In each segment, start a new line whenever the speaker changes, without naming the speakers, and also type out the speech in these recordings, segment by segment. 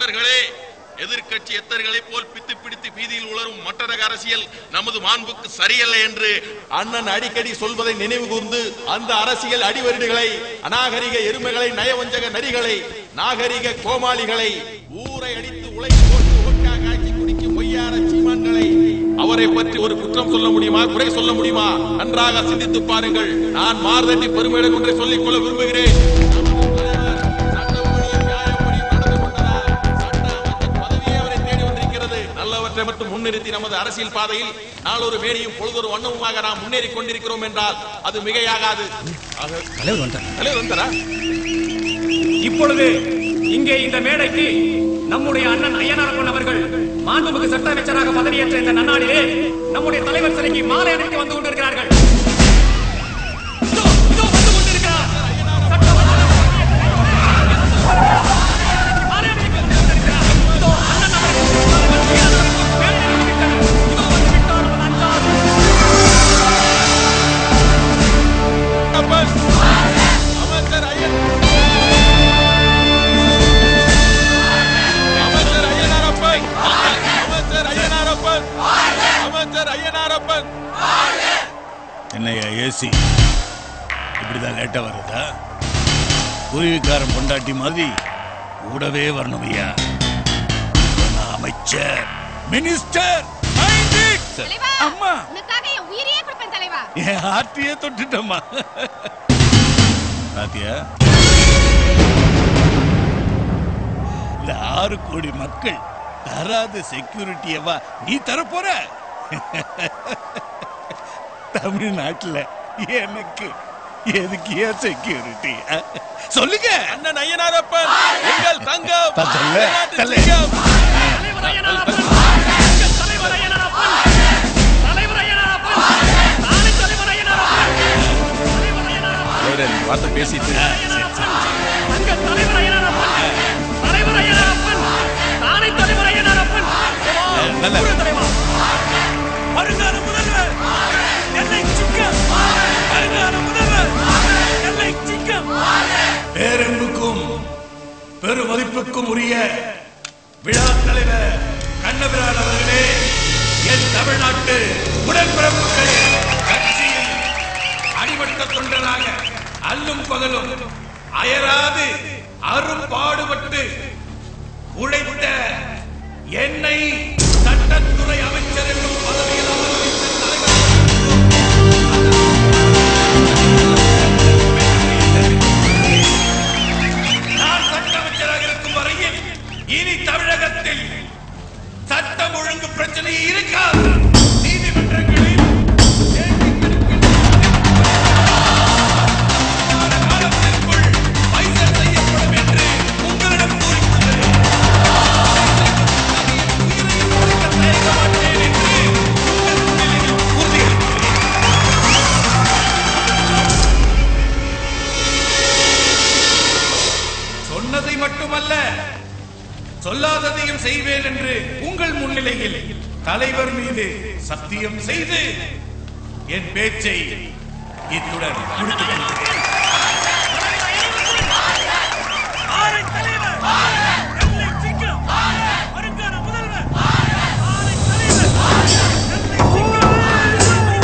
எத்தர்களே எதிர்க்கட்சி எத்தர்களைப் போல் பித்து பிடித்து வீதியில் உலரும் மட்டரக அரசியல் நமது மாண்புக்கு சரியல்ல என்று அண்ணன் அடிக்கடி சொல்வதை நினைவு கூர்ந்து அந்த அரசியல் அடிவருடுகளை அநாகரிக எருமைகளை நயவஞ்சக நரிகளை நாகரிக கோமாளிகளை ஊரை அடித்து உலை போட்டு ஒட்டா காய்ச்சி குடிக்கும் பொய்யார சீமான்களை அவரை பற்றி ஒரு குற்றம் சொல்ல முடியுமா குறை சொல்ல முடியுமா நன்றாக சிந்தித்து பாருங்கள் நான் மார்தட்டி பெருமையிடம் ஒன்றை சொல்லிக் கொள்ள விரும்புகிறேன் சட்டப்படியும் நியாயப்படியும் நடந்து கொண்டதால் சட்ட அமைச்சர் பதவியே அவரை தேடி வந்திருக்கிறது. நல்லவற்றை மட்டும் முன்னிறுத்தி நமது அரசியல் பாதையில் நாளொரு மேனியும் பொழுதொரு வண்ணமுமாக நாம் முன்னேறி கொண்டிருக்கிறோம் என்றால் அது மிகையாகாது ஆக-
தலைவர் வந்துட்டார்
தலைவர் வந்தாரா
இப்பொழுது இங்கே இந்த மேடைக்கு நம்முடைய அண்ணன் ஐயனாரப்பன் அவர்கள் மாண்புமிகு சட்ட அமைச்சராக பதவியேற்ற இந்த நன்னாளிலே நம்முடைய தலைவர் சிலைக்கு மாலை அணிவித்து வந்து கொண்டிருக்கிறார்கள் இதோ, இதோ வந்து கொண்டிருக்கிறார். சட்ட மாலை அணிவித்து வந்து கொண்டிருக்கிறார். இதோ அண்ணன் அவர்கள் தலைவர் ஐயனாரப்பன் மேடை அணிவித்தார். இதோ வந்து விட்டார் உன் அண்ணா.
அப்பன். அமைச்சர் ஐயன் அமைச்சர் ஐயனாரப்பன் அமைச்சர் ஐயனாரப்பன் அமைச்சர் ஐயனாரப்பன்
என்னையா ஏசி இப்படிதான் லேட்டா வருதா குருவிக்காரன் பொண்டாட்டி மாதிரி கூடவே வரணும் ஐயா நான் அமைச்சர் மினிஸ்டர்
தலைவா
அம்மா
உனக்காக என் உயிரையே கொடுப்பேன் தலைவா
என் ஆர்த்தியே தொட்டுட்டம்மா பாத்தியா இந்த ஆறு கோடி மக்கள் தராத செக்யூரிட்டியவா நீ தரப்போற தமிழ்நாட்டுல எனக்கு எதுக்கு ஏன் செக்யூரிட்டி சொல்லுங்க
அண்ணன் ஐயனாரப்பன் எங்கள் தங்கம்
தல்ல,
தமிழ்நாட்டு
தல்ல.
சிங்கம்.
தலைவர் ஐயனாரப்பன் எங்கள் தலைவர் ஐயனாரப்பன் தலைவர் ஐயனாரப்பன் நானே தலைவர் ஐயனாரப்பன் தலைவர் ஐயனாரப்பன்
தலைவரே, நீங்க வார்த்தை பேசிட்டு
ஐயனாரப்பன் எங்கள் தலைவர் ஐயனாரப்பன் தலைவர் ஐயனாரப்பன் நானே தலைவர் ஐயனாரப்பன்
நல்ல.
ஊரு தலைவா வருங்கால முதல்வர் என்னை சிக்கம் வருங்கால முதல்வர் என்னை சிக்கம்
பேரன்புக்கும் பெருமதிப்புக்கும் உரிய விழா தலைவர் கண்ணபிரான் அவர்களே என் தமிழ்நாட்டு உடன்பிறப்புகளே கட்சியில் அடிமட்ட தொண்டனாக அல்லும் பகலும் அயராது அரும்பாடுபட்டு உழைத்த என்னை சட்டத்துறை அமைச்சர் என்னும் பதவியில் அமர்வித்த தலைவர் நான் சட்ட அமைச்சராக இருக்கும் வரையில் இனி தமிழகத்தில் சட்டம் ஒழுங்கு பிரச்சனை இருக்காது நீதிமன்றங்களில் கேள்விகளுக்கு காலத்திற்குள் பைசல் செய்யப்படும் என்று உங்களிடம் கூறிக்கொண்டேன் உயிரையும் கொடுக்க தயங்க மாட்டேன் என்று உங்கள் முன்னிலையில் உறுதியளிக்கிறேன் சொன்னதை மட்டுமல்ல சொல்லாததையும் செய்வேன் என்று உங்கள் முன்னிலையில் தலைவர் மீது சத்தியம் செய்து என் பேச்சை இத்துடன் முடித்துக் கொள்கிறேன்.
ஆரை தலைவர் என்னை சிக்கம் வருங்கால முதல்வர் ஆரை தலைவர் என்னை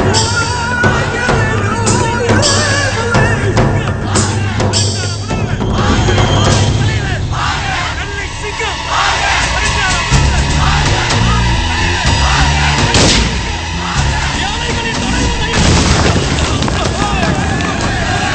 என்னை சிக்கம் வருங்கால முதல்வர் யானைகளின் தொடர்பு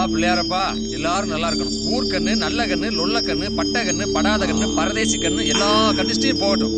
பிள்ளையாரப்பா எல்லாரும் நல்லா இருக்கணும் ஊர்க்கண்ணு நல்ல கண்ணு லொல்ல கண்ணு பட்டை கண்ணு படாத கண்ணு பரதேசி கண்ணு எல்லா கண்டிஸ்டையும் போகட்டும்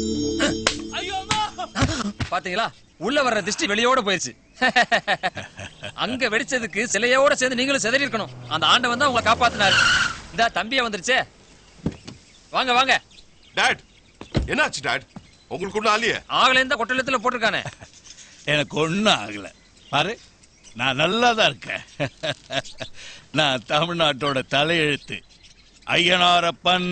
பாத்தீங்களா உள்ள வர்ற திஷ்டி வெளியோட போயிருச்சு அங்க வெடிச்சதுக்கு சிலையோட சேர்ந்து நீங்களும் சிதறி இருக்கணும் அந்த ஆண்டவன் தான் உங்களை காப்பாத்தினாரு இந்த தம்பியா வந்துருச்சே வாங்க வாங்க
டாட் என்னாச்சு டாட் உங்களுக்கு ஒன்றும் ஆலியே
ஆகல இந்த கொட்டலத்துல போட்டிருக்கானே
எனக்கு ஒன்றும் ஆகல பாரு நான் நல்லா தான் இருக்கேன் நான் தமிழ்நாட்டோட தலையெழுத்து ஐயனாரப்பன்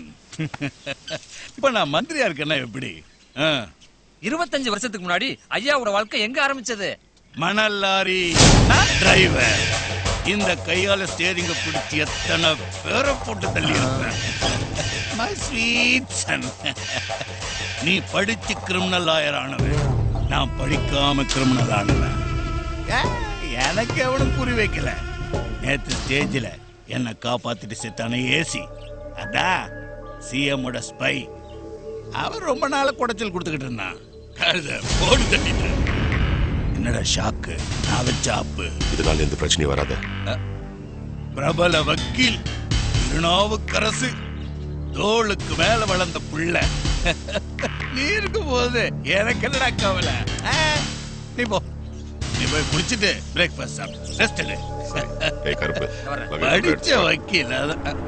இப்ப நான் மந்திரியா இருக்கேன்னா எப்படி ஆ.
இருபத்தஞ்சு வருஷத்துக்கு முன்னாடி ஐயாவோட வாழ்க்கை எங்க ஆரம்பிச்சது
மணல் லாரி டிரைவர் இந்த கையால ஸ்டேரிங்க பிடிச்சி எத்தனை பேரை போட்டு தள்ளி இருப்பேன் My sweet son. நீ படிச்சு கிரிமினல் லாயர் ஆனவன் நான் படிக்காம கிரிமினல் ஆனவன் ஏ, எனக்கு எவனும் புரி வைக்கல நேத்து ஸ்டேஜில் என்னை காப்பாத்திட்டு செத்தானே ஏசி அதான் சிஎம்மோட ஸ்பை அவர் ரொம்ப நாள குடைச்சல் கொடுத்துக்கிட்டு இருந்தான் கழுத போடு தட்டிட்டேன் என்னடா ஷாக்கு நான் வச்ச ஆப்பு
இதனால எந்த பிரச்சனையும் வராது
பிரபல வக்கீல் திருநாவுக்கரசு தோளுக்கு மேல வளர்ந்த புள்ள நீ இருக்கும் போது எனக்கு என்னடா கவலை ஆ, நீ போ நீ போய் குளிச்சுட்டு பிரேக்ஃபாஸ்ட் சாப்பிட்டு ரெஸ்ட் எடு
ஏய் கருப்பு
படிச்ச வக்கீல் அதான்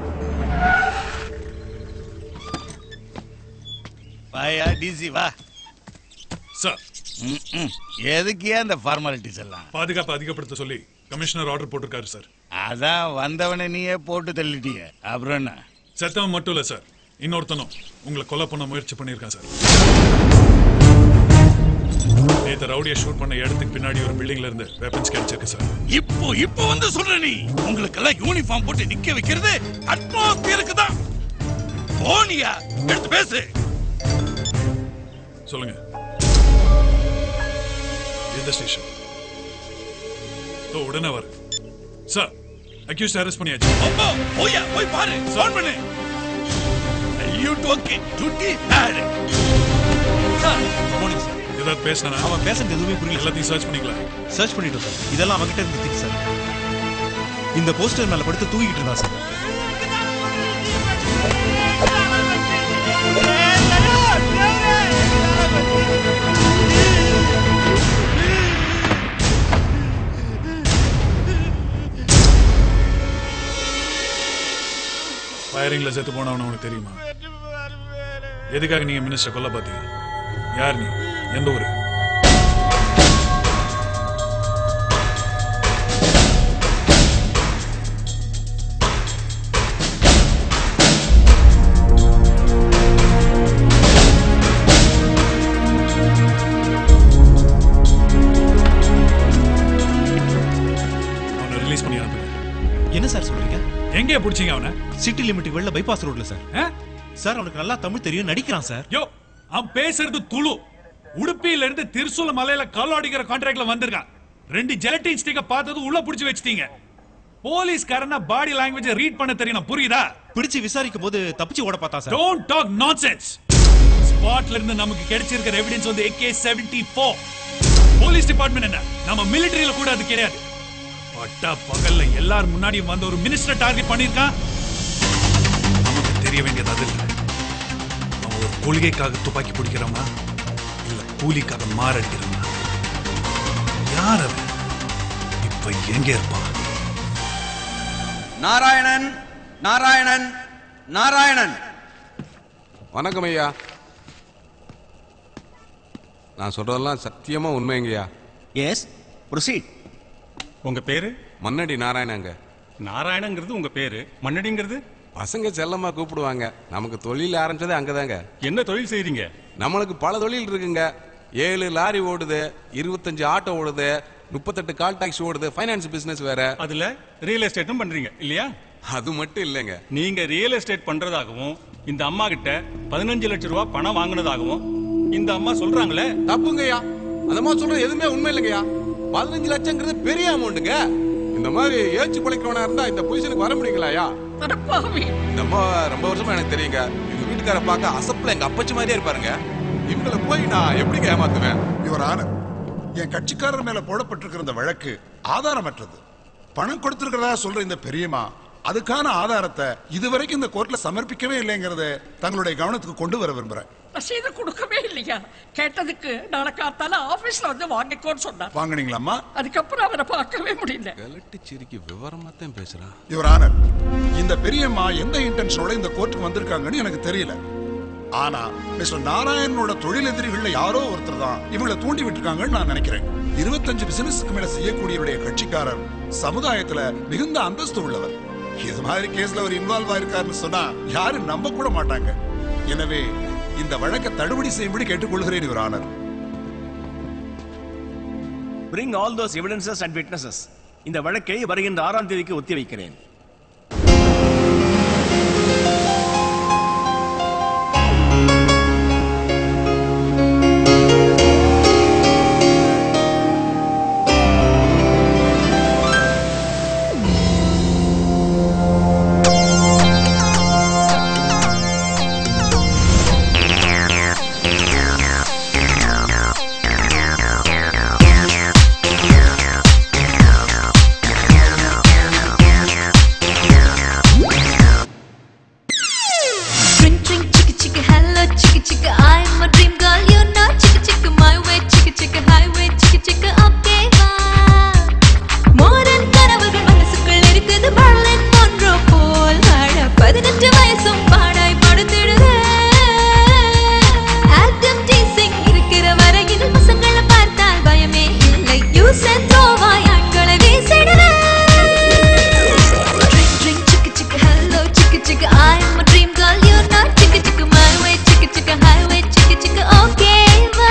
வாயா டிசி வா
சார்
ம்ம். எதுக்கு ஏன் இந்த ஃபார்மாலிட்டிஸ் எல்லாம்
பாதுகாப்பு அதிகப்படுத்த சொல்லி கமிஷனர் ஆர்டர் போட்டிருக்காரு சார்
அதான் வந்தவனை நீயே போட்டு தள்ளிட்டிய அப்புறம் என்ன
செத்தவன் மட்டும் இல்ல சார் இன்னொருத்தனும் உங்களை கொலை பண்ண முயற்சி பண்ணியிருக்கான் சார் நேத்து ரவுடியை ஷூட் பண்ண இடத்துக்கு பின்னாடி ஒரு பில்டிங்ல இருந்து வெப்பன்ஸ் கிடைச்சிருக்கு சார்
இப்போ இப்போ வந்து சொல்ற நீ உங்களுக்கு எல்லாம் யூனிஃபார்ம் போட்டு நிக்க வைக்கிறது அட்மாஸ்பியருக்கு தான் போனியா எடுத்து பேசு
சொல்லுங்க எந்த ஸ்டேஷன் ஓ உடனே வர சார் அக்யூஸ்ட் அரெஸ்ட் பண்ணியாச்சு
அப்பா போயா போய் பாரு ஃபோன் பண்ணு யூட் okay duty bad
morning sir
ஏதாவது பேசினா
அவன் பேசுறது எதுவுமே புரியல
எல்லாத்தையும் சர்ச் பண்ணிங்களா
சர்ச் பண்ணிட்டோம் சார் இதெல்லாம் அவன்கிட்ட இருந்து திங்க் சார் இந்த போஸ்டர் மேல படுத்து தூங்கிட்டு இருந்தான் சார்
ஃபயரிங்ல செத்து போனவன உனக்கு தெரியுமா எதுக்காக நீங்க மினிஸ்டர் கொல்ல பாத்தீங்க யார் நீ எந்த ஊரு அவனை ரிலீஸ் பண்ணி அனுப்புங்க
என்ன சார் சொல்றீங்க
எங்கேயா பிடிச்சீங்க அவனை
சிட்டி லிமிட் வெளில பைபாஸ் ரோட்ல சார்
ஆ?
சார் அவனுக்கு நல்லா தமிழ் தெரியும் நடிக்கிறான் சார்
யோ அவன் பேசுறது துளு உடுப்பியில இருந்து திருசூல மலையில கல்லாடிக்கிற கான்ட்ராக்ட்ல வந்திருக்கான் ரெண்டு ஜெலட்டின் ஸ்டிக்க பார்த்தது உள்ள புடிச்சு வச்சிட்டீங்க போலீஸ்காரனா பாடி லாங்குவேஜ் ரீட் பண்ண தெரியணும் புரியுதா
பிடிச்சு விசாரிக்கும் போது தப்பிச்சு ஓட பார்த்தா சார்
டோன்ட் டாக் நான்சென்ஸ் ஸ்பாட்ல இருந்து நமக்கு கிடைச்சிருக்கிற எவிடன்ஸ் வந்து AK 74 போலீஸ் டிபார்ட்மெண்ட் என்ன நம்ம மிலிட்டரியில கூட அது கிடையாது பட்டா பகல்ல எல்லார் முன்னாடியும் வந்து ஒரு மினிஸ்டர் டார்கெட் பண்ணிருக்கான் நமக்கு தெரிய வேண்டியது அது இல்ல அவன் ஒரு கொள்கைக்காக துப்பாக்கி பிடிக்கிறவனா இல்ல கூலிக்காக மாரடிக்கிறவனா யார் அவன் இப்ப எங்க இருப்பான்
நாராயணன் நாராயணன் நாராயணன்
வணக்கம் ஐயா நான் சொல்றதெல்லாம் சத்தியமா உண்மைங்கய்யா
எஸ் ப்ரொசீட் உங்க பேரு
மன்னடி நாராயணங்க
நாராயணங்கிறது உங்க பேரு மண்ணடிங்கிறது
பசங்க செல்லமா கூப்பிடுவாங்க நமக்கு தொழில் ஆரம்பிச்சதே அங்கதாங்க
என்ன தொழில் செய்றீங்க
நம்மளுக்கு பல தொழில் இருக்குங்க ஏழு லாரி ஓடுது இருபத்தஞ்சு ஆட்டோ ஓடுது முப்பத்தெட்டு கால் டாக்ஸி ஓடுது ஃபைனான்ஸ் பிசினஸ் வேற
அதுல ரியல் எஸ்டேட்டும் பண்றீங்க இல்லையா
அது மட்டும் இல்லைங்க
நீங்க ரியல் எஸ்டேட் பண்றதாகவும் இந்த அம்மா கிட்ட பதினஞ்சு லட்சம் ரூபாய் பணம் வாங்கினதாகவும் இந்த அம்மா சொல்றாங்களே
தப்புங்கய்யா அந்த மாதிரி சொல்றது எதுவுமே உண்மை இல்லைங்கய்யா பதினஞ்சு லட்சங்கிறது பெரிய அமௌண்ட்டுங்க இந்த மாதிரி ஏச்சு பிழைக்கிறவனா இருந்தா இந்த பொசிஷனுக்கு வர முடியுங்களாயா இந்த அம்மா ரொம்ப வருஷமா எனக்கு தெரியுங்க எங்க வீட்டுக்கார பார்க்க அசப்புல எங்க அப்பச்சி மாதிரியே இருப்பாருங்க இவங்களை போய் நான் எப்படிங்க ஏமாத்துவேன்
யுவர் ஆனர் என் கட்சிக்காரர் மேல போடப்பட்டிருக்கிற இந்த வழக்கு ஆதாரமற்றது பணம் கொடுத்திருக்கிறதா சொல்ற இந்த பெரியம்மா அதுக்கான ஆதாரத்தை இதுவரைக்கும் இந்த கோர்ட்ல சமர்ப்பிக்கவே இல்லைங்கிறத தங்களுடைய கவனத்துக்கு கொண்டு வர விரும்புறேன்
ரசீது கொடுக்கவே இல்லையா கேட்டதுக்கு நாளை காத்தால ஆபீஸ்ல வந்து வாங்கிக்கோன்னு சொன்னார்
வாங்குனீங்களாம்மா
அதுக்கப்புறம் அவரை பார்க்கவே முடியல
கலட்டி சிரிக்கி விவரமா தான் பேசுறான்
யுவர் ஆனர் இந்த பெரியம்மா எந்த இன்டென்ஷனோட இந்த கோர்ட்டுக்கு வந்திருக்காங்கன்னு எனக்கு தெரியல ஆனா மிஸ்டர் நாராயணனோட தொழிலெதிரிகள்ல யாரோ ஒருத்தர் தான் இவங்களை தூண்டி விட்டுருக்காங்கன்னு நான் நினைக்கிறேன் இருபத்தஞ்சு பிசினஸ்க்கு மேல செய்யக்கூடியவருடைய கட்சிக்காரர் சமுதாயத்துல மிகுந்த அந்தஸ்து உள்ளவர் இது மாதிரி கேஸ்ல அவர் இன்வால்வ் ஆயிருக்காருன்னு சொன்னா யாரும் நம்ப கூட மாட்டாங்க எனவே இந்த வழக்கை தள்ளுபடி செய்யும்படி கேட்டுக்கொள்கிறேன் your honour
Bring all those evidences and witnesses. இந்த வழக்கை வருகின்ற ஆறாம் தேதிக்கு ஒத்திவைக்கிறேன்
Drink, drink, chicka, chicka, hello, chicka, chicka. I'm a dream girl, you know. Chicka, chicka, my way, chicka, chicka, highway, chicka, chicka, okay, வா. மோரன் கனவுகள் மனசுக்குள் இருக்குது மழலை போன்றோ போல் வாழ பதினெட்டு வயசும் பாடாய் படுத்திடுது ஆட்டம் டீசிங் இருக்கிற வரையில் பசங்களை பார்த்தால் பயமே இல்லை யூஸ் அண்ட் த்ரோவாய் ஆண்களை வீசிடுது Drink, chicka, chicka, hello, chicka, chicka. I'm a dream girl, you know. Chicka, chicka, my way, chicka, chicka, highway, chicka, chicka, okay, வா.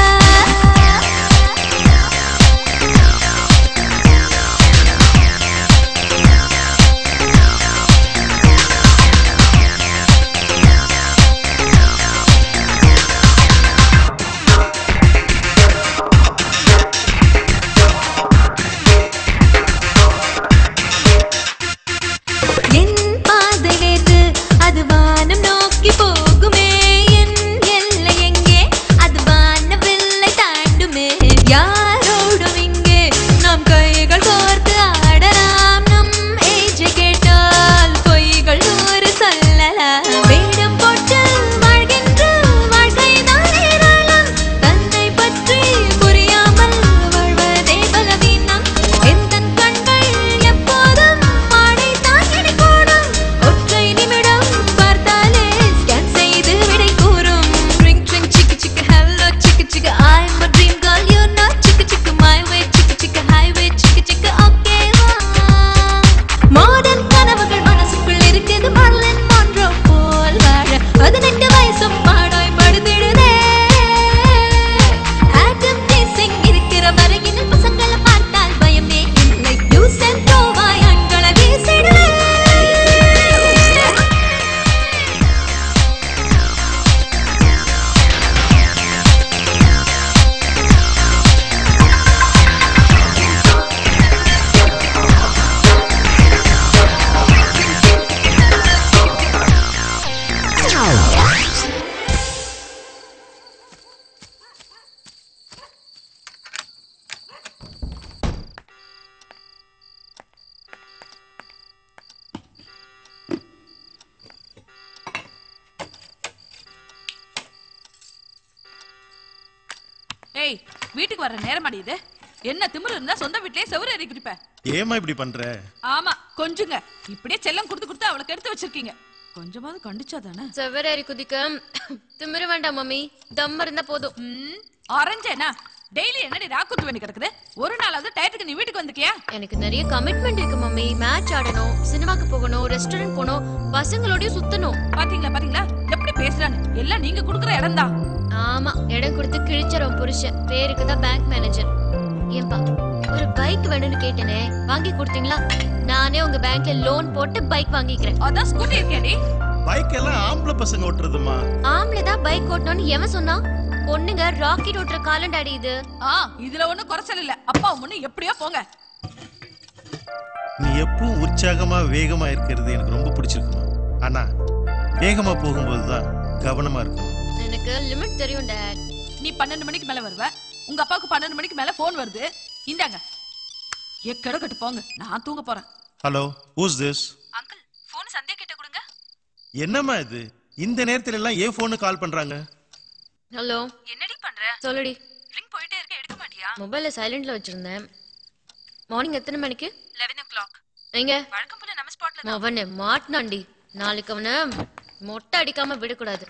என் பாதை வேறு அது வானம் நோக்கி போகுமே என் எல்லை எங்கே அது வானவில்லை தாண்டுமே யாரோடும் இங்கே நாம் கைகள் கோர்த்து ஆடலாம் நம் ஏஜை கேட்டால் பொய்கள் நூறு சொல்லலாம் வேடம் போட்டு வாழ்கின்ற வாழ்க்கைதான் ஏராளம் தன்னை பற்றி புரியாமல் வாழ்வதே பலவீனம் எந்தன் கண்கள் எப்போதும் மாடை தாங்கிடி கூடும் ஒற்றை நிமிடம் பார்த்தாலே ஸ்கேன் செய்து விடை கூறும் ரிங் ரிங் சிக்கு சிக்கு ஹலோ சிக்கு சிக்கு I'm a dream girl you know சிக்கு சிக்கு my way சிக்கு சிக்கு highway சிக்கு சிக்கு okay வா மாடர்ன் கனவுகள் மனசுக்குள் இருக்குது மர்லின் மொன்றோ போல் வாழ பதினெட்டு வயசும் பாடாய் படுத்திடுதே ஆட்டம் டீசிங் இருக்கிற வரையில் பசங்களை பார்த்தால் பயமே இல்லை யூஸ் அண்ட் த்ரோவாய் ஆண்களை வீசிடுதே
ஏய் வீட்டுக்கு வர நேரமாடி இது என்ன திமிரு இருந்தா சொந்த வீட்லயே செவுரு ஏறி குடிப்ப
ஏமா இப்படி பண்ற
ஆமா கொஞ்சங்க இப்படியே செல்லம் கொடுத்து கொடுத்து அவளுக்கு எடுத்து வச்சிருக்கீங்க கொஞ்சமாவது கண்டிச்சா தானே
செவ்வரேறி குதிக்க திமிரு வேண்டாம் மம்மி தம் இருந்தா போதும்
ஆரஞ்சேனா டெய்லி என்னடி ராக்குத்து வேண்டி கிடக்குது ஒரு நாளாவது டயத்துக்கு நீ வீட்டுக்கு வந்துக்கியா
எனக்கு நிறைய கமிட்மெண்ட் இருக்கு மம்மி மேட்ச் ஆடணும் சினிமாக்கு போகணும் ரெஸ்டாரண்ட் போகணும் பசங்களோடயும் சுத்தணும்
பாத்தீங்களா பாத்தீங்களா எப்படி பேசுறான்னு எல்லாம் நீங்க குடுக்குற இடம் தான்
ஆமா இடம் கொடுத்து கிழிச்சறோம் புருஷன் பேருக்கு தான் பேங்க் மேனேஜர் ஏன்பா ஒரு பைக் வேணும்னு கேட்டேனே வாங்கி கொடுத்தீங்களா நானே உங்க பேங்க்ல லோன் போட்டு பைக் வாங்கிக்கிறேன்
அதான் ஸ்கூட்டி இருக்கேடி
பைக் எல்லாம் ஆம்பளை பசங்க ஓட்டுறதுமா
ஆம்பளை தான் பைக் ஓட்டணும்னு எவன் சொன்னா பொண்ணுங்க ராக்கெட் ஓட்டுற காலம் டாடி இது
ஆ இதுல ஒண்ணும் குறைச்சல் இல்ல அப்பா முன்னு எப்படியோ போங்க
நீ எப்பவும் உற்சாகமா வேகமா இருக்கிறது எனக்கு ரொம்ப பிடிச்சிருக்குமா ஆனா வேகமா போகும்போது தான் கவனமா இருக்கணும்
எனக்கு லிமிட் தெரியும் டாட்
நீ பன்னெண்டு மணிக்கு மேல வருவ உங்க அப்பாவுக்கு பன்னெண்டு மணிக்கு மேல போன் வருது இந்தாங்க எக்கடக்கட்டு போங்க நான் தூங்க போறேன்
hello who's this
phone Sandhya கிட்ட கொடுங்க
என்னம்மா இது இந்த நேரத்துல எல்லாம் ஏன் ஃபோனு கால் பண்றாங்க
ஹலோ
என்னடி பண்ற
சொல்லுடி
ரிங் போயிட்டே இருக்க எடுக்க மாட்டியா
மொபைல சைலண்ட்ல வச்சிருந்தேன் மார்னிங் எத்தனை மணிக்கு
லெவன் ஓ கிளாக்
எங்க
வழக்கம் போல நம்ம ஸ்பாட்ல
அவனை மாட்டினாண்டி நாளைக்கு அவனை மொட்டை அடிக்காம விடக்கூடாது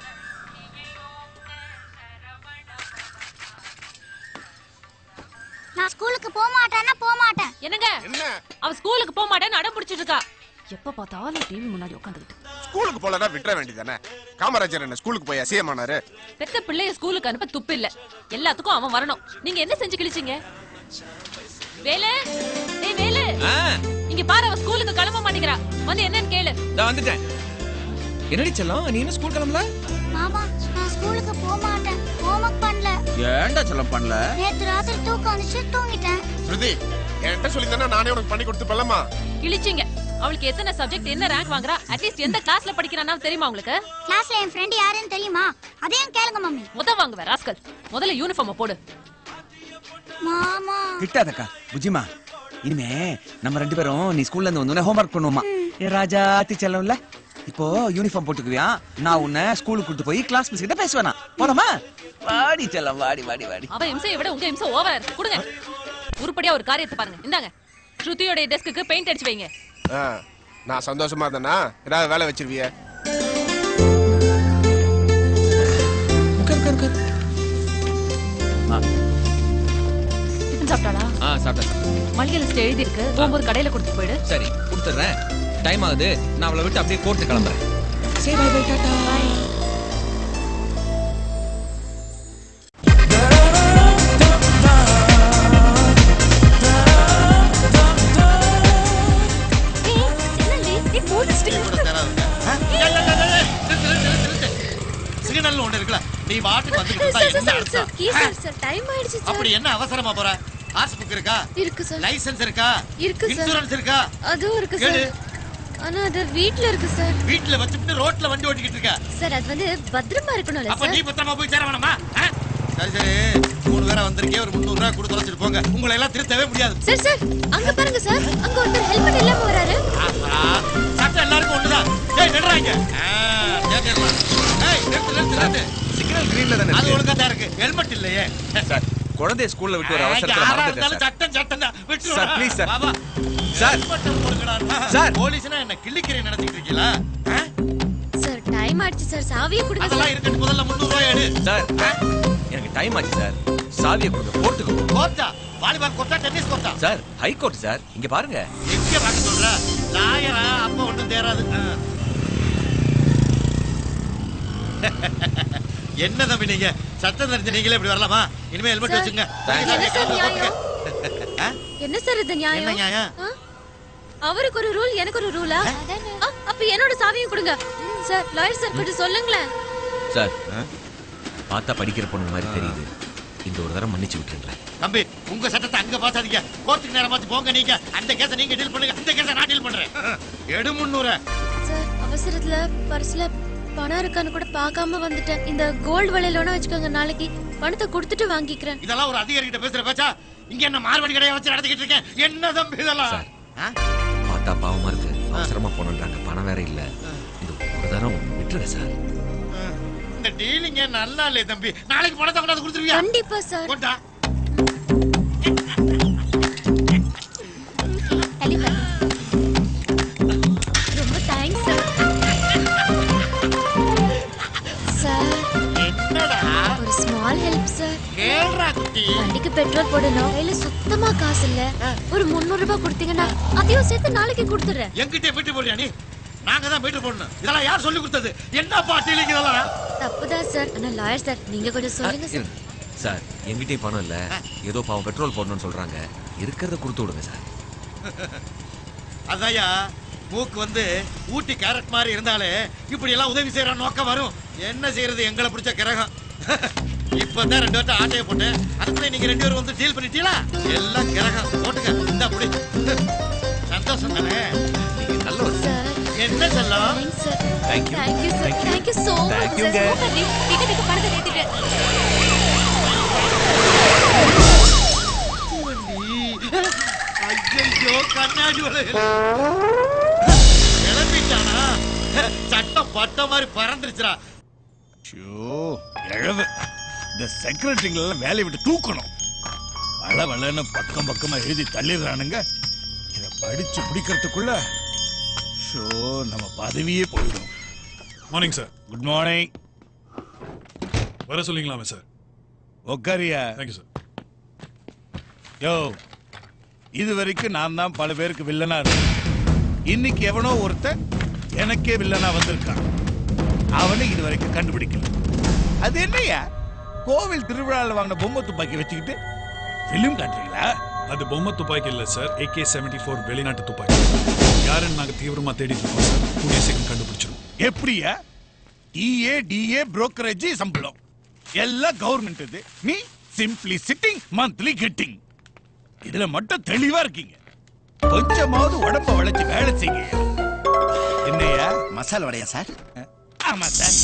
நான் ஸ்கூலுக்கு போக மாட்டேன்னா போக மாட்டேன்
என்னங்க அவ ஸ்கூலுக்கு போக மாட்டேன்னு அடம் பிடிச்சிட்டு இருக்கா எப்ப பார்த்தாலும் டிவி முன்னாடி உட்காந்துக்கிட்டு
ஸ்கூலுக்கு போலனா விட்டுற வேண்டியதானே காமராஜர் என்ன ஸ்கூலுக்கு போய் அசியமானாரு
பெத்த பிள்ளைய ஸ்கூலுக்கு அனுப்ப துப்பு இல்ல எல்லாத்துக்கும் அவன் வரணும் நீங்க என்ன செஞ்சு கிழிச்சீங்க வேலு டேய் வேலு இங்க பாரு அவ ஸ்கூலுக்கு கிளம்ப மாட்டேங்கிறா வந்து என்னன்னு கேளு
நான் வந்துட்டேன் என்னடி செல்லம் நீ என்ன ஸ்கூல் கிளம்பல
மாமா நான் ஸ்கூலுக்கு போக மாட்டேன் ஹோம்ஒர்க் பண்ணல
ஏன்டா செல்லம் பண்ணல
நேத்து ராத்திரி தூக்கம் வந்துச்சு தூங்கிட்டேன்
ஸ்ருதி என்கிட்ட சொல்லியிருந்தா நானே உனக்கு பண்ணி கொடுத்து பல்லமா
கிழிச்சீங்க அவளுக்கு எத்தனை சப்ஜெக்ட் என்ன ரேங்க் வாங்குறா அட்லீஸ்ட் எந்த கிளாஸ்ல படிக்கிறானா தெரியுமா உங்களுக்கு
கிளாஸ்ல என் ஃப்ரெண்ட் யாருன்னு தெரியுமா அதையும் கேளுங்க மம்மி
முத வாங்குவ ராஸ்கல் முதல்ல யூனிஃபார்ம் போடு
மாமா
கிட்டாதக்கா புஜிமா இனிமே நம்ம ரெண்டு பேரும் நீ ஸ்கூல்ல இருந்து வந்தோடனே ஹோம்ஒர்க் பண்ணுவோமா ஏ ராஜாத்தி செல்லம்ல இப்போ யூனிஃபார்ம் போட்டுக்குவியா நான் உன்னை ஸ்கூலுக்கு கூட்டு போய் கிளாஸ் மிஸ் கிட்ட பேசுவேனா போலாமா வாடி செல்லம் வாடி வாடி வாடி
அவ இம்சையை விட உங்க இம்சை ஓவரா இருக்கு கொடுங்க உருப்படியா ஒரு காரியத்தை பாருங்க இந்தாங்க ஸ்ருதியோட டெஸ்க்கு பெயிண்ட் அடிச்சு வைங்க
ஆ, நான் சந்தோஷமா இருந்தேனா ஏதாவது வேலை வச்சிருவிய
டிஃபன் சாப்பிட்டாளா
ஆ சாப்பிட்டேன்
மளிகை லிஸ்ட் எழுதி இருக்கு போகும்போது கடையில கொடுத்து போயிடு
சரி கொடுத்துட்றேன் டைம் ஆகுது நான் அவளை விட்டு அப்படியே கோர்ட்டு கிளம்புறேன்
சரி பை பை டாடா
சிக்னல் ஒண்ணு இருக்குல்ல நீ பாட்டுக்கு வந்துட்டு இருந்தா என்ன அர்த்தம்
சார் சார் டைம் ஆயிடுச்சு சார்
அப்படி என்ன அவசரமா போற ஆர்ட்ஸ் புக் இருக்கா
இருக்கு சார்
லைசென்ஸ் இருக்கா
இருக்கு சார்
இன்சூரன்ஸ் இருக்கா
அதுவும் இருக்கு
கேளு.
சார் ஆனா அது வீட்ல இருக்கு சார்
வீட்டுல வச்சுட்டு ரோட்ல வண்டி ஓட்டிக்கிட்டு இருக்க
சார் அது வந்து பத்திரமா இருக்கணும்ல
அப்ப நீ
சார்
பத்திரமா போய் சேர வேணாமா ஆ? சரி சரி மூணு பேரா வந்திருக்கே ஒரு முந்நூறு ரூபாய் கொடுத்து தொலைச்சிட்டு போங்க உங்களை எல்லாம் திருத்தவே முடியாது
சார் சார் அங்க பாருங்க சார் அங்க ஒருத்தர் ஹெல்மெட் இல்லாம வராரு
ஆஹா, சட்டம் எல்லாருக்கும் ஒண்ணுதான் ஏய் நிடுறாங்க ஏய் நிறுத்து நிறுத்து நிறுத்து
சிக்னல் கிரீன்ல தானே
அது ஒழுங்கா தான் இருக்கு ஹெல்மெட் இல்லையே
சார் குழந்தைய ஸ்கூல்ல விட்டு ஒரு அவசரத்துல
யாரா
மறந்துட்டேன்
இருந்தாலும்
சார்
சட்டம் சட்டம் தான் விட்டுருடா.
Sir, please, sir.
வா, வா.
சார்.
helmet அ போடுங்கடா.
சார்.
போலீஸ்னா என்ன கிள்ளிக்கிறேன் நினைச்சிட்டு இருக்கீங்களா ஆ?
சார் டைம் ஆயிடுச்சு சார் சாவியை கொடுங்க
அதெல்லாம்
சார்
இருக்கட்டும் முதல்ல முந்நூறு ரூபாய் எடு
சார் எனக்கு டைம் ஆச்சு சார் சாவியை கொடுங்க கோர்ட்டுக்கு போ
கோர்ட்டா வாலிபால் கோர்ட்டா டென்னிஸ் கோர்ட்டா
சார் ஹை கோர்ட் சார் இங்க பாருங்க
எங்க பார்க்க சொல்ற லாயரா அப்ப ஒண்ணும் தேராது ஆ. என்ன தம்பி நீங்க சட்டம் தெரிஞ்ச நீங்களே இப்படி வரலாமா இனிமே ஹெல்மெட்
சார்,
வச்சுங்க
என்ன சார் நியாயம் என்ன சார் இது
என்ன
நியாயம்
நியாயம்
ஆ? அவருக்கு ஒரு ரூல் எனக்கு ஒரு ரூலா ஆ, அப்ப என்னோட சாவியும் கொடுங்க சார் லாயர் சார் கொஞ்சம் சொல்லுங்களேன்
சார் பார்த்தா படிக்கிற பொண்ணு மாதிரி தெரியுது இந்த ஒரு தடவை மன்னிச்சு விட்டுருங்களேன்
தம்பி உங்க சட்டத்தை அங்க பாசாதீங்க கோர்ட்டுக்கு நேரமாச்சு போங்க நீங்க அந்த கேஸை நீங்க டீல் பண்ணுங்க அந்த கேஸை நான் டீல் பண்றேன் எடு முன்னூறு
சார் அவசரத்துல பர்ஸ்ல பணம் இருக்கான்னு கூட பார்க்காம வந்துட்டேன் இந்த கோல்டு வளையலோட வச்சுக்கோங்க நாளைக்கு பணத்தை கொடுத்துட்டு வாங்கிக்கிறேன்
இதெல்லாம் ஒரு அதிகாரி கிட்ட பேசுற பேச்சா இங்க என்ன மார்வாடி கடையை வச்சு நடத்திக்கிட்டு இருக்கேன் என்ன தம்பி இதெல்லாம் ஆ?
பார்த்தா பாவமா இருக்கு அவசரமா போனன்றாங்க பணம் வேற இல்ல இந்த ஒரு தடவை விட்டுருங்க சார்
இந்த டீலிங்க நல்லா இல்லையே தம்பி நாளைக்கு பணத்தை கொண்டாந்து கொடுத்துருவியா
கண்டிப்பா சார்
கொண்டா
ரொம்ப தேங்க்ஸ் சார் சார்
என்னடா
ஒரு ஸ்மால் ஹெல்ப் சார்
கேள்றா குட்டி
வண்டிக்கு பெட்ரோல் போடணும் கையில சுத்தமா காசு இல்ல ஒரு முந்நூறு ரூபாய் கொடுத்தீங்கன்னா அதையும் சேர்த்து நாளைக்கு கொடுத்துறேன்
என்கிட்ட மீட்டு போடுறியா நீ நாங்க தான் மீட்டு போடணும் இதெல்லாம் யார் சொல்லி கொடுத்தது என்னப்பா டீலிங் இதெல்லாம்
தப்புதான் சார் ஆனா லாயர் சார் நீங்க கொஞ்சம் சொல்லுங்க சார்
சார் எங்கிட்டயும் பணம் இல்ல ஏதோ பாவம் பெட்ரோல் போடணும்னு சொல்றாங்க இருக்கிறத கொடுத்து விடுங்க சார்
அதாயா மூக்கு வந்து ஊட்டி கேரட் மாதிரி இருந்தாலே இப்படி எல்லாம் உதவி செய்யற நோக்கம் வரும் என்ன செய்யறது எங்களை பிடிச்ச கிரகம் இப்பதான் ரெண்டு பேர்ட்ட ஆட்டையை போட்டேன் அதுக்குள்ள நீங்க ரெண்டு பேரும் வந்து டீல் பண்ணிட்டீங்களா எல்லாம் கிரகம் போட்டுங்க இந்த அப்படி சந்தோஷம் தானே
நீங்க நல்ல ஒரு
சார்
என்ன செல்லம்
thanks sir
Thank you.
Thank you sir
Thank you.
Thank you so much
Thank you,
sir
guys.
Super டிக்கெட்டுக்கு பணத்தை ஏத்திட்டேன்
ஐயோ ஐயோ கண்ணாடி வளையல் கிளம்பிட்டானா சட்டம் பட்ட மாதிரி பறந்துருச்சுடா
ஐயோ எழவு இந்த செக்ரட்டரிங்களெல்லாம் வேலையை விட்டு தூக்கணும் வள வளன்னு பக்கம் பக்கமா எழுதி தள்ளிடுறானுங்க இதை படிச்சு பிடிக்கிறதுக்குள்ள ஷோ நம்ம பதவியே போயிடும்
மார்னிங் சார்
குட் மார்னிங்
வர சொல்லிங்களாமே சார்
உக்காரியா
தேங்க்யூ சார்
யோ இது வரைக்கும் நான் தான் பல பேருக்கு வில்லனா இருக்கேன் இன்னைக்கு எவனோ ஒருத்தன் எனக்கே வில்லனா வந்திருக்கான் அவனை இது வரைக்கும் கண்டுபிடிக்கல அது என்னையா கோவில் திருவிழாவில் வாங்கின பொம்மை துப்பாக்கி வச்சுக்கிட்டு பிலிம் காட்டுறீங்களா
அது பொம்மை துப்பாக்கி இல்ல சார் ஏகே செவன்டி ஃபோர் வெளிநாட்டு துப்பாக்கி யாருன்னு நாங்க தீவிரமா தேடிட்டு இருக்கோம் சார் கூடிய சீக்கிரம் கண்டுபிடிச்சிரும்
எப்படியா டிஏ டிஏ புரோக்கரேஜ் சம்பளம் எல்லாம் கவர்மெண்ட் இது நீ சிம்பிளி சிட்டிங் மந்த்லி கெட்டிங் இதுல மட்டும் தெளிவா இருக்கீங்க கொஞ்சமாவது உடம்ப வளைச்சு வேலை செய்யுங்க என்னையா
மசாலா வடையா சார்
ஆமா சார்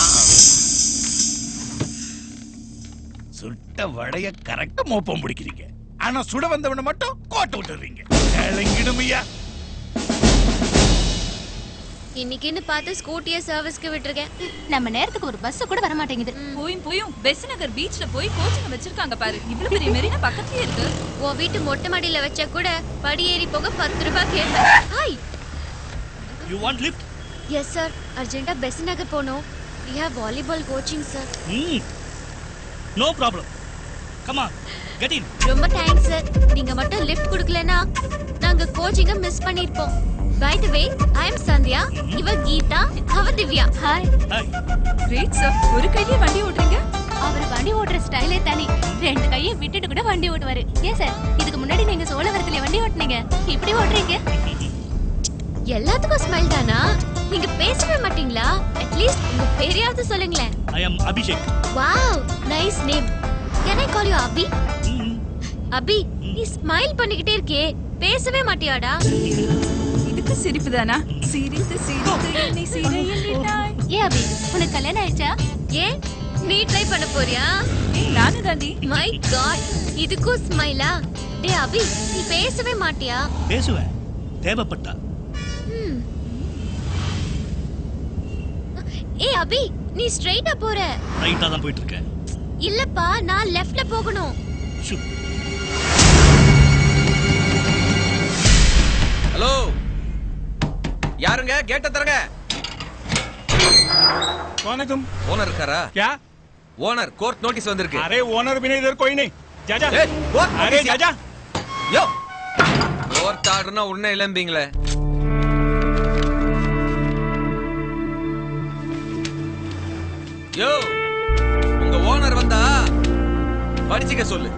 சுட்ட வடைய கரெக்டா மோப்பம் பிடிக்கிறீங்க ஆனா சுட வந்தவனை மட்டும் கோட்டை விட்டுறீங்க கிளங்கிடுமையா
இன்னைக்குன்னு பார்த்து ஸ்கூட்டியை சர்வீஸ்க்கு விட்டுருக்கேன்
நம்ம நேரத்துக்கு ஒரு பஸ் கூட வர மாட்டேங்குது
போயும் போயும் பெஸ் நகர் பீச்ல போய் கோச்சிங் வச்சிருக்காங்க பாரு இவ்வளவு பெரிய மெரினா பக்கத்துலயே இருக்கு
உன் வீட்டு மொட்டை மாடியில வச்சா கூட படி ஏறி போக பத்து ரூபாய் கேட்பேன் hi
you want lift
yes sir அர்ஜென்ட்டா பெஸ் நகர் போகணும் we have volleyball coaching sir
hmm no problem come on get in
ரொம்ப தேங்க்ஸ் சார் நீங்க மட்டும் லிஃப்ட் கொடுக்கலனா நாங்க கோச்சிங்க மிஸ் பண்ணிருப்போம் by the way I am Sandhya இவ கீதா அவ திவ்யா ஹாய்
கிரேட் சார் ஒரு கையிலே வண்டி ஓட்டுறீங்க
அவர் வண்டி ஓட்டுற ஸ்டைலே தனி ரெண்டு கையை விட்டுட்டு கூட வண்டி ஓட்டுவாரு ஏன் சார் இதுக்கு முன்னாடி நீங்க சோழவரத்துல வண்டி ஓட்டுனீங்க இப்படி ஓட்டுறீங்க
எல்லாத்துக்கும் ஸ்மைல் தானா நீங்க பேசவே மாட்டீங்களா அட்லீஸ்ட் உங்க பேரையாவது சொல்லுங்களேன்
I am Abhishek
wow nice name can I call you Abhi Abhi நீ ஸ்மைல் பண்ணிக்கிட்டே இருக்கே பேசவே மாட்டியாடா
இதுக்கு சிரிப்பு தானா சிரித்து சிரித்து என்னை சிறையிலிட்டாய்
ஏ அபி உனக்கு கல்யாணம் ஆயிடுச்சா
ஏன் நீ ட்ரை பண்ண போறியா
நானு தாண்டி
மை காட் இதுக்கும் ஸ்மைலா டே அபி நீ பேசவே மாட்டியா
பேசுவேன் தேவைப்பட்டா
ம். ஏ அபி நீ ஸ்ட்ரைட்டா போற
ரைட்டா தான் போயிட்டு இருக்கேன்
இல்லப்பா நான் லெஃப்ட்ல போகணும்
ஷூ
ஹலோ யாருங்க கேட்ட தரங்க
வணக்கம்
ஓனர் இருக்காரா
क्या
ஓனர் கோர்ட் நோட்டீஸ் வந்திருக்கு
अरे ओनर भी नहीं इधर कोई नहीं जा जा
ஏய், court
अरे
notice
जा जा
யோ கோர்ட் ஆர்டர்னா உடனே இளம்பீங்களே யோ உங்க ஓனர் வந்தா படிச்சுக்க சொல்லு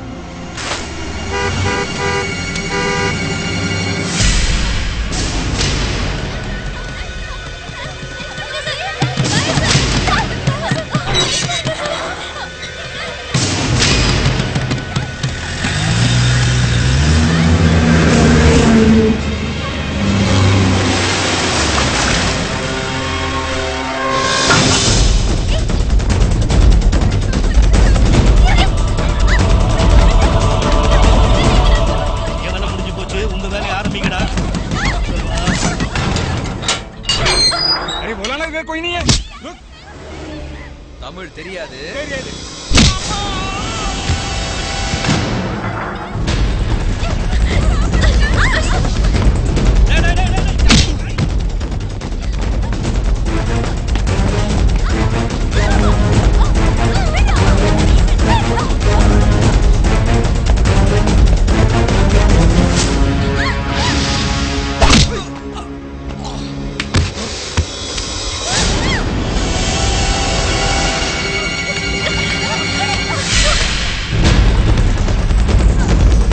என் வேலை முடிஞ்சு போச்சு உங்க வேலையை ஆரம்பிக்கடா
अरे बोला ना इधर कोई नहीं है रुक
தமிழ் தெரியாது
தெரியாது
ஆ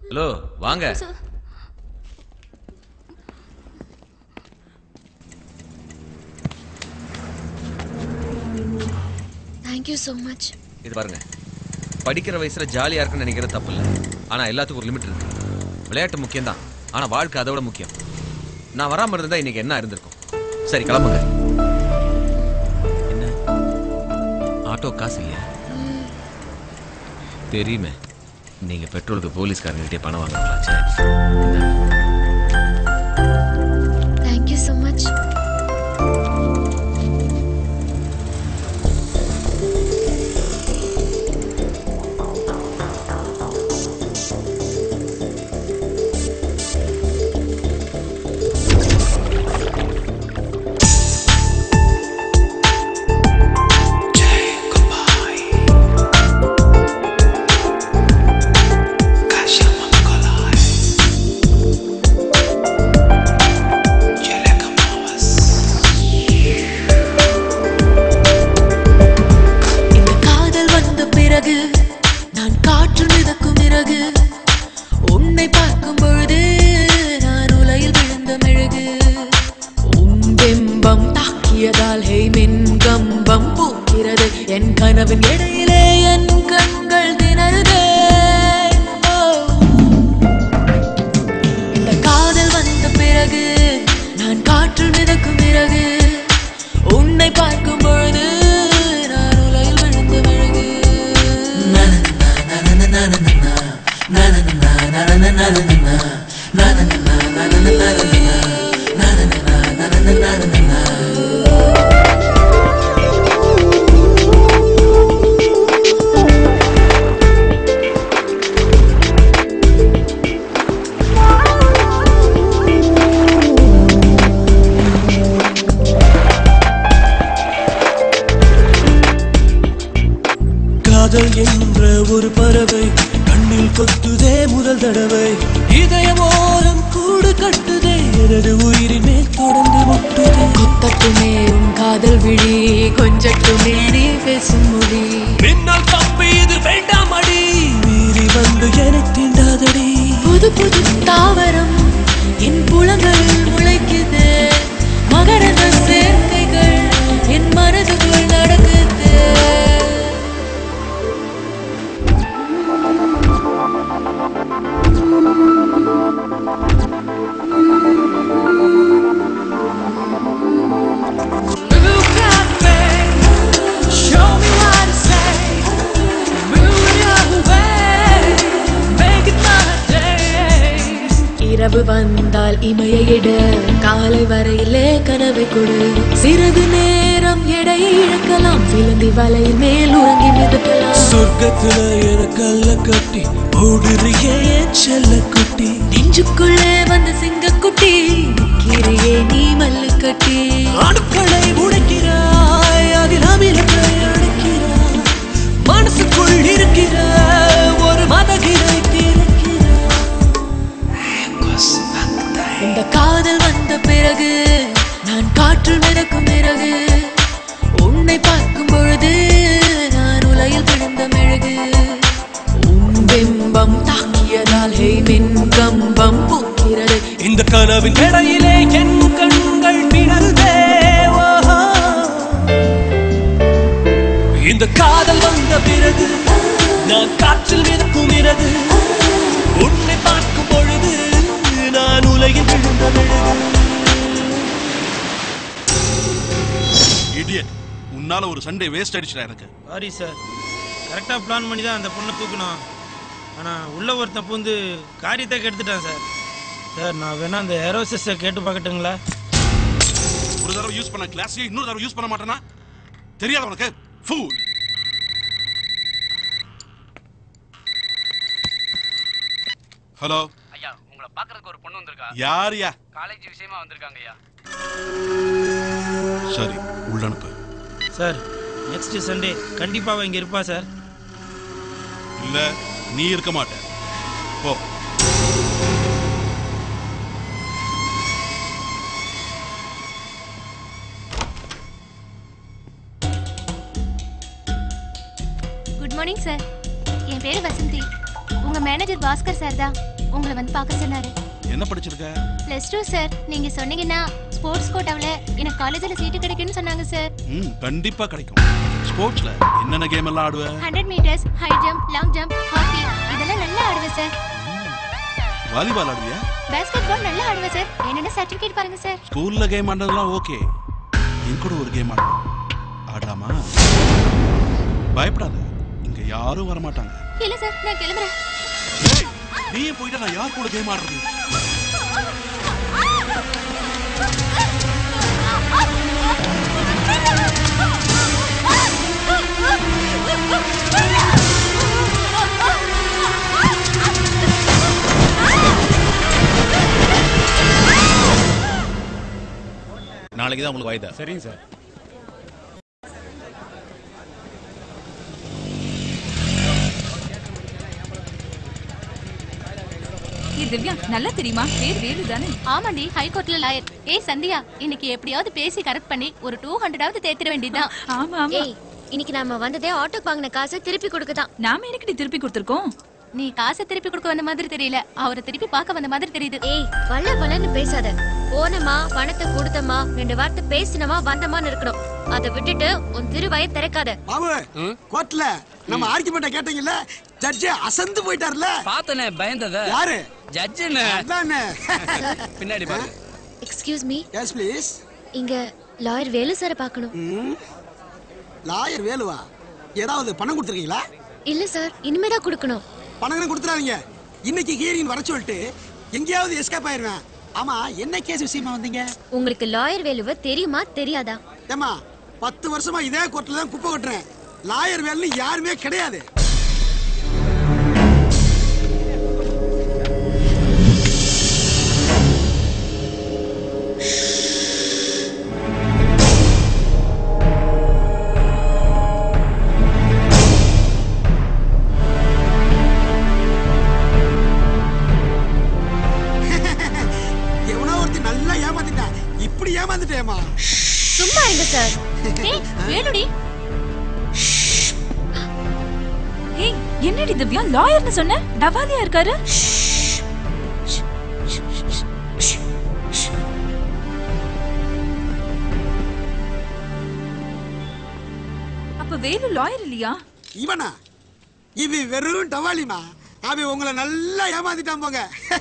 ஹலோ வாங்க
தேங்க்யூ ஸோ மச்
இது பாருங்க படிக்கிற வயசுல ஜாலியா இருக்குன்னு நினைக்கிறது தப்பு இல்லை ஆனா எல்லாத்துக்கும் ஒரு லிமிட் இருக்கு விளையாட்டு முக்கியம் தான் ஆனா வாழ்க்கை அதோட முக்கியம் நான் வராம இருந்தா இன்னைக்கு என்ன இருந்திருக்கும் சரி கிளம்புங்க என்ன ஆட்டோ காசு இல்லையா தெரியுமே நீங்க பெட்ரோலுக்கு போலீஸ்காரங்க பணம் வாங்குறாங்களா
தேங்க்யூ ஸோ மச்
இந்த காதல் வந்த பிறகு நான் காற்று மிதக்கும் இறகு உன்னை பார்க்கும் பொழுது நான் உலையில் விழுந்த மெழுகு உன் பிம்பம் தாக்கியதால் ஹே மின் கம்பம் பூக்கிறது என் கனவின் இடையிலே என் கண்கள் திணறுதே ஓ. இந்த காதல் வந்த பிறகு நான் காற்று மிதக்கும் இறகு உன்னை பார்க்கும் பொழுது நான் உலையில் விழுந்த மெழுகு
காதல் என்ற ஒரு பறவை கண்ணில் கொத்துதே முதல் தடவை இதயமோரம் கூடு கட்டுதே எனது உயிரின் மேல் தொடர்ந்து முட்டுதே
கொத்தட்டுமே உன் காதல் விழி கொஞ்சட்டுமே நீ பேசும் மொழி
பின்னால் தப்பி இது வேண்டாம் அடி மீறி வந்து என்னை தீண்டாதடி
புது புது தாவரம் என் புலங்களில் முளைக்குது மகரந்த சேர்க்கைகள் என் மனதுக்குள் நடக்குது
Look at me, show me what to say. Move your way, make it my day.
இரவு வந்தால் இமையிட காலை வரையிலே கனவை கொடு சிறிது நேரம் எடையை இழக்கலாம் சிலந்தி வலையில் மேல் உறங்கி மிதக்கலாம்
சொர்க்கத்துல எனக்கல்ல கட்டி ஓடுறியே என் செல்ல குட்டி
நெஞ்சுக்குள்ளே வந்த சிங்கக்குட்டி நிற்கிறியே நீ மல்லு கட்டி
அணுக்களை உடைக்கிறாய் அதில் அமிலத்தை அடைக்கிறாய் மனசுக்குள் இருக்கிற ஒரு மதகிரை
இந்த காதல் வந்த பிறகு நான் காற்றில் மிதக்கும் பிறகு உன்னை பார்க்கும் பொழுது நான் உலையில் விழுந்த மெழுகு உன் பிம்பம் தாக்கியதால் ஹே மின் கம்பம் பூக்கிறது
இந்த கனவின் இடையிலே என் கண்கள் பிணறுதே ஓஹோ. இந்த காதல் வந்த பிறகு நான் காற்றில் மிதக்கும் இறகு உன்னை பார்க்கும் பொழுது நான் உலகில் விழுந்த மெழுகு
இடியட் உன்னால ஒரு சண்டே வேஸ்ட் ஆயிடுச்சுடா எனக்கு
சாரி சார் கரெக்டாக பிளான் பண்ணி தான் அந்த பொண்ணை தூக்கணும் ஆனால் உள்ள ஒருத்தன் பூந்து காரியத்தை கெடுத்துட்டான் சார் சார் நான் வேணா அந்த ஏரோசிஸை கேட்டு பார்க்கட்டுங்களா
ஒரு தடவை யூஸ் பண்ண கிளாஸையே இன்னொரு தடவை யூஸ் பண்ண மாட்டேனா தெரியாத உனக்கு ஃபூல் ஹலோ
ஐயா உங்களை பார்க்கறதுக்கு ஒரு பொண்ணு வந்திருக்கா
யாருயா
காலேஜ் விஷயமா வந்திருக்காங்க ஐயா
சரி உள்ள அனுப்பு
சார் நெக்ஸ்ட் சண்டே கண்டிப்பாக அவன் இங்கே இருப்பா சார்
இல்ல நீ இருக்க மாட்ட போ
குட் மார்னிங் சார் என் பேரு வசந்தி உங்க மேனேஜர் பாஸ்கர் சார் தான்
உங்களை வந்து பார்க்க சொன்னாரு
என்ன படிச்சிருக்க
பிளஸ் டூ சார் நீங்க சொன்னீங்கன்னா ஸ்போர்ட்ஸ் கோட்டாவில் எனக்கு காலேஜில் சீட்டு கிடைக்கும்னு சொன்னாங்க சார்
ம் கண்டிப்பா கிடைக்கும் ஸ்போர்ட்ஸ்ல என்னென்ன கேம் எல்லாம் ஆடுவ
hundred metres high jump long jump hockey இதெல்லாம் நல்லா ஆடுவேன் சார்
வாலிபால் ஆடுவியா
பேஸ்கெட் பால் நல்லா ஆடுவேன் சார் என்னென்ன சர்டிஃபிகேட் பாருங்க சார்
ஸ்கூல்ல கேம் ஆடுறதெல்லாம் ஓகே என் கூட ஒரு கேம் ஆடலாம் ஆடலாமா பயப்படாத இங்க யாரும் வர மாட்டாங்க
இல்ல சார் நான் கிளம்புறேன்
நீயே போயிட்டு நான் யார் கூட கேம் ஆடுறது
நாளைக்கு தான் உங்களுக்கு வாய்தா சரிங்க சார்
ஏ திவ்யா நல்லா தெரியுமா பேர் வேலு தானே
ஆமாண்டி ஹைகோர்ட்ல லாயர் ஏய் சந்தியா இன்னைக்கு எப்படியாவது பேசி கரெக்ட் பண்ணி ஒரு டூ ஹண்ட்ரடாவது தேத்திர வேண்டியதுதான்
ஆமா ஆமா
ஏய் இன்னைக்கு நாம வந்ததே ஆட்டோக்கு வாங்கின காசை திருப்பி கொடுக்க தான்
நாம எனக்கு திருப்பி கொடுத்துருக்கோம்
நீ காசை திருப்பி கொடுக்க வந்த மாதிரி தெரியல அவரை திருப்பி பார்க்க வந்த மாதிரி தெரியுது
ஏய் வல்ல வல்லன்னு பேசாத போனமா பணத்தை கொடுத்தமா ரெண்டு வார்த்தை பேசினமா வந்தமான்னு இருக்கணும் அதை விட்டுட்டு உன் திருவாயை திறக்காத
பாபு கோர்ட்ல நம்ம ஆர்குமெண்ட கேட்டீங்கல்ல ஜட்ஜ் அசந்து போயிட்டார்ல
பார்த்தனே பயந்தத
யாரு
ஜட்ஜுன்னு
அதானே
பின்னாடி பாரு
எக்ஸ்கியூஸ் மீ
எஸ் ப்ளீஸ்
இங்க லாயர் வேலு சாரை பார்க்கணும்
லாயர் வேலுவா ஏதாவது பணம் கொடுத்துருக்கீங்களா
இல்ல சார் இனிமேதான் கொடுக்கணும்
பணம் கொடுத்துறாதீங்க இன்னைக்கு ஹியரிங் வர சொல்லிட்டு எங்கேயாவது எஸ்கேப் ஆயிருவேன் ஆமா என்ன கேஸ் விஷயமா வந்தீங்க
உங்களுக்கு லாயர் வேலுவ தெரியுமா தெரியாதா
ஏமா பத்து வருஷமா இதே கோர்ட்ல தான் குப்பை கொட்டுறேன் லாயர் வேலுன்னு யாருமே கிடையாது எவனோ ஒருத்தி நல்லா ஏமாத்திட்டா இப்படி ஏமாந்துட்டேமா
சும்மா இருங்க சார்
ஏய் வேலுடி
ஏய் என்னடி திவ்யா லாயர்னு சொன்ன டவாலியா இருக்காரு அப்ப வேலு லாயர் இல்லையா
இவனா இது வெறும் டவாலிமா அவன் உங்களை நல்லா ஏமாத்திட்டான் போங்க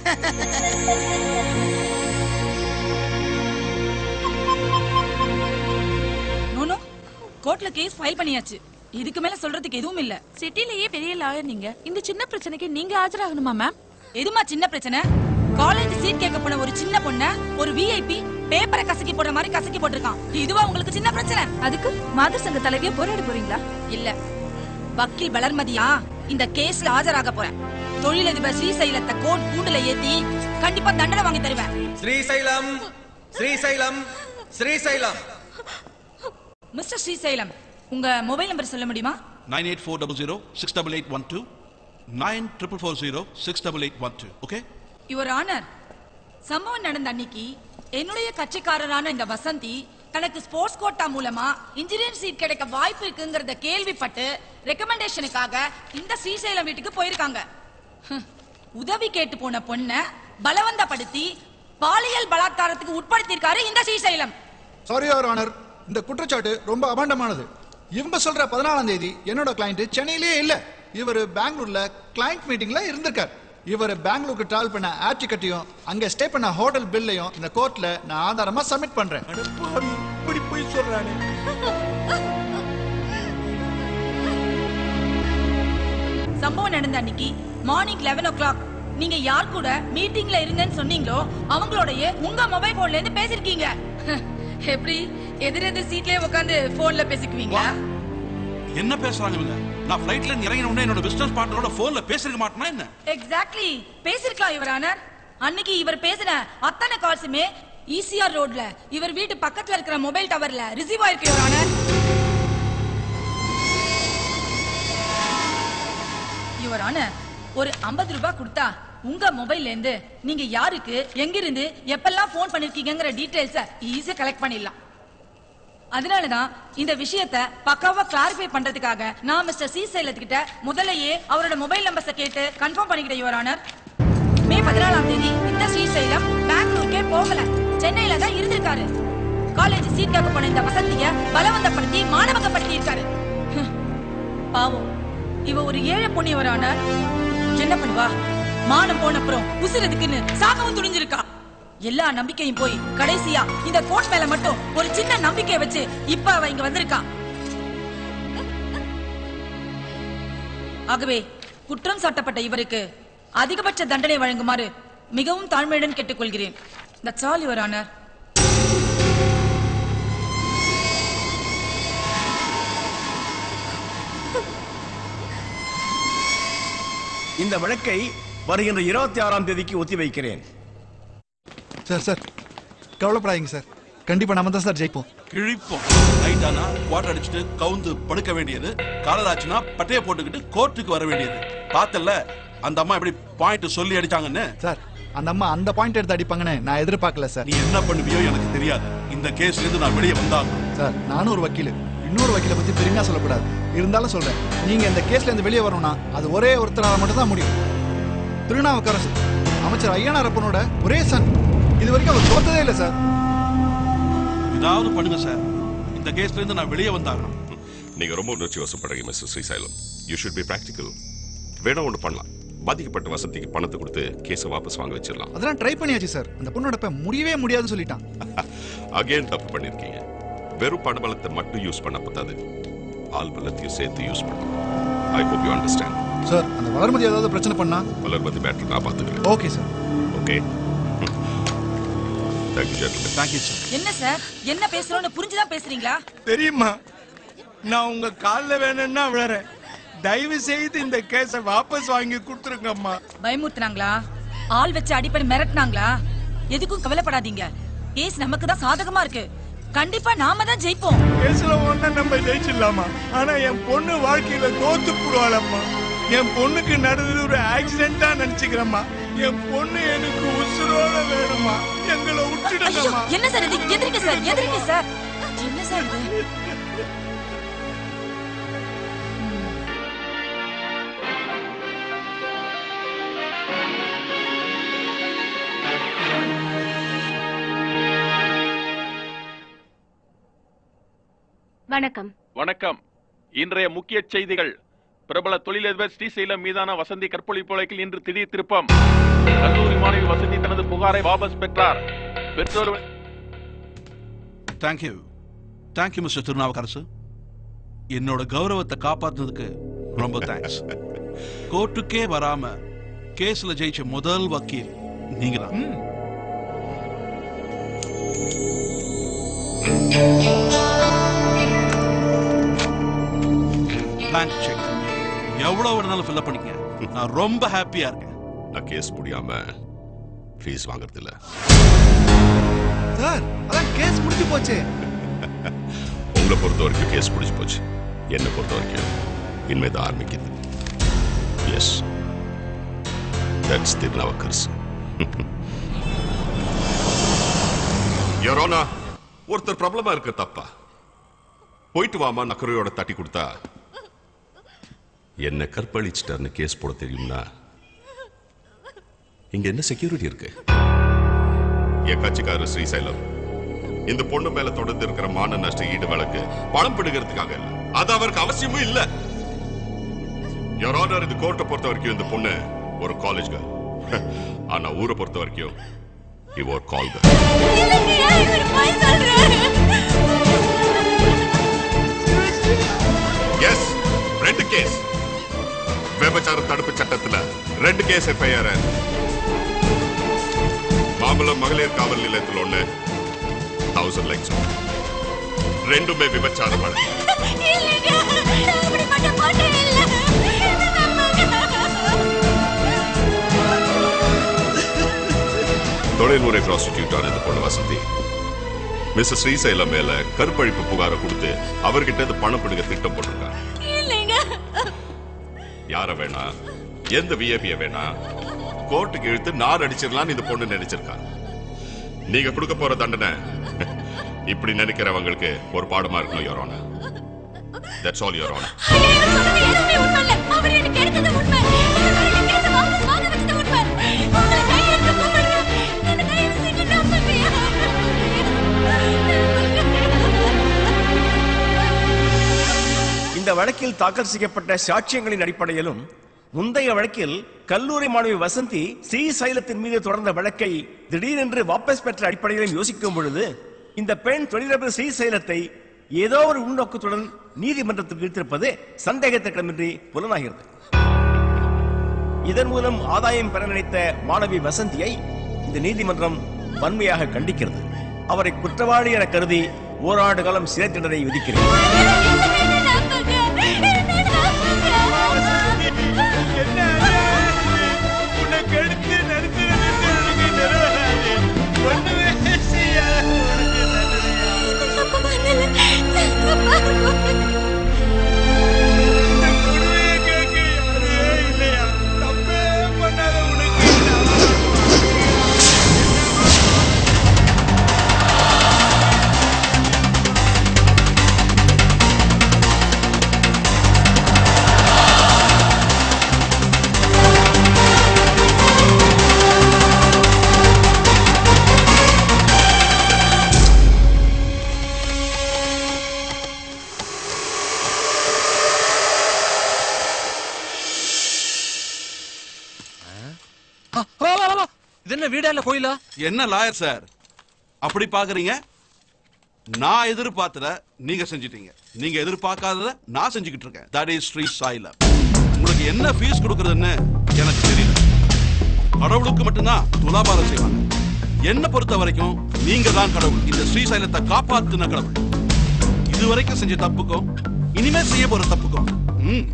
நோனோ கோர்ட்ல கேஸ் ஃபைல் பண்ணியாச்சு இதுக்கு மேல சொல்றதுக்கு எதுவும் இல்ல சிட்டிலேயே பெரிய லாயர் நீங்க இந்த சின்ன பிரச்சனைக்கு நீங்க ஆஜராகணுமா மேம் எதுமா சின்ன பிரச்சனை காலேஜ் சீட் கேட்க போன ஒரு சின்ன பொண்ண ஒரு விஐபி பேப்பரை கசக்கி போடுற மாதிரி கசக்கி போட்டிருக்கான் இதுவா உங்களுக்கு சின்ன பிரச்சனை அதுக்கு மாதர் சங்க தலைவியா போராட போறீங்களா இல்ல வக்கீல் வளர்மதியா இந்த கேஸ்ல ஆஜராக போறேன் தொழிலதிபர் ஸ்ரீசைலத்தை கோர்ட் கூண்டுல ஏத்தி கண்டிப்பா தண்டனை வாங்கி தருவேன்
ஸ்ரீசைலம் ஸ்ரீசைலம் ஸ்ரீசைலம்
மிஸ்டர் ஸ்ரீசைலம் உங்க மொபைல் நம்பர் சொல்ல முடியுமா
nine eight four double zero six double eight one two nine triple four zero six double eight one two okay
your honour சம்பவம் நடந்த அன்னைக்கு என்னுடைய கட்சிக்காரரான இந்த வசந்தி தனக்கு ஸ்போர்ட்ஸ் கோட்டா மூலமா இன்ஜினியரிங் சீட் கிடைக்க வாய்ப்பு இருக்குங்கிறத கேள்விப்பட்டு ரெக்கமெண்டேஷனுக்காக இந்த ஸ்ரீசைலம் வீட்டுக்கு போயிருக்காங்க ஹம், உதவி கேட்டு போன பொண்ண பலவந்தப்படுத்தி பாலியல் பலாத்காரத்துக்கு உட்படுத்தியிருக்காரு இந்த ஸ்ரீசைலம்
சாரி யுவர் ஆனர் இந்த குற்றச்சாட்டு ரொம்ப அபாண்டமானது இவங்க சொல்ற பதினாலாம் தேதி என்னோட கிளைண்ட் சென்னையிலேயே இல்ல இவர் பெங்களூர்ல கிளைண்ட் மீட்டிங்ல இருந்திருக்கார் இவர் பெங்களூருக்கு டிராவல் பண்ண ஏர் டிக்கெட்டையும் அங்க ஸ்டே பண்ண ஹோட்டல் பில்லையும் இந்த கோர்ட்ல நான் ஆதாரமா சப்மிட் பண்றேன்
இப்படி போய் சொல்றானே
சம்பவம் நடந்த அன்னைக்கு மார்னிங் லெவன் ஓ கிளாக் நீங்க யார் கூட மீட்டிங்ல இருந்தேன்னு சொன்னீங்களோ அவங்களோடய உங்க மொபைல் போன்ல இருந்து பேசிருக்கீங்க எப்படி எதிரெதிர் சீட்லயே உட்காந்து போன்ல பேசிக்குவீங்களா
என்ன பேசுறாங்க இவங்க நான் ஃப்ளைட்ல இருந்து இறங்கின உடனே என்னோட பிசினஸ் பார்ட்னரோட போன்ல பேசிருக்க மாட்டேனா என்ன
எக்ஸாக்ட்லி பேசிருக்கலாம் இவர் ஆனர் அன்னைக்கு இவர் பேசின அத்தனை கால்ஸுமே ஈசிஆர் ரோட்ல இவர் வீட்டு பக்கத்துல இருக்கிற மொபைல் டவர்ல ரிசீவ் ஆயிருக்கு இவர் ஆனர் யுவர் ஆனர் ஒரு 50 ரூபாய் கொடுத்தா உங்க மொபைல்ல இருந்து நீங்க யாருக்கு எங்கிருந்து எப்பெல்லாம் ஃபோன் பண்ணிருக்கீங்கங்கிற டீடைல்ஸ ஈஸியா கலெக்ட் பண்ணிடலாம் அதனாலதான் இந்த விஷயத்த பக்காவா கிளாரிஃபை பண்றதுக்காக நான் மிஸ்டர் சி சைலத்துக்கிட்ட முதல்லயே அவரோட மொபைல் நம்பர்ஸ கேட்டு கன்ஃபார்ம் பண்ணிக்கிட்டேன் யுவர் ஆனர் மே பதினாலாம் தேதி இந்த ஸ்ரீசைலம் பெங்களூருக்கே போகல சென்னையில தான் இருந்திருக்காரு காலேஜ் சீட் கேட்க போன இந்த வசந்திய பலவந்தப்படுத்தி மானவகப்படுத்தி இருக்காரு ஹம். பாவம் இவ ஒரு ஏழை புண்ணியவரான என்ன பண்ணுவா மானம் போன அப்புறம் உசுறதுக்குன்னு சாகவும் துணிஞ்சிருக்கா எல்லா நம்பிக்கையும் போய் கடைசியா இந்த கோட் மேல மட்டும் ஒரு சின்ன நம்பிக்கையை வச்சு இப்ப அவ இங்க வந்திருக்கா ஆகவே குற்றம் சாட்டப்பட்ட இவருக்கு அதிகபட்ச தண்டனை வழங்குமாறு மிகவும் தாழ்மையுடன் கேட்டுக்கொள்கிறேன் தட்ஸ் ஆல் யுவர் ஆனர்
இந்த வழக்கை வருகின்ற இருபத்தி ஆறாம் தேதிக்கு ஒத்தி வைக்கிறேன்
சார் சார் கவலைப்படாதீங்க சார் கண்டிப்பா நம்ம தான் சார் ஜெயிப்போம்
கிழிப்போம் நைட் ஆனா குவாட்டர் அடிச்சுட்டு கவுந்து படுக்க வேண்டியது காலர் ஆச்சுன்னா பட்டைய போட்டுக்கிட்டு கோர்ட்டுக்கு வர வேண்டியது பார்த்தல அந்த அம்மா எப்படி பாயிண்ட் சொல்லி அடிச்சாங்கன்னு
சார் அந்த அம்மா அந்த பாயிண்ட் எடுத்து அடிப்பாங்கன்னு நான் எதிர்பார்க்கல சார்
நீ என்ன பண்ணுவியோ எனக்கு தெரியாது இந்த கேஸ்ல இருந்து நான் வெளியே வந்தாகணும்
சார் நானும் ஒரு வக்கீல் இன்னொரு வக்கீலை பத்தி பெருமையா சொல்லக்கூடாது இருந்தாலும் சொல்றேன் நீங்க இந்த கேஸ்ல இருந்து வெளியே வரணும்னா அது ஒரே ஒருத்தரால மட்டும் தான் முடியும் திருநாவுக்கரசு அமைச்சர் ஐயனார் அப்பனோட ஒரே சன் இது வரைக்கும் அவர் தோத்ததே இல்லை சார்
ஏதாவது பண்ணுங்க சார் இந்த கேஸ்ல இருந்து நான் வெளியே வந்தாகணும்
நீங்க ரொம்ப உணர்ச்சி வசப்படுறீங்க mister Srisailam you should be practical வேணா ஒன்று பண்ணலாம் பாதிக்கப்பட்ட வசதிக்கு பணத்தை கொடுத்து கேஸை வாபஸ் வாங்க வச்சிடலாம்
அதெல்லாம் ட்ரை பண்ணியாச்சு சார் அந்த பொண்ணோட இப்ப முடியவே முடியாதுன்னு சொல்லிட்டான்
அகைன் தப்பு பண்ணிருக்கீங்க வெறும் பணபலத்தை மட்டும் யூஸ் பண்ண பத்தாது ஆள் பலத்தையும் சேர்த்து யூஸ் பண்ணணும் I hope you understand
sir அந்த வளர்மதி ஏதாவது பிரச்சனை பண்ணா
வளர்மதி மேட்டர் நான் பார்த்துக்கிறேன்
okay sir
okay thank you gentleman
thank you sir
என்ன சார் என்ன பேசுறோம்னு புரிஞ்சுதான் பேசுறீங்களா
தெரியுமா நான் உங்க கால்ல வேணும்னா விழறேன் தயவு செய்து இந்த கேஸை வாபஸ் வாங்கி கொடுத்துருங்கம்மா
பயமுறுத்துனாங்களா ஆள் வச்சு அடிப்படை மிரட்டினாங்களா எதுக்கும் கவலைப்படாதீங்க கேஸ் நமக்கு தான் சாதகமா இருக்கு கண்டிப்பா நாம தான் ஜெயிப்போம்
கேஸ்ல ஒண்ணா நம்ம ஜெயிச்சிடலாமா ஆனா என் பொண்ணு வாழ்க்கையில தோத்து போடுவாளம்மா என் பொண்ணுக்கு நடந்தது ஒரு ஆக்சிடென்டா நினைச்சுக்கிறேம்மா என் பொண்ணு எனக்கு உசுரோட வேணுமா எங்களை
ஐயோ,
விட்டுடுங்கம்மா
என்ன சார் இது எதிரிங்க சார் எதிரிங்க சார் என்ன சார் இது
வணக்கம்
வணக்கம் இன்றைய முக்கிய செய்திகள் பிரபல தொழிலதிபர் ஸ்ரீசைலம் மீதான வசந்தி கற்பழிப்பு வழக்கில் இன்று திடீர் திருப்பம் கல்லூரி மாணவி வசந்தி தனது புகாரை வாபஸ் பெற்றார் பெற்றோர்
தேங்க்யூ தேங்க்யூ மிஸ்டர் திருநாவுக்கரசு என்னோட கௌரவத்தை காப்பாத்துனதுக்கு ரொம்ப தேங்க்ஸ் கோர்ட்டுக்கே வராம கேஸ்ல ஜெயிச்ச முதல் வக்கீல் நீங்க தான் பிளாங்க் செக் எவ்வளவு வேணாலும் ஃபில்அப் பண்ணிக்கங்க நான் ரொம்ப ஹாப்பியா இருக்கேன்
நான் கேஸ் முடியாம ஃபீஸ் வாங்குறது இல்ல
சார் அதான் கேஸ் முடிஞ்சு போச்சு
உங்களை பொறுத்த வரைக்கும் கேஸ் முடிஞ்சு போச்சு என்னை பொறுத்த வரைக்கும் இனிமேதான் ஆரம்பிக்குது எஸ் தட்ஸ் திருநாவுக்கரசு யோரோனா ஒருத்தர் பிரபலமா இருக்க தப்பா போயிட்டு வாமா நக்கரையோட தட்டி கொடுத்தா என்ன கற்பழிச்சிட்டார்னு கேஸ் போட தெரியும்னா இங்க என்ன செக்யூரிட்டி இருக்கு என் கட்சிக்காரர் ஸ்ரீசைலம் இந்த பொண்ணு மேல தொடர்ந்து இருக்கிற மான நஷ்ட ஈடு வழக்கு பணம் பிடுங்கிறதுக்காக இல்ல அது அவருக்கு அவசியமும் இல்ல யோர் ஆனர் இந்த கோர்ட்டை பொறுத்த வரைக்கும் இந்த பொண்ணு ஒரு காலேஜ் கேர்ள் ஆனா ஊரை பொறுத்த வரைக்கும் இவ ஒரு கால் கேர்ள் எஸ் ரெண்டு கேஸ் விபச்சார தடுப்பு சட்டத்துல ரெண்டு கேஸ் எஃப்ஐஆர் மாம்பழம் மகளிர் காவல் நிலையத்தில் ஒண்ணு தௌசண்ட் லைக்ஸ் ரெண்டுமே விபச்சார வழக்கு தொழில்முறை ப்ராஸ்டிடியூட்டான இந்த பொண்ணு வசந்தி மிஸ்டர் ஸ்ரீசைலம் மேல கற்பழிப்பு புகாரை கொடுத்து அவர்கிட்ட இருந்து பணம் பிடுங்க திட்டம் போட்டிருக்காங்க யார வேணா எந்த விஐபிய வேணா கோர்ட்டுக்கு இழுத்து நார் அடிச்சிடலாம்னு இந்த பொண்ணு நினைச்சிருக்கா நீங்க கொடுக்க போற தண்டனை இப்படி நினைக்கிறவங்களுக்கு ஒரு பாடமா இருக்கணும் யோரோன தட்ஸ் ஆல் யோரோன
அவர் எனக்கு எடுத்தது உண்மை அவர் எனக்கு கேஸை வாபஸ் வாங்க வச்சது உண்மை
வழக்கில் தாக்கல் செய்யப்பட்ட சாட்சியங்களின் அடிப்படையிலும் முந்தைய வழக்கில் கல்லூரி மாணவி வசந்தி ஸ்ரீ சைலத்தின் மீது தொடர்ந்த வழக்கை திடீரென்று வாபஸ் பெற்ற அடிப்படையிலும் யோசிக்கும் பொழுது இந்த பெண் தொழிலதிபர் ஸ்ரீ சைலத்தை ஏதோ ஒரு உள்நோக்கத்துடன் நீதிமன்றத்துக்கு இழுத்திருப்பது சந்தேகத்திற்கிடமின்றி புலனாகிறது இதன் மூலம் ஆதாயம் பெற நினைத்த மாணவி வசந்தியை இந்த நீதிமன்றம் வன்மையாக கண்டிக்கிறது அவரை குற்றவாளி என கருதி ஓராண்டு காலம் சிறை தண்டனை விதிக்கிறது
உன்னை கெடுத்து நடத்துறது உனக்கு நிறைவேறாது ஒண்ணுமே செய்யாத உனக்கு இந்த கொடுமையை கேட்க யாருமே இல்லையா தப்பே பண்ணாத உனக்கு
இது என்ன வீடா இல்ல கோயிலா என்ன லாயர் சார் அப்படி பாக்குறீங்க நான் எதிர்பார்த்தத நீங்க செஞ்சிட்டீங்க நீங்க எதிர்பார்க்காதத நான் செஞ்சுக்கிட்டு இருக்கேன் தட் இஸ் ஸ்ரீ சாய்லம் உங்களுக்கு என்ன ஃபீஸ் கொடுக்கறதுன்னு எனக்கு தெரியல கடவுளுக்கு மட்டும்தான் துலாபாரம் செய்வாங்க என்ன பொறுத்த வரைக்கும் நீங்க தான் கடவுள் இந்த ஸ்ரீசைலத்தை காப்பாத்துன கடவுள் இதுவரைக்கும் செஞ்ச தப்புக்கும் இனிமே செய்ய போற தப்புக்கும் ம்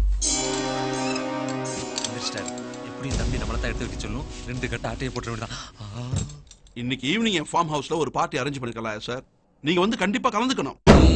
எப்படி தம்பி நம்மள தான் எடுத்து வைக்க சொல்லணும் ரெண்டு கட்ட ஆட்டையை போட்டு வேண்டாம்
இன்னைக்கு ஈவினிங் என் ஃபார்ம் ஹவுஸ்ல ஒரு பார்ட்டி அரேஞ்ச் பண்ணிருக்கலாம் சார் நீங்க வந்து கண்டிப்பா கலந்துக்கணும்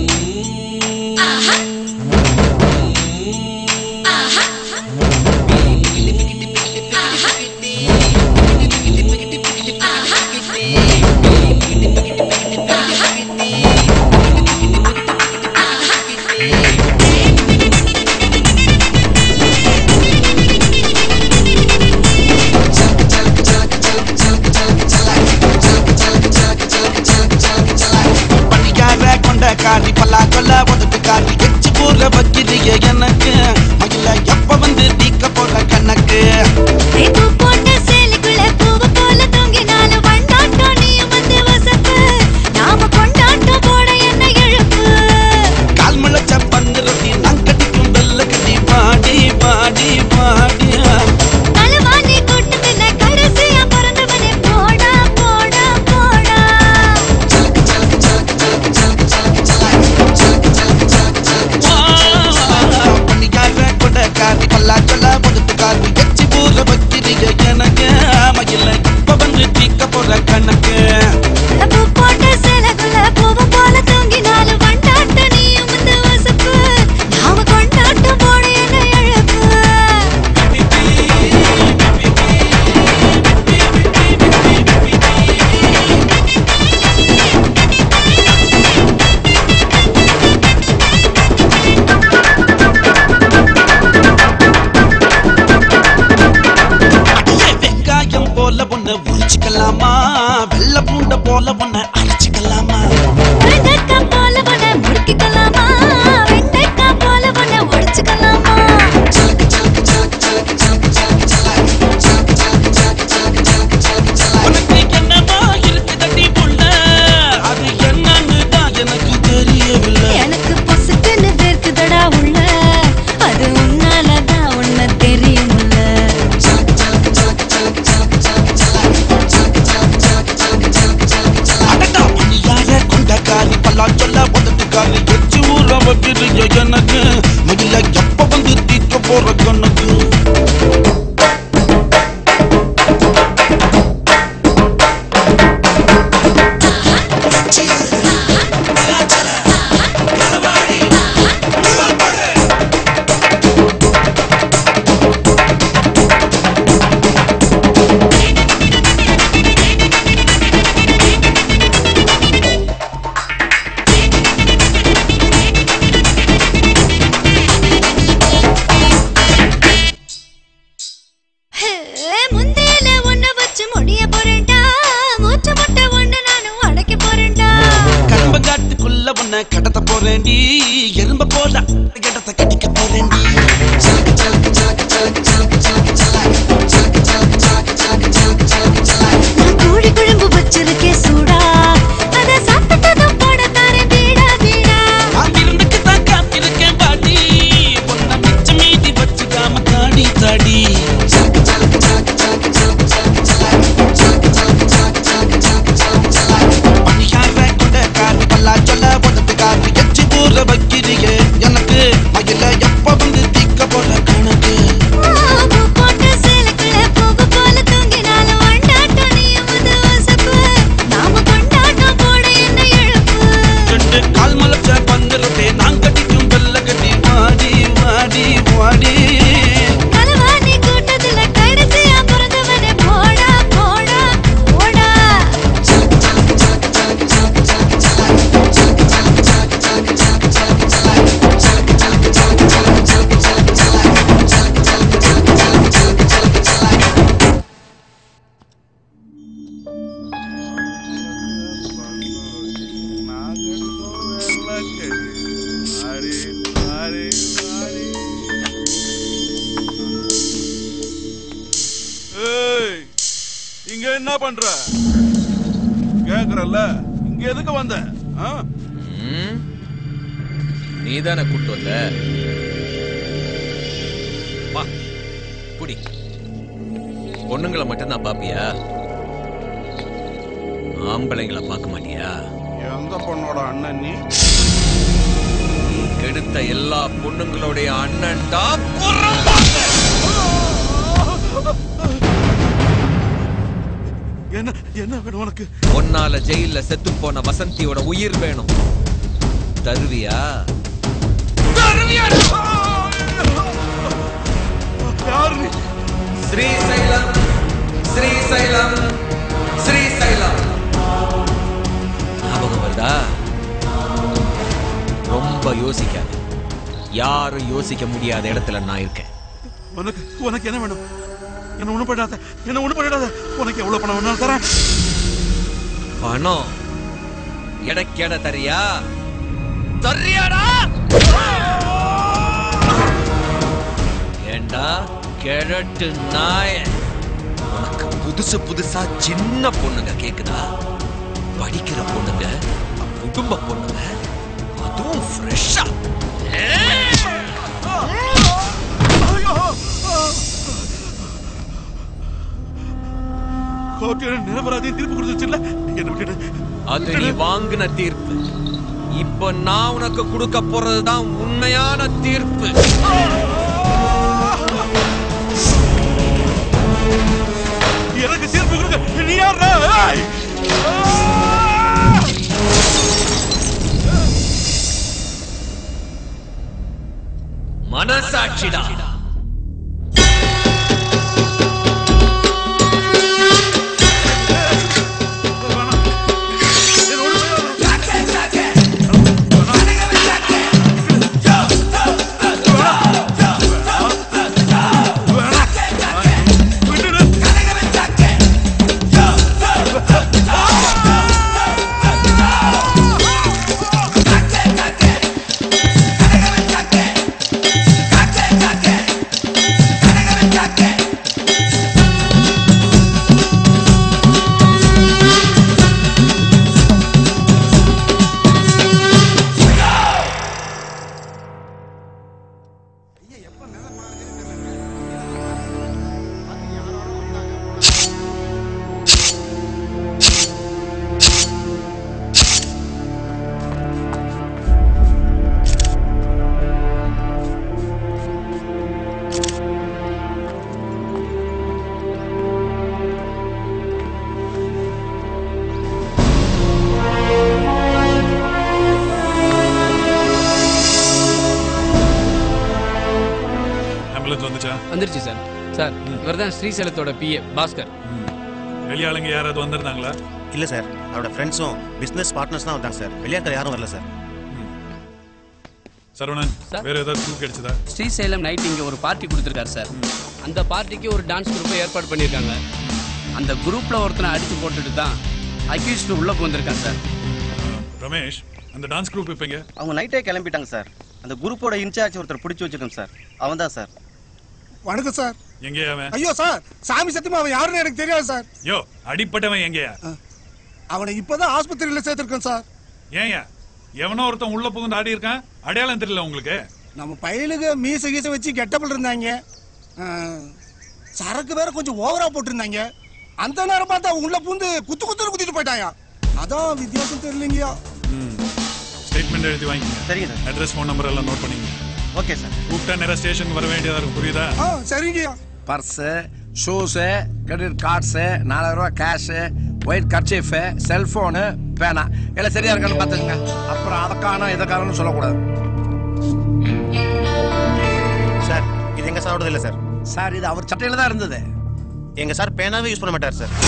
பணியார கொண்ட காரி பல்லா கொல்ல உதட்டு காரி எச்சு போற வக்கிறிய எனக்கு மயில எப்ப வந்து தீக்க போற கணக்கு
போட்ட சேலைக்குள்ள பூவு போல தொங்கினாலும் வண்டாட்டம் நீயும் வந்து வசப்பு நாம கொண்டாட்டம் போட என்ன எழுப்பு
கால் முளைச்ச பந்து ரொட்டி நான் கட்டிக்கும் வெள்ள கட்டி பாடி பாடி பாடி
களவாணி கூட்டத்துல கடைசியா பிறந்தவனே போடா போடா போடா
பணியார கொண்ட காரி பல்லா கொல்ல உதட்டு காரி எச்சு போற வக்கிறிய எனக்கு மயில எப்ப வந்து தீக்க போற கணக்கு
பூ போட்ட சேலைக்குள்ள பூவு போல தொங்கினாலும் வண்டாட்டம் நீயும் வந்து வசப்பு நாம கொண்டாட்டம் போட என்ன எழுப்பு
அடியே வெங்காயம் போல ஒண்ணு உரிச்சுக்கலாமா வெள்ள பூண்ட போல ஒண்ணு அரைச்சுக்கலாமா
வெண்டைக்காய் போல உன்னை முறுக்கிக்கலாமா வெண்டைக்காய் போல உன்னை உடைச்சுக்கலாமா
உனக்கு என்னமா இருக்கு தட்டி புள்ள அது என்னன்னு தான் எனக்கு தெரியவில்லை
எனக்கு பொசுக்குன்னு வேர்க்குதடா உள்ள அது உன்னாலதான் உன்னை தெரியும்ல
அடடா பணியார கொண்ட காரி பல்லா சொல்ல உதட்டு காரி எச்சு ஊற வைக்கிறிய எனக்கு மயில எப்ப வந்து தீக்க போற கணக்கு
ஹே, முந்தியில உன்னை வச்சு முடிய போறேன்டா மூச்சு முட்டை ஒண்ணு நானும் அடைக்க போறேன்டா
கரும்ப காட்டுக்குள்ள உன்னை கடத்த போறேன்டி எறும்ப போல இடத்த கட்டிக்க போறேன்டி
ஏய் இங்க என்ன பண்ற கேக்குறல்ல இங்க எதுக்கு வந்த ஆ?
ம்? நீதானே கூட்டு வந்த வா குடி பொண்ணுங்களை மட்டும்தான் பாப்பியா ஆம்பளைங்களை பார்க்க மாட்டியா
எந்த பொண்ணோட அண்ணன் நீ
நீ கெடுத்த எல்லா பொண்ணுங்களுடைய அண்ணன்டா
என்ன என்ன வேணும் உனக்கு
ஒன்னால ஜெயில செத்து போன வசந்தியோட உயிர் வேணும் தருவியா
யாரு நீ
ஸ்ரீசைலம் ஸ்ரீசைலம் ஸ்ரீசைலம் ஞாபகம் வருதா ரொம்ப யோசிக்காத யாரும் யோசிக்க முடியாத இடத்துல நான் இருக்கேன்
உனக்கு உனக்கு என்ன வேணும் என்ன ஒண்ணு பண்ணாத என்ன ஒண்ணு பண்ணிடாத உனக்கு எவ்வளவு பணம் வேணாலும் தரேன்
பணம் எடைக்கு எடை தரியா தர்றியாடா ஏண்டா கிழட்டு நாய உனக்கு புதுசு புதுசா சின்ன பொண்ணுங்க கேக்குதா படிக்கிற பொண்ணுங்க குடும்ப பொண்ணுங்க அதுவும் ஃப்ரெஷ்ஷா
கோர்ட்டு நிரபராதியை திருப்பி கொடுத்துச்சுல்ல என்ன விட்டுடு
அது நீ வாங்கின தீர்ப்பு இப்ப நான் உனக்கு கொடுக்க போறதுதான் உண்மையான தீர்ப்பு
எனக்கு தீர்ப்பு கொடுக்க நீ யாரா ஏய்!
மனசாட்சிடா
ஆம்புலன்ஸ் வந்துச்சா
வந்துருச்சு சார் சார் இவர் தான் ஸ்ரீசைலத்தோட பிஏ பாஸ்கர்
வெளியாளுங்க யாராவது வந்திருந்தாங்களா
இல்ல சார் அவரோட ஃப்ரெண்ட்ஸும் பிசினஸ் பார்ட்னர்ஸ் தான் வந்தாங்க சார் வெளியாட்கள் யாரும் வரல சார்
சரவணன் வேற ஏதாவது க்ளூ கிடைச்சதா
ஸ்ரீசைலம் நைட் இங்கே ஒரு பார்ட்டி கொடுத்துருக்காரு சார் அந்த பார்ட்டிக்கு ஒரு டான்ஸ் குரூப்பை ஏற்பாடு பண்ணியிருக்காங்க அந்த குரூப்பில் ஒருத்தனை அடித்து போட்டுட்டு தான் அக்யூஸ்ட் உள்ளே போந்திருக்கான் சார்
ரமேஷ் அந்த டான்ஸ் குரூப் இப்பங்க
அவங்க நைட்டே கிளம்பிட்டாங்க சார் அந்த குரூப்போட இன்சார்ஜ் ஒருத்தர் பிடிச்சி வச்சிருக்கோம் சார் அவன் தான் சார்
வணக்கம் சார்
எங்கே அவன்
ஐயோ சார் சாமி சத்தியமா அவன் யாருன்னு எனக்கு தெரியாது சார்
யோ அடிப்பட்டவன் எங்கயா
அவனை இப்பதான் ஆஸ்பத்திரியில சேர்த்திருக்கேன் சார்
ஏன்யா எவனோ ஒருத்தன் உள்ள புகுந்து ஆடி இருக்கான் அடையாளம் தெரியல உங்களுக்கு
நம்ம பயலுக மீச கீச வச்சு கெட்டபிள் இருந்தாங்க ஆ, சரக்கு வேற கொஞ்சம் ஓவரா போட்டிருந்தாங்க அந்த நேரம் பார்த்து அவன் உள்ள பூந்து குத்து குத்துன்னு குத்திட்டு போயிட்டாயா அதான் வித்தியாசம் தெரியலங்கய்யா
ஸ்டேட்மெண்ட் எழுதி வாங்கிக்கங்க
சரிங்க சார்
அட்ரஸ் ஃபோன் நம்பர் எல்லாம் நோட் பண்ணிக்கங்க
ஓகே சார்
கூப்பிட்டா நேரா ஸ்டேஷன் வர வேண்டியதா இருக்கும் புரியுதா
ஆ சரிங்கய்யா
பர்ஸு ஷூஸு கிரெடிட் கார்ட்ஸு நாலாயிரம் ரூபாய் கேஷு ஒயிட் கர்ச்சீஃபு செல்ஃபோனு பேனா எல்லாம் சரியா இருக்கான்னு பார்த்துக்கங்க அப்புறம் அதை காணும் இதை காணும்னு சொல்லக்கூடாது
சார் இது எங்க சாரோடது இல்ல சார்
சார் இது அவர் சட்டையில தான் இருந்தது
எங்க சார் பேனாவே யூஸ் பண்ண மாட்டார் சார்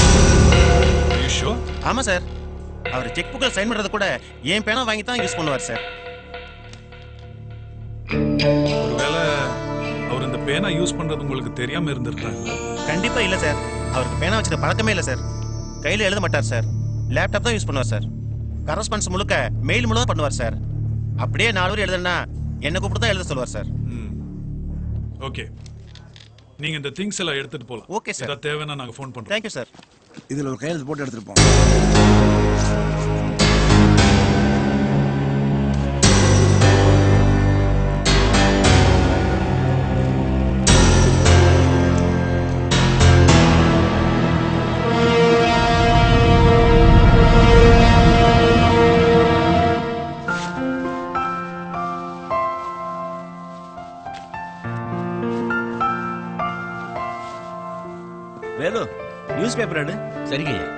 ஆமா சார் அவர் செக் புக்கில் சைன் பண்றது கூட என் பேனா வாங்கி தான் யூஸ் பண்ணுவார் சார்
ஒருவேளை அவர் இந்த பேனா யூஸ் பண்றது உங்களுக்கு தெரியாம இருந்திருக்காங்க
கண்டிப்பா இல்ல சார் அவருக்கு பேனா வச்சுக்க பழக்கமே இல்ல சார் கையில எழுத மாட்டார் சார் லேப்டாப் தான் யூஸ் பண்ணுவார் சார் கரஸ்பான்ஸ் முழுக்க மெயில் மூலம் தான் பண்ணுவார் சார் அப்படியே நாலு வரி எழுதுனா என்ன கூப்பிட்டு தான் எழுத சொல்லுவார் சார்
ஓகே நீங்க இந்த திங்ஸ் எல்லாம் எடுத்துட்டு போலாம்
ஓகே சார்
ஏதாவது தேவைன்னா நாங்க ஃபோன் பண்றோம்
தேங்க்யூ சார்
இதுல ஒரு கையெழுத்து போட்டு எடுத்துட்டு போங்க
வேலு நியூஸ் பேப்பர் எடு
சரிங்க ஐயா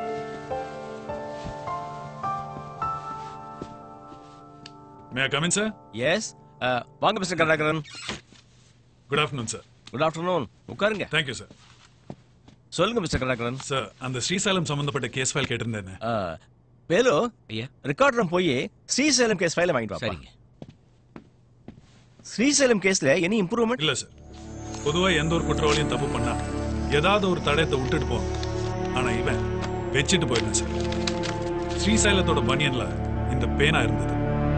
may I come in sir
yes வாங்க mister Karunakaran
good afternoon sir
good afternoon உட்காருங்க
தேங்க்யூ சார்
சொல்லுங்க மிஸ்டர் கருணாகரன்
சார் அந்த ஸ்ரீசைலம் சம்பந்தப்பட்ட கேஸ் ஃபைல் கேட்டிருந்தேன்
வேலு ரெக்கார்ட் ரூம் போய் ஸ்ரீசைலம் கேஸ் ஃபைல வாங்கிட்டு வா
சரிங்க
ஸ்ரீசைலம் கேஸ்ல எனி இம்ப்ரூவ்மெண்ட்
இல்ல சார் பொதுவா எந்த ஒரு குற்றவாளியும் தப்பு பண்ணா ஏதாவது ஒரு தடயத்தை விட்டுட்டு போகும் ஆனா இவன் வச்சுட்டு போயிருந்தேன் சார் ஸ்ரீசைலத்தோட பனியன்ல இந்த பேனா இருந்தது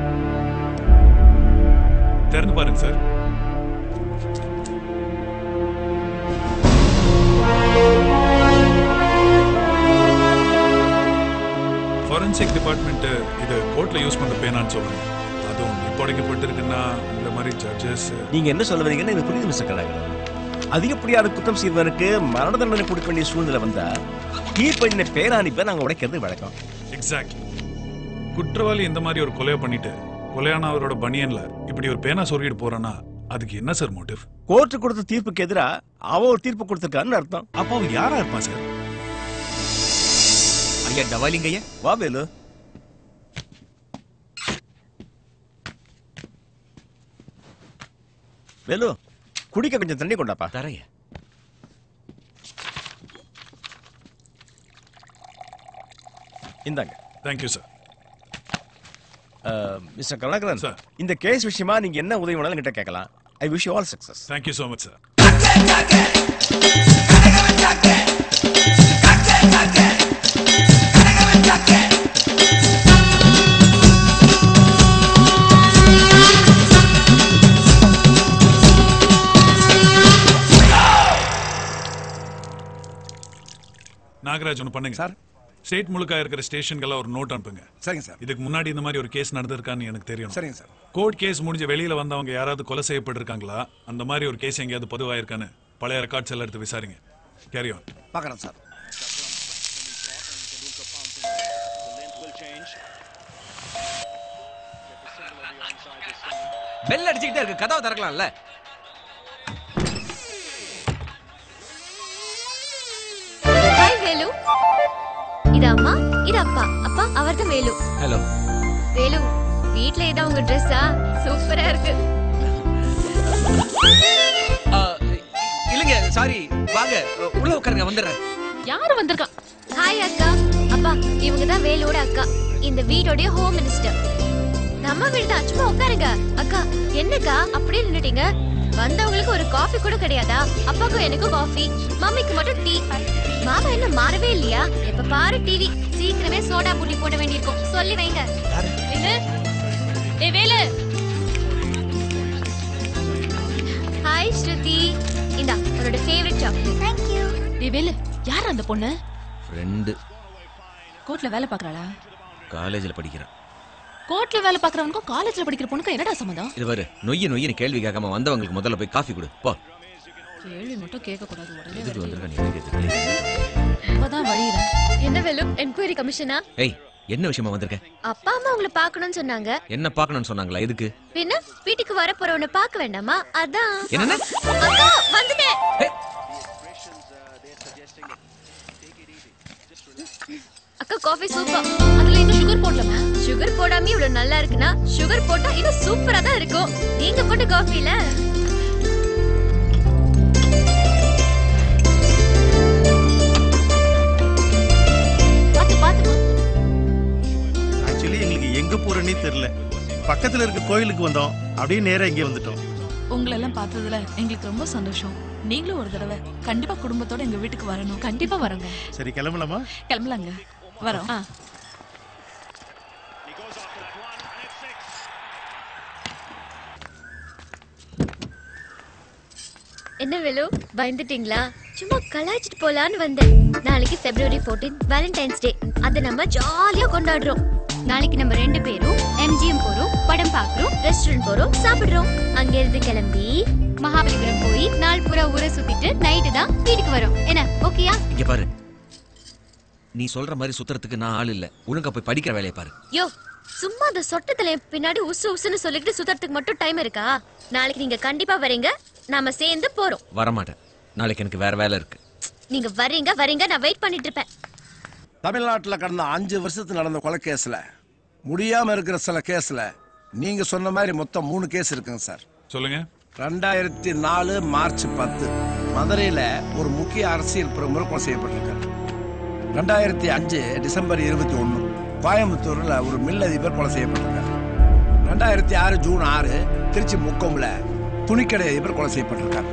திறந்து பாருங்க சார் ஃபொரன்சிக் டிபார்ட்மெண்ட் இது கோர்ட்ல யூஸ் பண்ற பேனான்னு சொல்றாங்க அதுவும் இப்போடைக்கப்பட்டிருக்குன்னா இந்த மாதிரி ஜட்ஜஸ்
நீங்க என்ன சொல்ல வரீங்கன்னு எனக்கு புரியுது மிஸ்டர் கருணாகரன் அதிகப்படியான குற்றம் செய்வதற்கு மரண தண்டனை கொடுக்க வேண்டிய சூழ்நிலை வந்தா தீர்ப்பதின பேராணிப்பை நாங்க உடைக்கிறது வழக்கம்
எக்ஸாக்ட்லி குற்றவாளி இந்த மாதிரி ஒரு கொலையை பண்ணிட்டு கொலையான அவரோட பனியன்ல இப்படி ஒரு பேனா சொருகிட்டு போறானா அதுக்கு என்ன சார் மோட்டிவ்
கோர்ட்டு கொடுத்த தீர்ப்புக்கு எதிரா அவ ஒரு தீர்ப்பு கொடுத்திருக்கான்னு அர்த்தம்
அப்போ அவன் யாரா இருப்பான் சார்
ஐயா டவாலிங்க ஐயா
வா வேலு வேலு குடிக்க கொஞ்சம் தண்ணி கொண்டாப்பா
தரைய
இந்தாங்க
தேங்க்யூ சார்
மிஸ்டர் கருணாகரன் இந்த கேஸ் விஷயமா நீங்க என்ன உதவி வேணாலும் கிட்ட கேட்கலாம் I wish all success
thank you so much sir Nagaraj ஒன்று பண்ணுங்க சார் ஸ்டேட் முழுக்க இருக்கிற ஸ்டேஷன்கெல்லாம் ஒரு நோட் அனுப்புங்க
சரிங்க சார்
இதுக்கு முன்னாடி இந்த மாதிரி ஒரு கேஸ் நடந்திருக்கான்னு எனக்கு தெரியும்
சரிங்க சார்
கோர்ட் கேஸ் முடிஞ்சு வெளியில வந்தவங்க யாராவது கொலை செய்யப்பட்டிருக்காங்களா அந்த மாதிரி ஒரு கேஸ் எங்கேயாவது பதிவாயிருக்கான்னு பழைய ரெக்கார்ட்ஸ் எல்லாம் எடுத்து விசாரிங்க கேரி ஆன்
பார்க்குறேன் சார்
பெல் அடிச்சுக்கிட்டே இருக்கு கதவை திறக்கலாம்ல
ஹாய் வேலு இது அம்மா இது அப்பா அப்பா அவர்தான் வேலு
ஹலோ
வேலு வீட்ல இதான் உங்க ட்ரெஸ்ஸா சூப்பரா இருக்கு
இல்லைங்க சாரி வாங்க உள்ள உட்காருங்க வந்துடுறேன்
யாரு வந்திருக்கா ஹாய் அக்கா அப்பா இவங்க தான் வேலோட அக்கா இந்த வீடோட ஹோம் மினிஸ்டர் நம்ம வீடு தான் சும்மா உட்காருங்க அக்கா என்னக்கா அப்படியே நின்னுட்டீங்க வந்தவங்களுக்கு ஒரு காஃபி கூட கிடையாதா அப்பாக்கும் எனக்கும் காஃபி மம்மிக்கு மட்டும் டீ மாமா என்ன மாறவே இல்லையா எப்ப பாரு டிவி சீக்கிரமே சோடா புட்டி போட வேண்டியிருக்கும் சொல்லி வைங்க
வேலு ஏ வேலு
ஹாய் ஸ்ருதி இந்தா உன்னோட ஃபேவரட் சாக்லேட் தேங்க் யூ
ஏ வேலு யார் அந்த பொண்ணு
ஃப்ரெண்டு
கோர்ட்ல வேலை பாக்குறாளா
காலேஜில் படிக்கிறேன்
கோர்ட்ல வேலை பாக்குறவனுக்கும் காலேஜ்ல படிக்கிற பொண்ணுக்கும் என்னடா சம்மதம்
இது பாரு நொய்ய நொய்யன்னு கேள்வி கேட்காம வந்தவங்களுக்கு முதல்ல போய் காஃபி கொடு போ
கேள்வி மட்டும் கேட்க கூடாது உடனே
எதுக்கு வந்திருக்கா நீ கேட்டு
இப்பதான் வழியிறேன்
என்ன வேலு என்கொயரி கமிஷனா
ஏய் என்ன விஷயமா வந்திருக்க
அப்பா அம்மா உங்களை பார்க்கணும்னு சொன்னாங்க
என்ன பார்க்கணும்னு சொன்னாங்களா எதுக்கு
பின்ன வீட்டுக்கு வர போறவன பார்க்க வேண்டாமா அதான்
என்னன்னு?
அக்கா வந்துட்டேன் அக்கா காஃபி சூப்பர்
அதுல இன்னும் சுகர் போடலாமா
சுகர் போடாம இவ்வளவு நல்லா இருக்குன்னா சுகர் போட்டா இன்னும் சூப்பரா தான் இருக்கும் நீங்க போட்ட காஃபில
பாத்து பாத்து
ஆக்சுவலி எங்களுக்கு எங்க போறேன்னே தெரியல பக்கத்துல இருக்க கோயிலுக்கு வந்தோம் அப்படியே நேரா இங்கே வந்துட்டோம்
உங்களை எல்லாம் பார்த்ததுல எங்களுக்கு ரொம்ப சந்தோஷம் நீங்களும் ஒரு தடவை கண்டிப்பா குடும்பத்தோட எங்க வீட்டுக்கு வரணும்
கண்டிப்பா வரோங்க
சரி கிளம்பலாமா
கிளம்பலாங்க வரோம்
என்ன வேலு பயந்துட்டீங்களா சும்மா கலாய்ச்சிட்டு போலான்னு வந்தேன் நாளைக்கு பிப்ரவரி 14 வேலண்டைன்ஸ் டே அதை நம்ம ஜாலியா கொண்டாடுறோம்
நாளைக்கு நம்ம ரெண்டு பேரும் எம்ஜிஎம் போறோம் படம் பாக்குறோம்
ரெஸ்டாரண்ட் போறோம் சாப்பிடுறோம் அங்க இருந்து கிளம்பி
மகாபலிபுரம் போய் நாள் பூரா ஊரை சுத்திட்டு நைட்டு தான் வீட்டுக்கு வரோம் என்ன ஓகேயா
இங்க பாரு நீ சொல்ற மாதிரி சுத்துறதுக்கு நான் ஆள் இல்ல ஒழுங்கா போய் படிக்கிற வேலையை பாரு
யோ சும்மா அந்த சொட்டத்துல பின்னாடி உசு உசுன்னு சொல்லிட்டு சுத்தறதுக்கு மட்டும் டைம் இருக்கா நாளைக்கு நீங்க கண்டிப்பா வரீங்க நாம சேர்ந்து போறோம்
வரமாட்டேன் நாளைக்கு எனக்கு வேற வேலை இருக்கு
நீங்க வரீங்க வரீங்க நான் வெயிட் பண்ணிட்டு இருப்பேன்
தமிழ்நாட்டில் கடந்த அஞ்சு வருஷத்துல நடந்த கொலை கேஸ்ல முடியாம இருக்கிற சில கேஸ்ல நீங்க சொன்ன மாதிரி மொத்தம் மூணு கேஸ் இருக்குங்க சார்
சொல்லுங்க
ரெண்டாயிரத்தி நாலு மார்ச் பத்து மதுரையில ஒரு முக்கிய அரசியல் பிரமுகர் கொலை செய்யப்பட்டிருக்காரு ரெண்டாயிரத்தி அஞ்சு டிசம்பர் இருபத்தி ஒன்று கோயம்புத்தூர்ல ஒரு மில் அதிபர் கொலை செய்யப்பட்டிருக்காரு ரெண்டாயிரத்தி ஆறு ஜூன் ஆறு திருச்சி முக்கம்ல துணிக்கடை அதிபர் கொலை செய்யப்பட்டிருக்காரு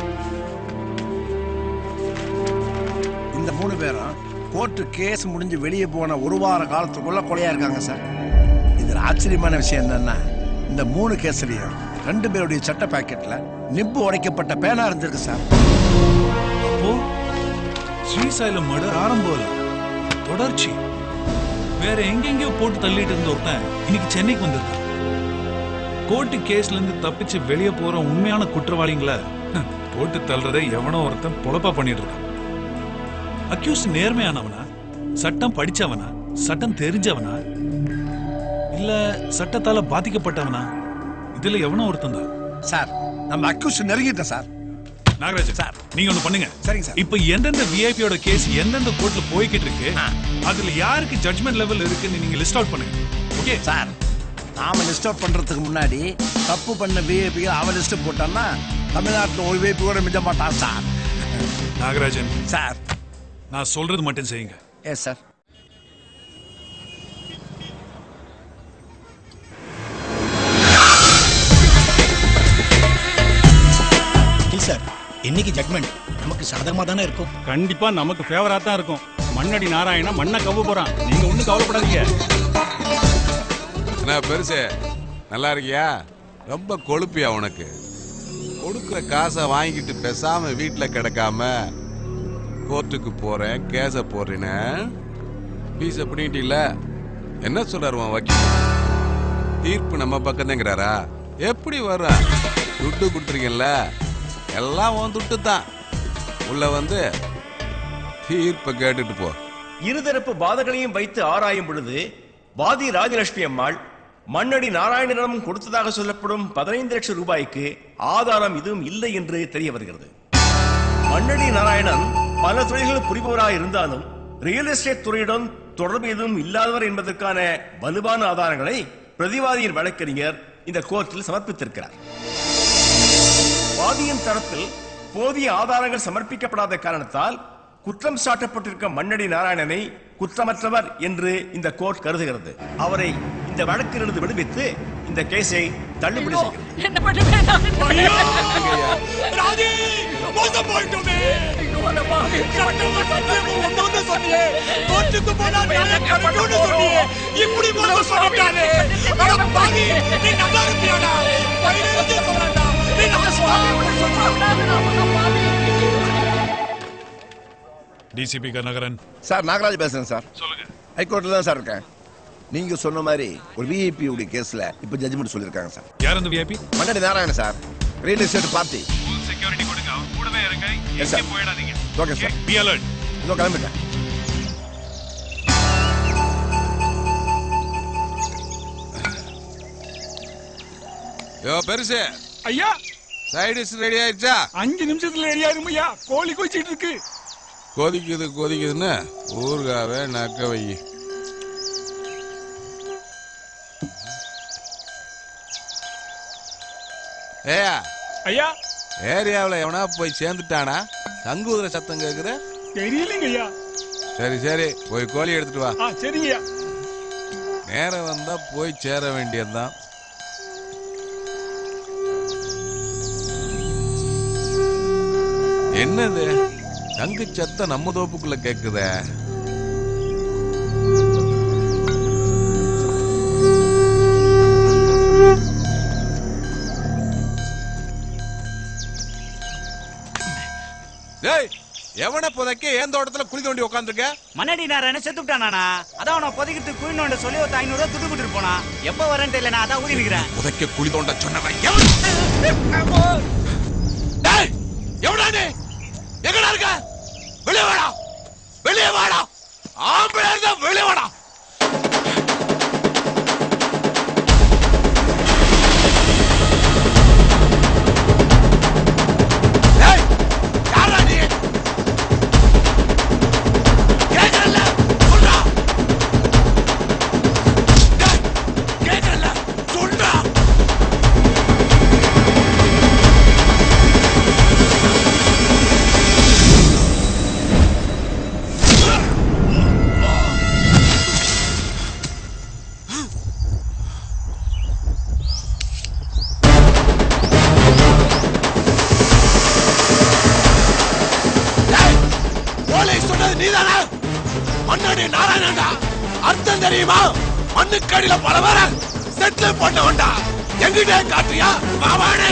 இந்த மூணு பேரும் கோர்ட்டு கேஸ் முடிஞ்சு வெளியே போன ஒரு வார காலத்துக்குள்ள கொலையா இருக்காங்க சார் இதுல ஆச்சரியமான விஷயம் என்னன்னா இந்த மூணு கேஸ்லயும் ரெண்டு பேருடைய சட்ட பாக்கெட்ல நிப்பு உடைக்கப்பட்ட பேனா இருந்திருக்கு சார்
அப்போ ஸ்ரீசைலம் மர்டர் ஆரம்பம் இல்ல தொடர்ச்சி வேற எங்கெங்கயோ போட்டு தள்ளிட்டு இருந்த ஒருத்தன் இன்னைக்கு சென்னைக்கு வந்திருக்கான் கோர்ட்டு கேஸ்ல இருந்து தப்பிச்சு வெளியே போற உண்மையான குற்றவாளிங்களை ஹம், போட்டு தள்ளுறதை எவனோ ஒருத்தன் பொழப்பா பண்ணிட்டு இருக்கான் அக்யூஸ் நேர்மையானவனா சட்டம் படிச்சவனா சட்டம் தெரிஞ்சவனா இல்ல சட்டத்தால பாதிக்கப்பட்டவனா இதுல எவனோ ஒருத்தன் தான்
சார் நம்ம அக்யூஸ் நெருங்கிட்டோம் சார்
நாகராஜன் சார் நீங்க ஒண்ணு பண்ணுங்க
சரிங்க சார்
இப்ப எந்தெந்த விஐபியோட கேஸ் எந்தெந்த கோர்ட்ல போய்கிட்டு இருக்கு அதுல யாருக்கு ஜட்மெண்ட் லெவல் இருக்குன்னு நீங்க லிஸ்ட் அவுட் பண்ணுங்க ஓகே
சார் நாம லிஸ்ட் அவுட் பண்றதுக்கு முன்னாடி தப்பு பண்ண விஐபி அவன் லிஸ்ட் போட்டான்னா தமிழ்நாட்டில் ஒரு விஐபி கூட மிஞ்ச மாட்டான் சார்
நாகராஜன்
சார்
நான் சொல்றது மட்டும் செய்யுங்க
எஸ் சார்
வக்கீல் சார் இன்னைக்கு ஜட்மெண்ட் நமக்கு சாதகமா தானே இருக்கும்
கண்டிப்பா நமக்கு ஃபேவரா தான் இருக்கும் மண்ணடி நாராயணா மண்ணை கவு போறான் நீங்க ஒண்ணும் கவலைப்படாதீங்க
என்ன பெருசு நல்லா இருக்கியா ரொம்ப கொழுப்பியா உனக்கு கொடுக்குற காசை வாங்கிட்டு பேசாம வீட்டுல கிடக்காம கோர்ட்டுக்கு போறேன் கேஸ போறேன்னு ஃபீஸ பிடிக்கிட்டீல்ல என்ன சொல்றாரு உன் வக்கீல் தீர்ப்பு நம்ம பக்கம்தாங்கிறாரா எப்படி வர துட்டு கொடுத்துருக்கீங்கல்ல எல்லாம் உன் துட்டு தான் உள்ள வந்து தீர்ப்பை கேட்டுட்டு போ
இருதரப்பு வாதங்களையும் வைத்து ஆராயும் பொழுது வாதி ராஜலட்சுமி அம்மாள் மண்ணடி நாராயணனிடம் கொடுத்ததாக சொல்லப்படும் பதினைந்து லட்சம் ரூபாய்க்கு ஆதாரம் எதுவும் இல்லை என்று தெரிய வருகிறது மண்ணடி நாராயணன் பல தொழில்கள் புரிபவராக இருந்தாலும் ரியல் எஸ்டேட் துறையுடன் தொடர்பு எதுவும் இல்லாதவர் என்பதற்கான வலுவான ஆதாரங்களை பிரதிவாதியின் வழக்கறிஞர் இந்த கோர்ட்டில் சமர்ப்பித்திருக்கிறார் வாதியின் தரப்பில் போதிய ஆதாரங்கள் சமர்ப்பிக்கப்படாத காரணத்தால் குற்றம் சாட்டப்பட்டிருக்கும் மண்ணடி நாராயணனை குற்றமற்றவர் என்று இந்த கோர்ட் கருதுகிறது அவரை இந்த வழக்கிலிருந்து விடுவித்து இந்த கேஸை தள்ளுபடி செய்கிறது
என்ன பண்ணுவேன்
ஐயோ!
ராஜி மோசம் போயிட்டோமே சட்டம் சத்தியம் ஒண்ணு சொன்னியே கோர்ட்டுக்கு போனா நியாயம் கிடைக்கும்னு சொன்னியே இப்படி மோசம் பண்ணிட்டானே அட பாவி நீ நல்லா இருப்பியாடா பயிரே சொல்றா நீ
டிசிபி கனகரன்
சார் நாகராஜ் பேசுறேன் சார்
சொல்லுங்க
ஹைகோர்ட்ல தான் சார் இருக்கேன் நீங்க சொன்ன மாதிரி ஒரு விஐபி உடைய கேஸ்ல இப்ப ஜட்ஜ்மெண்ட் சொல்லிருக்காங்க சார்
யார் அந்த VIP
Mannadi Narayanan sir real estate party
security கொடுங்க அவர் கூடவே இருங்க
Yes, sir.
எங்கேயும் போயிடாதீங்க
ஓகே சார்
பி அலர்ட்
இதோ கிளம்பிட்டேன்
யோ பெருசு
ஐயா
சைடிஸ் ரெடி ஆயிடுச்சா
அஞ்சு நிமிஷத்துல ரெடியா இருமையா கோழி கொச்சிட்டு இருக்கு
கொதிக்குது கொதிக்குதுன்னு ஊறுகாவே நக்க வை ஏயா
ஐயா
ஏரியாவில் எவனா போய் சேர்ந்துட்டானா சங்குதிர சத்தம் கேக்குற
தெரியலங்க ஐயா
சரி சரி போய் கோழி எடுத்துட்டு வா
ஆ சரிங்கய்யா
நேரம் வந்தா போய் சேர வேண்டியதுதான் என்னது சங்கு சத்தம் நம்ம தோப்புக்குள்ள கேக்குதே டேய் எவனை புதைக்க ஏன் தோட்டத்துல குழி தோண்டி உட்காந்துருக்க
மண்ணடி நாராயண செத்துட்டானா அதான் அவனை புதைக்கிறதுக்கு குழி நோண்ட சொல்லி ஒரு ஐநூறு ரூபா துட்டு கொடுத்துட்டு போனா எப்ப வரேன்னு தெரியல நான் அதான் ஊதி நிக்கிறேன்
புதைக்க குழி தோண்ட சொன்னவன் எவன் டேய் எவனா நீ எங்கடா இருக்க வெளியே வாடா வெளியே வாடா ஆம்பளை இருந்தா வெளியே வாடா டேய், யார்றா நீ? கேக்குறல்ல? சொல்றா. டேய், கேக்குறல்ல? சொல்றா. போலீஸ் சொன்னது நீதானா மண்ணடி நாராயணன்டா அர்த்தம் தெரியுமா மண்ணுக்கடியில பல பேர செட்டில் பண்ணவன்டா எங்கிட்டே காட்டுறியா மாவானே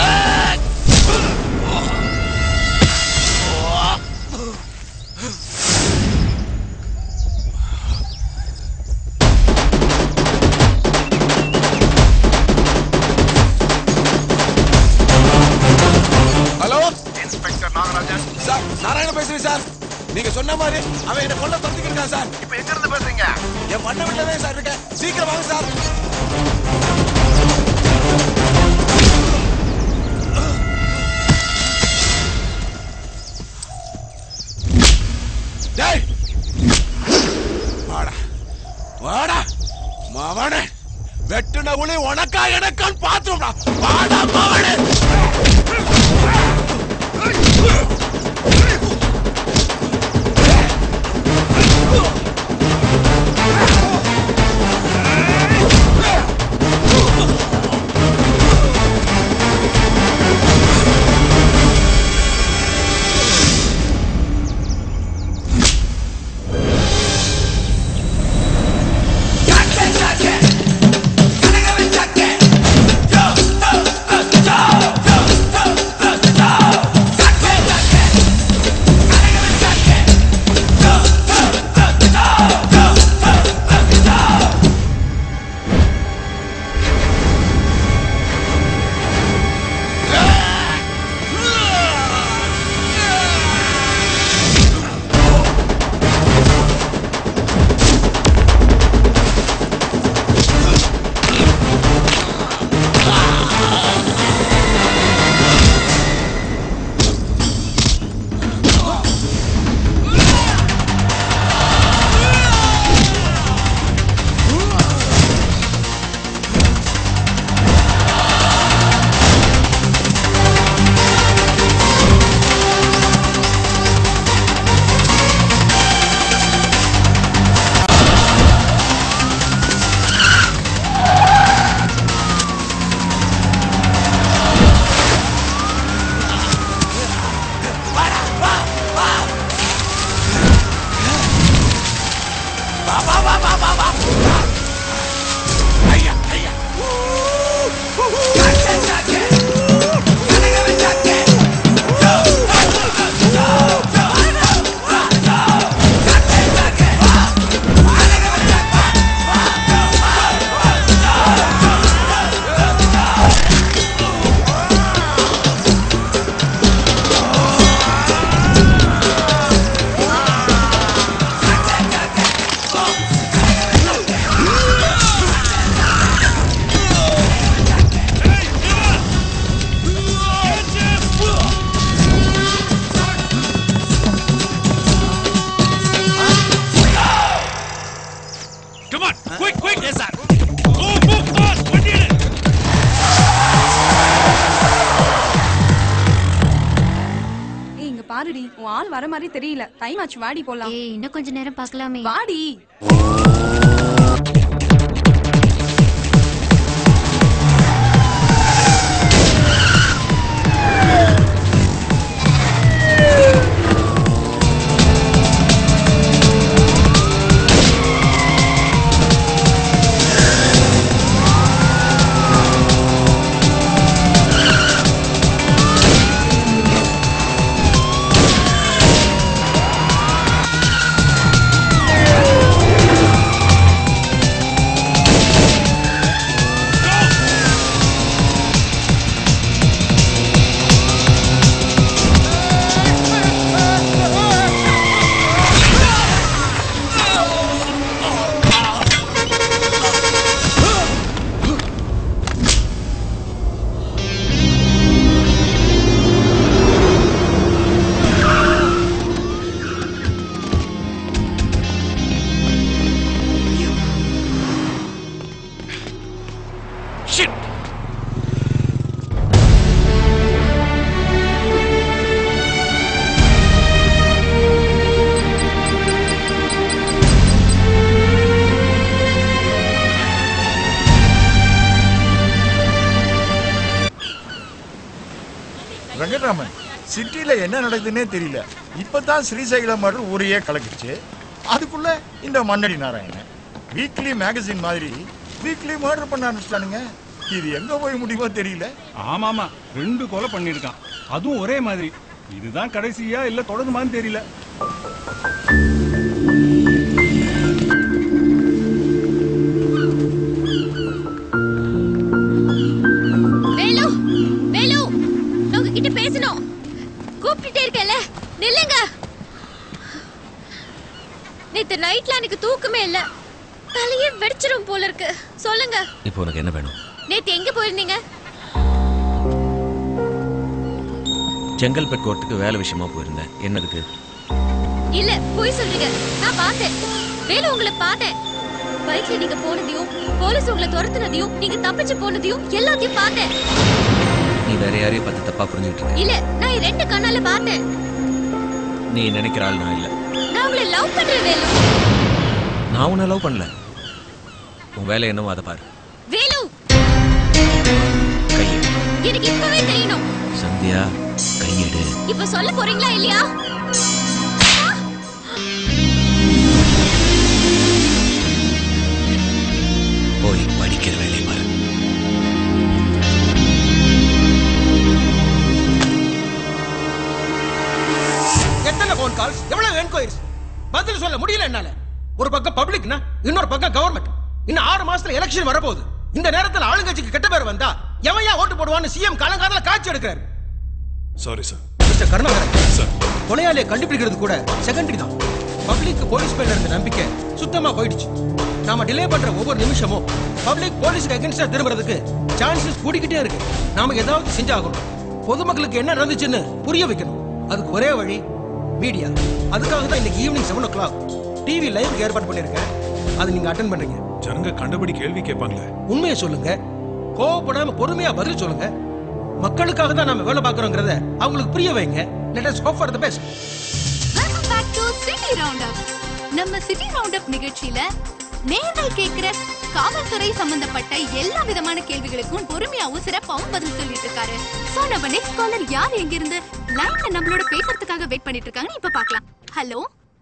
hello inspector Nagarajan sir Narayana பேசுறேன் சார் நீங்க சொன்ன மாதிரி அவன் என்ன கொல்ல தந்துக்கிட்டான் சார் இப்போ எங்க இருந்து பேசுறீங்க என் பண்ண விட்டதே சார் இருக்கேன் சீக்கிரம் வாங்க சார் டேய் வாடா வாடா மாவனே வெட்டுன உளி உனக்கா எனக்கான்னு பாத்துடா வாடா மாவனே
Come on, quick, quick. Yes, sir. Go, move fast. வண்டி எடு.
ஏய் இங்க பாருடி உன் ஆள் வர மாதிரி தெரியல டைம் ஆச்சு வாடி போலாம்
ஏய் இன்னும் கொஞ்ச நேரம் பார்க்கலாமே
வாடி
ஆ
வெங்கட்ராமன் சிட்டில என்ன நடக்குதுன்னே தெரியல இப்பதான் ஸ்ரீசைலம் மர்டர் ஊரையே கலக்குச்சு அதுக்குள்ள இந்த மன்னடி நாராயணன் வீக்லி மேகசின் மாதிரி வீக்லி மர்டர் பண்ண ஆரம்பிச்சிட்டானுங்க இது எங்க போய் முடியுமோ தெரியல
ஆமாமா ரெண்டு கொலை பண்ணிருக்கான் அதுவும் ஒரே மாதிரி இதுதான் கடைசியா இல்ல தொடருமான்னு தெரியல
வேலு வேலு நான் உங்ககிட்ட பேசணும் கூப்பிட்டுட்டே இருக்கேன்ல நில்லுங்க நேத்து நைட்ல எனக்கு தூக்கமே இல்ல தலையே வெடிச்சிரும் போல இருக்கு சொல்லுங்க
இப்போ உனக்கு என்ன வேணும்
நேத்து எங்க போயிருந்தீங்க
செங்கல்பட்டு கோர்ட்டுக்கு வேலை விஷயமா போயிருந்தேன் என்னதுக்கு
இல்ல போய் சொல்றீங்க நான் பார்த்தேன் வேலு உங்களை பார்த்தேன் பைக்ல நீங்க போனதையும் போலீஸ் உங்களை துரத்துனதையும் நீங்க தப்பிச்சு போனதையும் எல்லாத்தையும் பார்த்தேன்
நீ வேற யாரையும் பார்த்து தப்பா புரிஞ்சுட்டு இருக்க
இல்ல நான் என் ரெண்டு கண்ணால பார்த்தேன்
நீ நினைக்கிற ஆள் நான் இல்ல
நான் உங்களை லவ் பண்றேன் வேலு
நான் உன்னை லவ் பண்ணல உன் வேலை என்னவோ அதை பாரு
வேலு
கையை
எனக்கு இப்பவே தெரியணும்
சந்தியா கையெடு
இப்ப சொல்ல போறீங்களா இல்லையா
போய் படிக்கிற வேலையை பாரு
எத்தனை போன் கால்ஸ் எவ்வளவு என்கொயரிஸ் பதில் சொல்ல முடியல என்னால ஒரு பக்கம் பப்ளிக்னா இன்னொரு பக்கம் கவர்மெண்ட் இன்னும் ஆறு மாசத்துல எலெக்ஷன் வரப்போகுது இந்த நேரத்துல ஆளுங்கட்சிக்கு கெட்ட பேர் வந்தா எவன் ஏன் ஓட்டு போடுவான்னு சிஎம் காலங்காலத்துல காட்சி எடுக்கிறாரு
சாரி சார்
மிஸ்டர் கருணாகரன் கொலையாளியை கண்டுபிடிக்கிறது கூட செகண்டரி தான் பப்ளிக் போலீஸ் மேல இருந்த நம்பிக்கை சுத்தமா போயிடுச்சு நாம டிலே பண்ற ஒவ்வொரு நிமிஷமும் பப்ளிக் போலீஸ்க்கு அகேன்ஸ்டா திரும்புறதுக்கு சான்சஸ் கூடிக்கிட்டே இருக்கு நாம ஏதாவது செஞ்சாகணும் பொதுமக்களுக்கு என்ன நடந்துச்சுன்னு புரிய வைக்கணும் அதுக்கு ஒரே வழி மீடியா அதுக்காக தான் இன்னைக்கு evening seven o'clock TV live ஏற்பாடு பண்ணிருக்கேன் அது நீங்க அட்டன் பண்றீங்க
ஜனங்க கண்டபடி கேள்வி கேட்பாங்களே
உண்மையை சொல்லுங்க கோவப்படாம பொறுமையா பதில் சொல்லுங்க மக்களுக்காக தான் நாம வேலை பார்க்கறோங்கிறத அவங்களுக்கு புரிய வைங்க let us hope for the best
welcome back to city round up நம்ம சிட்டி ரவுண்ட் அப் நிகழ்ச்சியில நேர்கள் கேக்குற காவல்துறை சம்பந்தப்பட்ட எல்லா விதமான கேள்விகளுக்கும் பொறுமையாவும் சிறப்பாவும் பதில் சொல்லிட்டு இருக்காரு சோ நம்ம நெக்ஸ்ட் காலர் யார் எங்க இருந்து லைன்ல நம்மளோட பேசுறதுக்காக வெயிட் பண்ணிட்டு இருக்காங்கன்னு இப்ப பார்க்கலாம் ஹலோ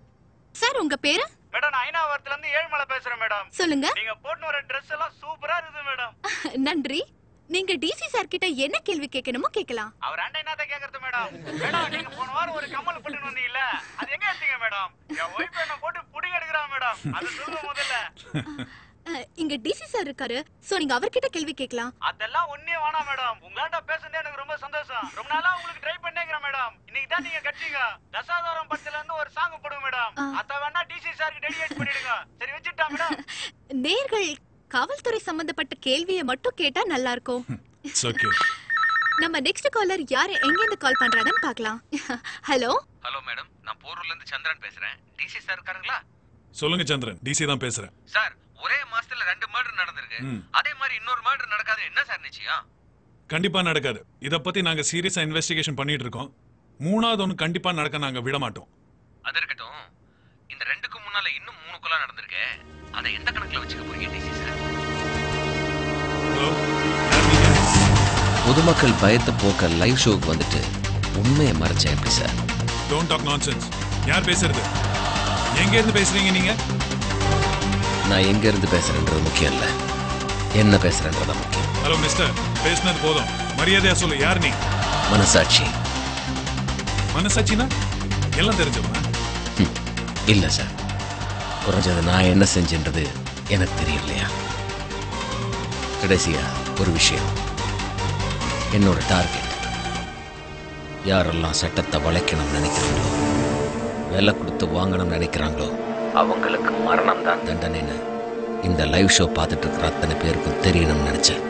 சார் உங்க பேரு
மேடம் நான் ஐநாவரத்துல இருந்து ஏழுமலை பேசுறேன் மேடம்
சொல்லுங்க
நீங்க போட்டு வர ட்ரெஸ் எல்லாம் சூப்பரா இருக்குது மேடம்
நன்றி நீங்க டிசி சார் கிட்ட என்ன கேள்வி கேட்கணுமோ கேட்கலாம்
அவர் அண்டை என்னத்த கேக்குறது மேடம் மேடம் நீங்க போன வாரம் ஒரு கம்மல் போட்டு வந்தீங்கல்ல அது எங்க எடுத்தீங்க மேடம் என் ஒய்ஃப் என்ன போட்டு புடிங்க எடுக்கிறான் மேடம் அது சொல்லுங்க முதல்ல
அஹ், இங்க டிசி சார் இருக்காரு சோ நீங்க அவர்கிட்ட கேள்வி கேட்கலாம்
அதெல்லாம் ஒண்ணே வேணாம் மேடம் உங்கள்ட்ட பேசுனதே எனக்கு ரொம்ப சந்தோஷம் ரொம்ப நாளா உங்களுக்கு ட்ரை பண்ணேங்கிறேன் மேடம் இன்னைக்கு தான் நீங்க கட்சிங்க தசாவதாரம் படத்துல இருந்து ஒரு சாங் போடுங்க மேடம் அத வேணா டிசி சாருக்கு டெடிகேட் பண்ணிடுங்க சரி வச்சுட்டா மேடம்
நேர்கள் காவல்துறை சம்பந்தப்பட்ட கேள்வியை மட்டும் கேட்டா நல்லா இருக்கும்
இட்ஸ் ஓகே
நம்ம நெக்ஸ்ட் காலர் யாரு எங்க இருந்து கால் பண்றாங்கன்னு பார்க்கலாம் ஹலோ
ஹலோ மேடம் நான் போரூர்ல இருந்து சந்திரன் பேசுறேன் டிசி சார் இருக்காருங்களா
சொல்லுங்க சந்திரன் டிசி தான் பேசுறேன்
சார் ஒரே மாசத்துல ரெண்டு மர்டர் நடந்திருக்கு
ம்.
அதே மாதிரி இன்னொரு மர்டர் நடக்காது என்ன சார் நிச்சயம்
கண்டிப்பா நடக்காது இத பத்தி நாங்க சீரியஸா இன்வெஸ்டிகேஷன் பண்ணிட்டு இருக்கோம் மூணாவது ஒண்ணு கண்டிப்பா நடக்க நாங்க விட மாட்டோம்
அது இருக்கட்டும் இந்த ரெண்டுக்கு முன்னால இன்னும் மூணு கொலை நடந்திருக்கு அதை எந்த கணக்குல வச்சுக்க போறீங்க டிசி சார் பொதுமக்கள் பயத்தை போக்க லைவ் ஷோக்கு வந்துட்டு உண்மையை மறைச்சேன் எப்படி சார்
டோன்ட் டாக் நான்சென்ஸ் யார் பேசுறது எங்க இருந்து பேசுறீங்க நீங்க
நான் எங்க இருந்து பேசுறேன்றது முக்கியம் இல்ல என்ன பேசுறேன்றதா முக்கியம்
ஹலோ மிஸ்டர் பேசுனது போதும் மரியாதையா சொல்லு யார் நீ
மனசாட்சி
மனசாட்சினா எல்லாம் தெரிஞ்சவனா
இல்ல சார் குறைஞ்சது நான் என்ன செஞ்சேன்றது எனக்கு தெரியும் இல்லையா கடைசியா ஒரு விஷயம் என்னோட டார்கெட் யாரெல்லாம் சட்டத்தை வளைக்கணும்னு நினைக்கிறாங்களோ விலை கொடுத்து வாங்கணும்னு நினைக்கிறாங்களோ அவங்களுக்கு மரணம் தான் தண்டனைன்னு இந்த லைவ் ஷோ பார்த்துட்டு இருக்கிற அத்தனை பேருக்கும் தெரியணும்னு நினைச்சேன்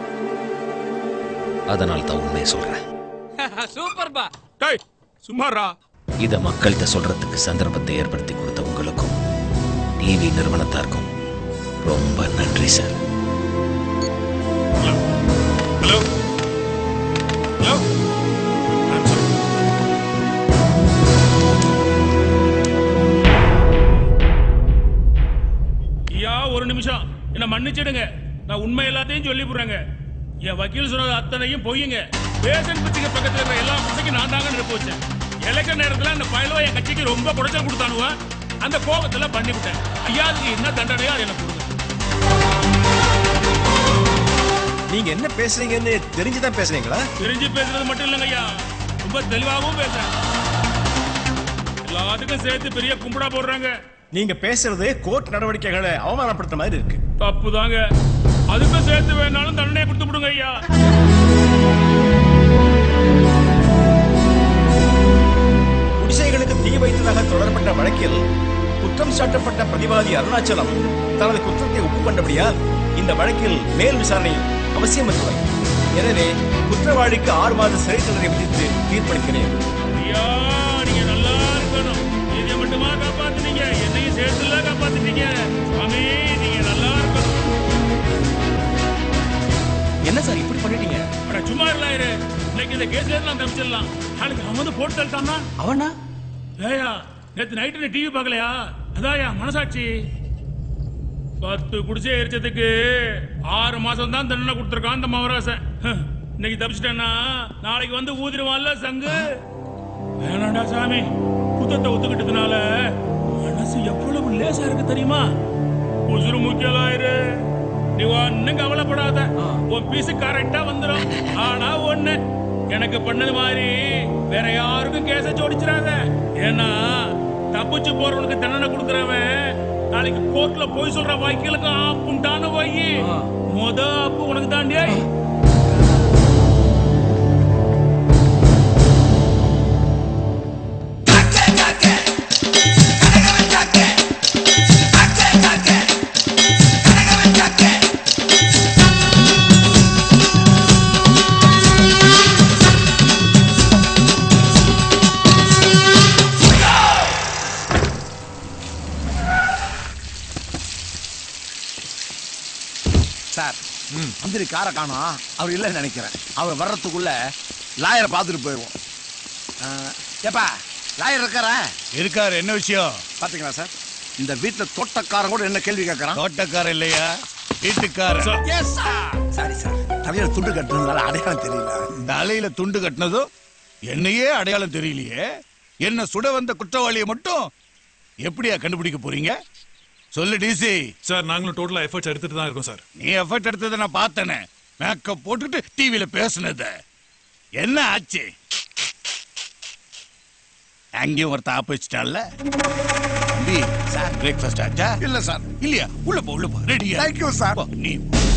அதனால தான் உண்மையை சொல்றேன்
சூப்பர் பா
டேய் சும்மாரா
இத மக்கள்கிட்ட சொல்றதுக்கு சந்தர்ப்பத்தை ஏற்படுத்தி கொடுத்த உங்களுக்கும் டிவி நிறுவனத்தாருக்கும் ரொம்ப நன்றி சார்
ஹலோ ஹலோ
ஐயா ஒரு நிமிஷம் என்ன மன்னிச்சிடுங்க நான் உண்மை எல்லாத்தையும் சொல்லி போடுறேங்க என் வக்கீல் சொன்னது அத்தனையும் பொய்யுங்க
பேசன் பிச்சுக்கு பக்கத்துல இருக்கிற எல்லா பசங்க நான் தாங்க நிரப்ப வச்சேன் எலெக்ஷன் நேரத்துல அந்த பயலுவ என் கட்சிக்கு ரொம்ப குடைச்சல் கொடுத்தானுவ அந்த கோபத்துல பண்ணி விட்டேன் ஐயா அதுக்கு என்ன தண்டனையோ அது எனக்கு கொடுங்க
நீங்க என்ன பேசுறீங்கன்னு தெரிஞ்சுதான் பேசுறீங்களா
தெரிஞ்சு பேசுறது மட்டும் இல்லைங்க ஐயா ரொம்ப தெளிவாகவும் பேசுறேன் எல்லாத்துக்கும் சேர்த்து பெரிய கும்பிடா போடுறாங்க
நீங்க பேசுறது கோர்ட் நடவடிக்கைகளை அவமானப்படுத்துற மாதிரி இருக்கு
தப்பு தாங்க அதுக்கும் சேர்த்து வேணாலும் தண்டனை கொடுத்து விடுங்க ஐயா
குடிசைகளுக்கு தீ வைத்ததாக தொடரப்பட்ட வழக்கில் குற்றம் சாட்டப்பட்ட பிரதிவாதி அருணாச்சலம் தனது குற்றத்தை ஒப்புக்கொண்டபடியால் இந்த வழக்கில் மேல் விசாரணை அவசியமற்றவை எனவே குற்றவாளிக்கு ஆறு மாத சிறை தண்டனை விதித்து தீர்ப்பளிக்கிறேன்
ஐயா நீங்க நல்லா இருக்கணும் இதை மட்டுமா காப்பாத்துனீங்க என்னையும் சேர்த்துல காப்பாத்துனீங்க சாமி நீங்க நல்லா இருக்கணும்
என்ன சார் இப்படி பண்ணிட்டீங்க
அட சும்மா இல்லாயிரு இன்னைக்கு இந்த கேஸ்ல இருந்து நான் தப்பிச்சிடலாம் நாளைக்கு அவன் வந்து போட்டு தள்ளிட்டான்னா
அவனா
ஏயா நேத்து நைட்டு நீ டிவி பார்க்கலையா அதாயா மனசாட்சி பத்து குடிசை எரிச்சதுக்கு ஆறு மாசம் தான் தண்டனை கொடுத்துருக்கான் அந்த மவராசன் ஹம், இன்னைக்கு தப்பிச்சிட்டேன்னா நாளைக்கு வந்து ஊதிருவான்ல சங்கு வேணாண்டா சாமி குத்தத்தை ஒத்துக்கிட்டதுனால மனசு எவ்வளவு லேசா இருக்கு தெரியுமா உசுறு முக்கியலாயிரு நீ ஒன்னும் கவலைப்படாத உன் பீஸ் கரெக்டா வந்துடும் ஆனா ஒண்ணு எனக்கு பண்ணது மாதிரி வேற யாருக்கும் கேச ஜோடிச்சிடாத ஏன்னா தப்பிச்சு போறவனுக்கு தண்டனை கொடுக்கறவன் நாளைக்கு கோர்ட்ல போய் சொல்ற வாய்க்களுக்கு ஆப்புண்டான வாயி மொத ஆப்பு உனக்கு தாண்டியா
சார் மந்திரி காரை காணோம் அவர் இல்லைன்னு நினைக்கிறேன் அவர் வர்றதுக்குள்ள லாயரை பார்த்துட்டு போயிடுவோம் அஹ், ஏப்பா லாயர் இருக்காரா
இருக்காரு என்ன விஷயம்
பாத்தீங்களா சார் இந்த வீட்டுல தோட்டக்காரன் கூட என்ன கேள்வி கேட்கறான்
தோட்டக்காரன் இல்லையா வீட்டுக்காரன்
எஸ் சாரி சார் தலையில துண்டு கட்டுறதுனால அடையாளம் தெரியல
தலையில துண்டு கட்டினதும் என்னையே அடையாளம் தெரியலையே என்ன சுட வந்த குற்றவாளியை மட்டும் எப்படியா கண்டுபிடிக்க போறீங்க சொல்லு டிசி
சார் நாங்களும் டோட்டலா எஃபர்ட்ஸ் எடுத்துட்டு தான் இருக்கோம் சார்
நீ எஃபர்ட் எடுத்ததை நான் பார்த்தேனே மேக்கப் போட்டுட்டு டிவியில பேசுனத என்ன ஆச்சு அங்கேயும் ஒருத்த ஆப் வச்சிட்டான்ல தம்பி சார் பிரேக்ஃபாஸ்ட் ஆச்சா
இல்ல சார்
இல்லையா உள்ள போ உள்ள போ ரெடியா
தேங்க்யூ சார்
நீ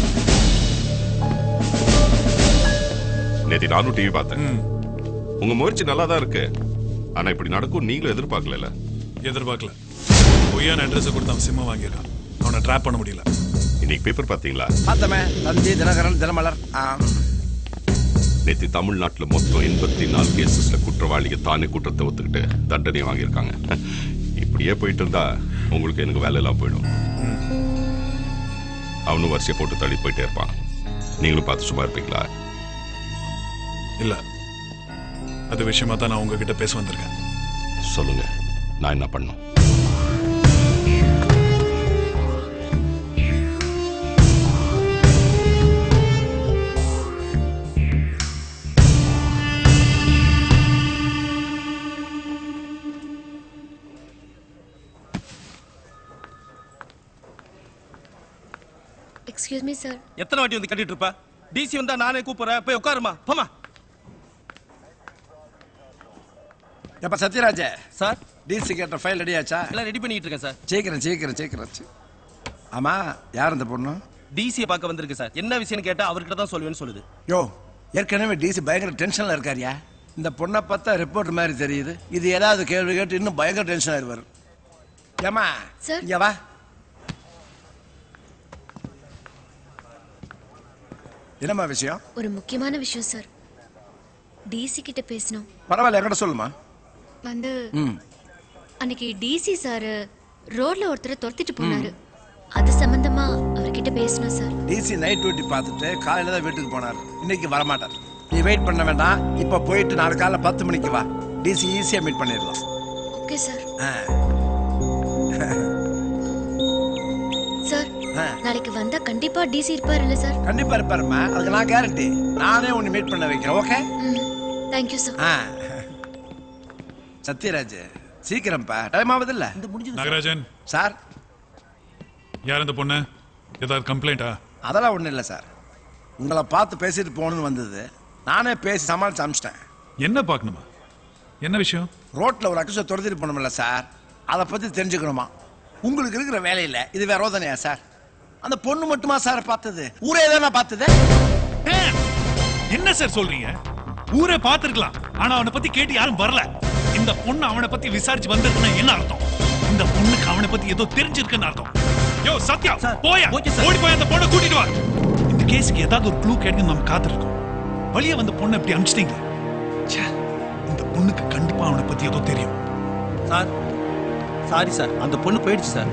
நேத்தி நானும் டிவி பார்த்தேன் உங்க முயற்சி நல்லா தான் இருக்கு ஆனா இப்படி நடக்கும் நீங்களும் எதிர்பார்க்கல
எதிர்பார்க்கல பொய்யான அட்ரஸ் கொடுத்து அவன் சிம்ம வாங்கியிருக்கான் அவனை ட்ராப் பண்ண முடியல
இன்னைக்கு பேப்பர் பாத்தீங்களா
பார்த்தமே தந்தி தினகரன் தினமலர் ஆம்.
நேத்து தமிழ்நாட்டுல மொத்தம் எண்பத்தி நாலு கேசஸ்ல குற்றவாளிங்க தானே குற்றத்தை ஒத்துக்கிட்டு தண்டனை வாங்கியிருக்காங்க இப்படியே போயிட்டு இருந்தா உங்களுக்கு எனக்கு வேலை எல்லாம் போயிடும் அவனும் வரிசையை போட்டு தள்ளி போயிட்டே இருப்பான் நீங்களும் பார்த்து சும்மா இருப்பீங்களா
இல்ல அது விஷயமா தான் நான் உங்ககிட்ட பேச வந்திருக்கேன்
சொல்லுங்க நான் என்ன பண்ணும்
எக்ஸ்கியூஸ் மீ சார்
எத்தனை வாட்டி வந்து கட்டிட்டு இருப்ப டிசி வந்தா நானே கூப்பிடுறேன் போய் உட்காருமா போமா
எப்ப சத்யராஜ
சார்
டிசி கேட்ட ஃபைல் ரெடி ஆச்சா
எல்லாம் ரெடி பண்ணிட்டு இருக்கேன் சார்
சீக்கிரம் சீக்கிரம் சீக்கிரம் சீ- ஆமா யார் இந்த பொண்ணு
டிசியை பார்க்க வந்திருக்கு சார் என்ன விஷயம்னு கேட்டா அவர்கிட்ட தான் சொல்லுவேன்னு சொல்லுது
யோ ஏற்கனவே டிசி பயங்கர டென்ஷன்ல இருக்காருயா இந்த பொண்ணை பார்த்தா ரிப்போர்ட் மாதிரி தெரியுது இது ஏதாவது கேள்வி கேட்டு இன்னும் பயங்கர டென்ஷன் ஆயிடுவார் ஏமா
சார்
இங்க வா என்னம்மா விஷயம்
ஒரு முக்கியமான விஷயம் சார் டிசி கிட்ட பேசணும்
பரவாயில்ல என்கிட்ட சொல்லுமா
வந்து
ம்
அன்னைக்கு டிசி சார் ரோட்ல ஒருத்தரை துரத்திட்டு போனாரு அது சம்பந்தமா அவர்கிட்ட பேசணும் சார்
டிசி நைட் டியூட்டி பார்த்துட்டு காலையில தான் வீட்டுக்கு போனார் இன்னைக்கு வரமாட்டார் நீ வெயிட் பண்ண வேண்டாம் இப்ப போயிட்டு நாளை காலைல பத்து மணிக்கு வா டிசி ஈஸியா மீட் பண்ணிடலாம்
ஓகே சார்
ஆ.
சார்
ஆ.
நாளைக்கு வந்தா கண்டிப்பா டிசி இருப்பாருல்ல சார்
கண்டிப்பா இருப்பாருமா அதுக்கு நான் கேரண்டி நானே உன்னை மீட் பண்ண வைக்கிறேன் ஓகே
தேங்க்யூ சார்
ஆ சத்யராஜ் சீக்கிரம்ப்பா டைம் ஆகுது இல்ல
நாகராஜன்
சார்
யார் இந்த பொண்ணு ஏதாவது கம்ப்ளைண்டா
அதெல்லாம் ஒண்ணும் இல்லை சார் உங்களை பார்த்து பேசிட்டு போகணும்னு வந்தது நானே பேசி சமாளிச்சு அமிச்சிட்டேன்
என்ன பார்க்கணுமா என்ன விஷயம்
ரோட்ல ஒரு அக்யூஸை துரத்திட்டு போனோம்ல சார் அதை பத்தி தெரிஞ்சுக்கணுமா உங்களுக்கு இருக்கிற வேலையில இது வேற ரோதனையா சார் அந்த பொண்ணு மட்டுமா சார் பார்த்தது ஊரே தானே பார்த்தது
என்ன சார் சொல்றீங்க ஊரே பார்த்திருக்கலாம் ஆனா அவனை பத்தி கேட்டு யாரும் வரல இந்த பொண்ணு அவனை பத்தி விசாரிச்சு வந்திருக்குன்னா என்ன அர்த்தம் இந்த பொண்ணுக்கு அவனை பத்தி ஏதோ தெரிஞ்சிருக்குன்னு அர்த்தம் யோ சத்யா போயா ஓடி போய் அந்த பொண்ணை கூட்டிட்டு வா இந்த கேஸுக்கு ஏதாவது ஒரு க்ளூ கிடைக்கும் நம்ம காத்திருக்கோம் வழியே வந்த பொண்ணை இப்படி அனுப்பிச்சிட்டீங்க ச்சே, இந்த பொண்ணுக்கு கண்டிப்பா அவனை பத்தி ஏதோ தெரியும்
சார் சாரி சார் அந்த பொண்ணு போயிடுச்சு sir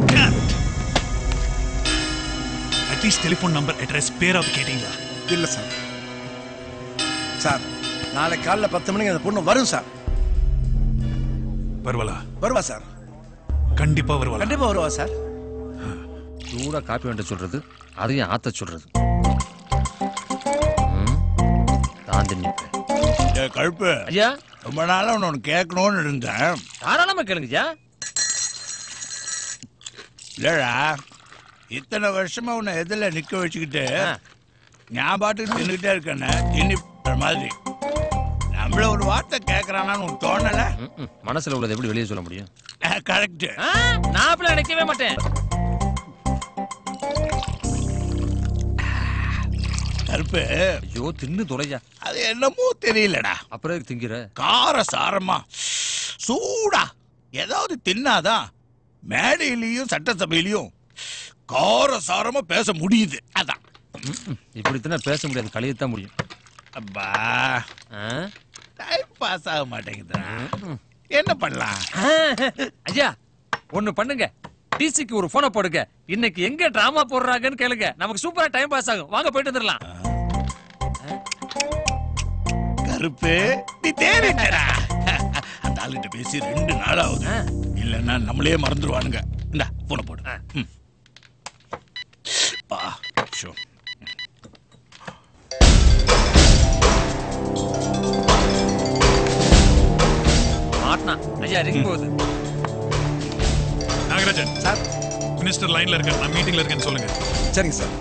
at least telephone number address பேராவது கேட்டீங்களா
இல்ல சார் சார் நாளை காலைல பத்து மணிக்கு அந்த பொண்ணு வரும் சார்
வருவலா
வருவா சார்
கண்டிப்பா வருவலா
கண்டிப்பா வருவா சார்
சூடா காப்பி வேண்ட சொல்றது அதையும் ஆத்த சொல்றது நான் நிப்பேன்
ஏய், கழுப்பு
ஐயா
ரொம்ப நாளா உன்னை ஒண்ணு கேட்கணும்னு இருந்தேன்
தாராளமா கேளுங்கய்யா
இல்லடா இத்தனை வருஷமா உன்னை எதிர நிக்க வச்சுக்கிட்டு நான் பாட்டுக்கு தின்னுக்கிட்டே இருக்கேன்னு தின்னி போடுற மாதிரி நம்மள ஒரு வார்த்தை கேட்கறானான்னு உனக்கு தோணல
ம்ம். மனசுல உள்ளதை எப்படி வெளியே சொல்ல முடியும்
கரெக்ட்
நான் அப்படி நினைக்கவே மாட்டேன்
கருப்பு
ஐயோ தின்னு தொலையா
அது என்னமோ தெரியலடா
அப்புறம் எதுக்கு திங்கிற
கார சாரமா சூடா ஏதாவது தின்னாதான் மேடையிலையும் சட்டசபையிலையும் கார சாரமா பேச முடியுது அதான்
இப்படி தானே பேச முடியாது கழியத்தான் முடியும்
அப்பா டைம் பாஸ் ஆக மாட்டேங்குதுடா என்ன பண்ணலாம்
ஐயா ஒண்ணு பண்ணுங்க டிசிக்கு ஒரு போனை போடுங்க இன்னைக்கு எங்க டிராமா போடுறாங்கன்னு கேளுங்க நமக்கு சூப்பரா டைம் பாஸ் ஆகும் வாங்க போயிட்டு வந்துடலாம்
கருப்பு நீ தேவைடா அந்த ஆளுகிட்ட பேசி ரெண்டு நாள் ஆகுது இல்லைன்னா நம்மளே மறந்துடுவானுங்க இந்தா போன போடு ம். பா ஷோ
மாட்டினா ஐயா ரிங் போகுது
நாகராஜன் சார் மினிஸ்டர் லைன்ல இருக்கேன் நான் மீட்டிங்ல இருக்கேன்னு சொல்லுங்க
சரிங்க சார்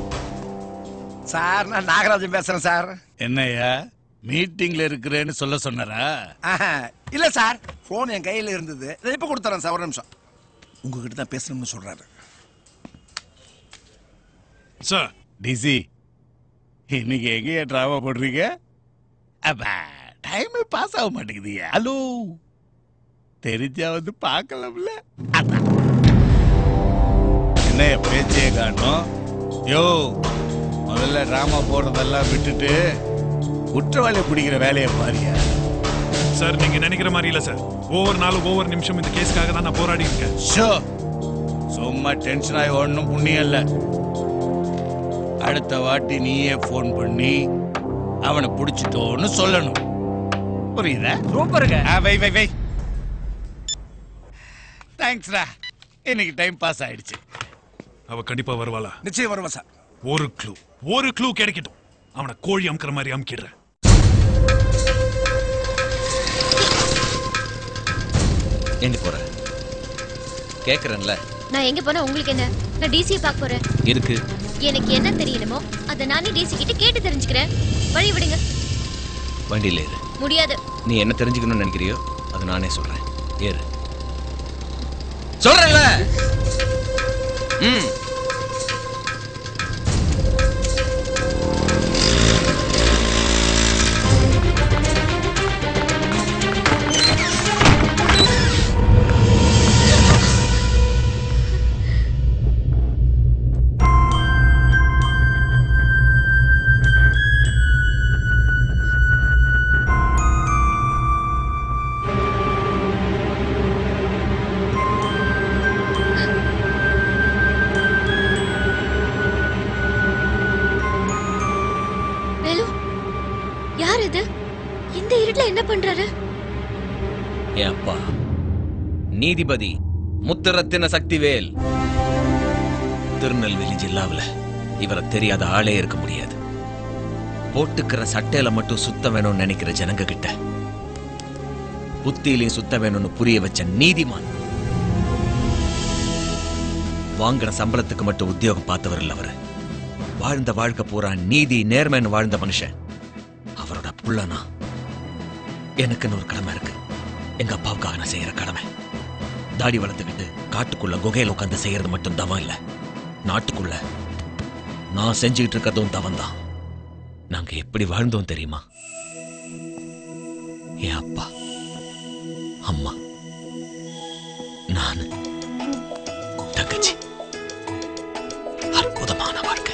சார் நான் நாகராஜன் பேசுறேன் சார்
என்னய்யா மீட்டிங்ல இருக்கிறேன்னு சொல்ல சொன்னாரா
ஆஹா, இல்ல சார் போன் என் கையில இருந்தது இதை இப்ப கொடுத்துறேன் சார் ஒரு நிமிஷம் உங்ககிட்ட தான் பேசணும்னு சொல்றாரு
சார்
டிசி இன்னைக்கு எங்கேயா டிராமா போடுறீங்க அப்பா டைம் பாஸ் ஆக மாட்டேங்குதுயா ஹலோ தெரிஞ்சா வந்து பார்க்கலாம்ல அதான். என்னய்யா பேச்சே காணும் யோ முதல்ல டிராமா போடுறதெல்லாம் விட்டுட்டு குற்றவாளியை பிடிக்கிற வேலையை பாரியா
சார் நீங்க நினைக்கிற மாதிரி இல்ல சார் ஒவ்வொரு நாளும் ஒவ்வொரு நிமிஷம் இந்த கேஸ்க்காக தான் நான் போராடி இருக்கேன்
ஷோ சும்மா டென்ஷன் ஆகி ஒன்றும் புண்ணியம் இல்லை அடுத்த வாட்டி நீயே ஃபோன் பண்ணி அவனை பிடிச்சிட்டோன்னு சொல்லணும் புரியுதா
சூப்பருங்க
வை வை வை தேங்க்ஸ்டா இன்னைக்கு டைம் பாஸ் ஆயிடுச்சு
அவ கண்டிப்பா வருவாளா
நிச்சயம் வருவா சார்
ஒரு க்ளூ ஒரு க்ளூ கிடைக்கட்டும் அவனை கோழி அமுக்கிற மாதிரி அமுக்கிடுறேன்
எங்க போற கேக்குறேன்ல
நான் எங்க போனா உங்களுக்கு என்ன நான் டிசியை பார்க்க போறேன்
இருக்கு
எனக்கு என்ன தெரியணுமோ அதை நானே டிசி கிட்ட கேட்டு தெரிஞ்சுக்கிறேன் வழி விடுங்க
வண்டியில ஏறு
முடியாது
நீ என்ன தெரிஞ்சுக்கணும்னு நினைக்கிறியோ அது நானே சொல்றேன் ஏறு சொல்றேன்ல ம்
வேலு யார் இது இந்த இருட்டுல என்ன பண்றாரு
என் அப்பா நீதிபதி முத்துரத்தின சக்திவேல் திருநெல்வேலி ஜில்லாவுல இவரை தெரியாத ஆளே இருக்க முடியாது போட்டுக்கிற சட்டையில மட்டும் சுத்தம் வேணும்னு நினைக்கிற ஜனங்க கிட்ட புத்தியிலையும் சுத்தம் வேணும்னு புரிய வச்ச நீதிமான் வாங்கின சம்பளத்துக்கு மட்டும் உத்தியோகம் பார்த்தவர் இல்ல அவரு வாழ்ந்த வாழ்க்கை பூரா நீதி நேர்மைன்னு வாழ்ந்த மனுஷன் அவரோட புள்ளனா எனக்குன்னு ஒரு கடமை இருக்கு எங்க அப்பாவுக்காக நான் செய்யற கடமை தாடி வளர்த்துக்கிட்டு காட்டுக்குள்ள குகையில உட்காந்து செய்யறது மட்டும் தவம் இல்ல நாட்டுக்குள்ள நான் செஞ்சுக்கிட்டு இருக்கிறதும் தவம் தான் நாங்க எப்படி வாழ்ந்தோம் தெரியுமா என் அப்பா அம்மா நானு தங்கச்சி அற்புதமான வாழ்க்கை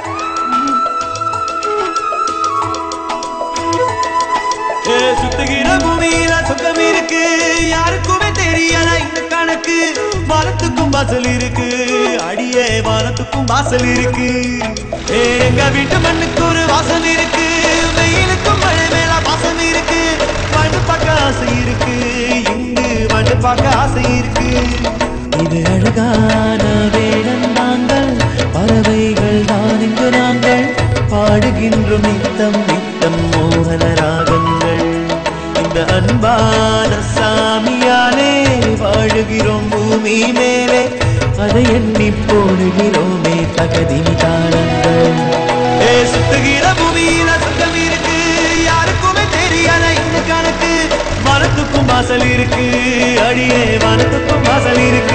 ஏ, சுத்துகிற பூமியில சொந்தம் இருக்கு யாருக்குமே தெரியல இந்த கணக்கு வானத்துக்கும் வாசல் இருக்கு அடியே வானத்துக்கும் வாசல் இருக்கு ஏ, எங்க வீட்டு மண்ணுக்கு ஒரு வாசல் இருக்கு வெயிலுக்கும் மழை மேல வாசம் இருக்கு வாழ்ந்து பார்க்க ஆசை இருக்கு இங்கு வாழ்ந்து பார்க்க ஆசை இருக்கு இது அழகான வேடம் நாங்கள் பறவைகள் தான் இங்கு நாங்கள் பாடுகின்றோம் நித்தம் நித்தம் மோகன ராகங்கள் இந்த அன்பான சாமியாலே வாழுகிறோம் பூமி மேலே அதை எண்ணி போடுகிறோமே தகதினி தாளங்கள் ஏ சுத்துகிற பூமியில சுத்தம் இருக்கு யாருக்குமே தெரியல இந்த கணக்கு வானத்துக்கும் வாசல் இருக்கு அடியே வானத்துக்கும் வாசல் இருக்கு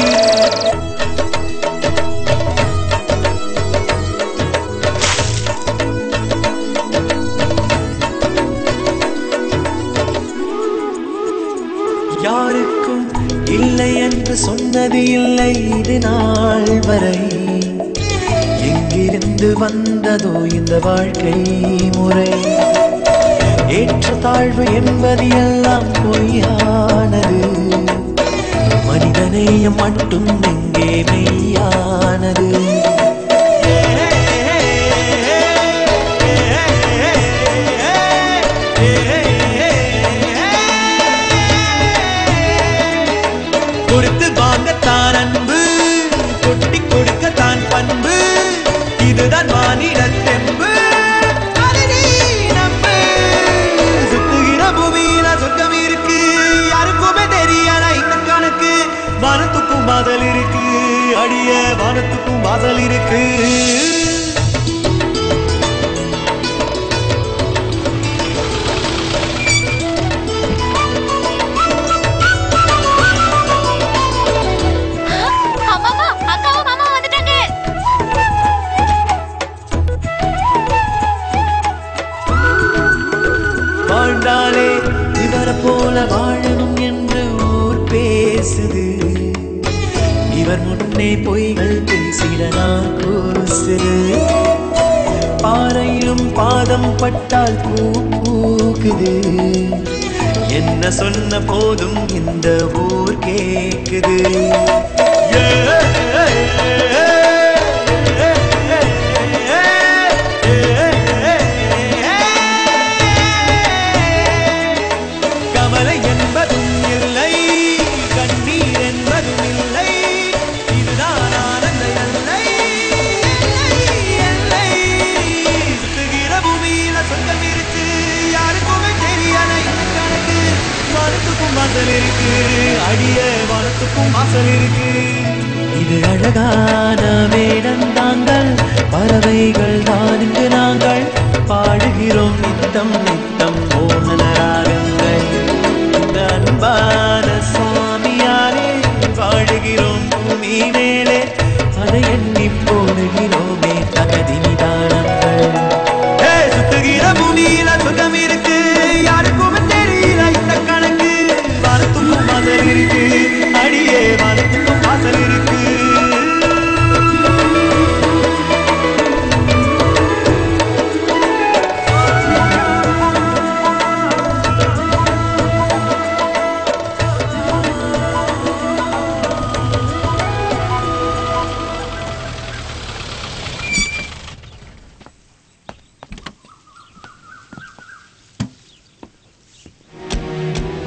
யாருக்கும் இல்லை என்று சொன்னது இல்லை இது நாள் வரை எங்கிருந்து வந்ததோ இந்த வாழ்க்கை முறை ஏற்ற தாழ்வு என்பது எல்லாம் பொய்யானது மனிதநேயம் மட்டும் எங்கே மெய்யானது கொடுத்து வாங்கத்தான் அன்பு கொட்டி கொடுக்கத்தான் பண்பு இதுதான் மானிட தெம்பு அதை நீ நம்பு. சுத்துகிற பூமியில சொர்க்கம் இருக்கு யாருக்குமே தெரியல இந்த கணக்கு வானத்துக்கும் வாசல் இருக்கு அடிய வானத்துக்கும் வாசல் இருக்கு
அம்மாமா அக்காவும் மாமா வந்துட்டாங்க
வாழ்ந்தாலே இவரை போல வாழணும் என்று ஊர் பேசுது இவர் முன்னே பொய்கள் பேசிட நான் கூசுது பாறையிலும் பாதம் பட்டால் பூ பூக்குது என்ன சொன்ன போதும் இந்த ஊர் கேக்குது கவலை என்பதும் இல்லை கண்ணீர் என்பதும் இல்லை இதுதான் ஆனந்த எல்லை எல்லை, எல்லை. சுத்துகிற பூமியில சொந்தம் இருக்கு யாருக்குமே தெரியல இந்த கணக்கு வானத்துக்கும் வாசல் இருக்கு அடிய வானத்துக்கும் வாசல் இருக்கு இது அழகான வேடம் தாங்கள் பறவைகள் தான் இங்கு நாங்கள் பாடுகிறோம் நித்தம் நித்தம் மோகன ராகங்கள் இந்த அன்பான சாமியாரே வாழுகிறோம் பூமி மேலே அதை எண்ணி போடுகிறோமே தகதி நிதானங்கள் ஏ, சுத்துகிற பூமியில சுகம் இருக்கு யாருக்குமே தெரியல இந்த கணக்கு வானத்துக்கும் வாசல் இருக்கு அடியே வானத்துக்கும் வாசல் இருக்கு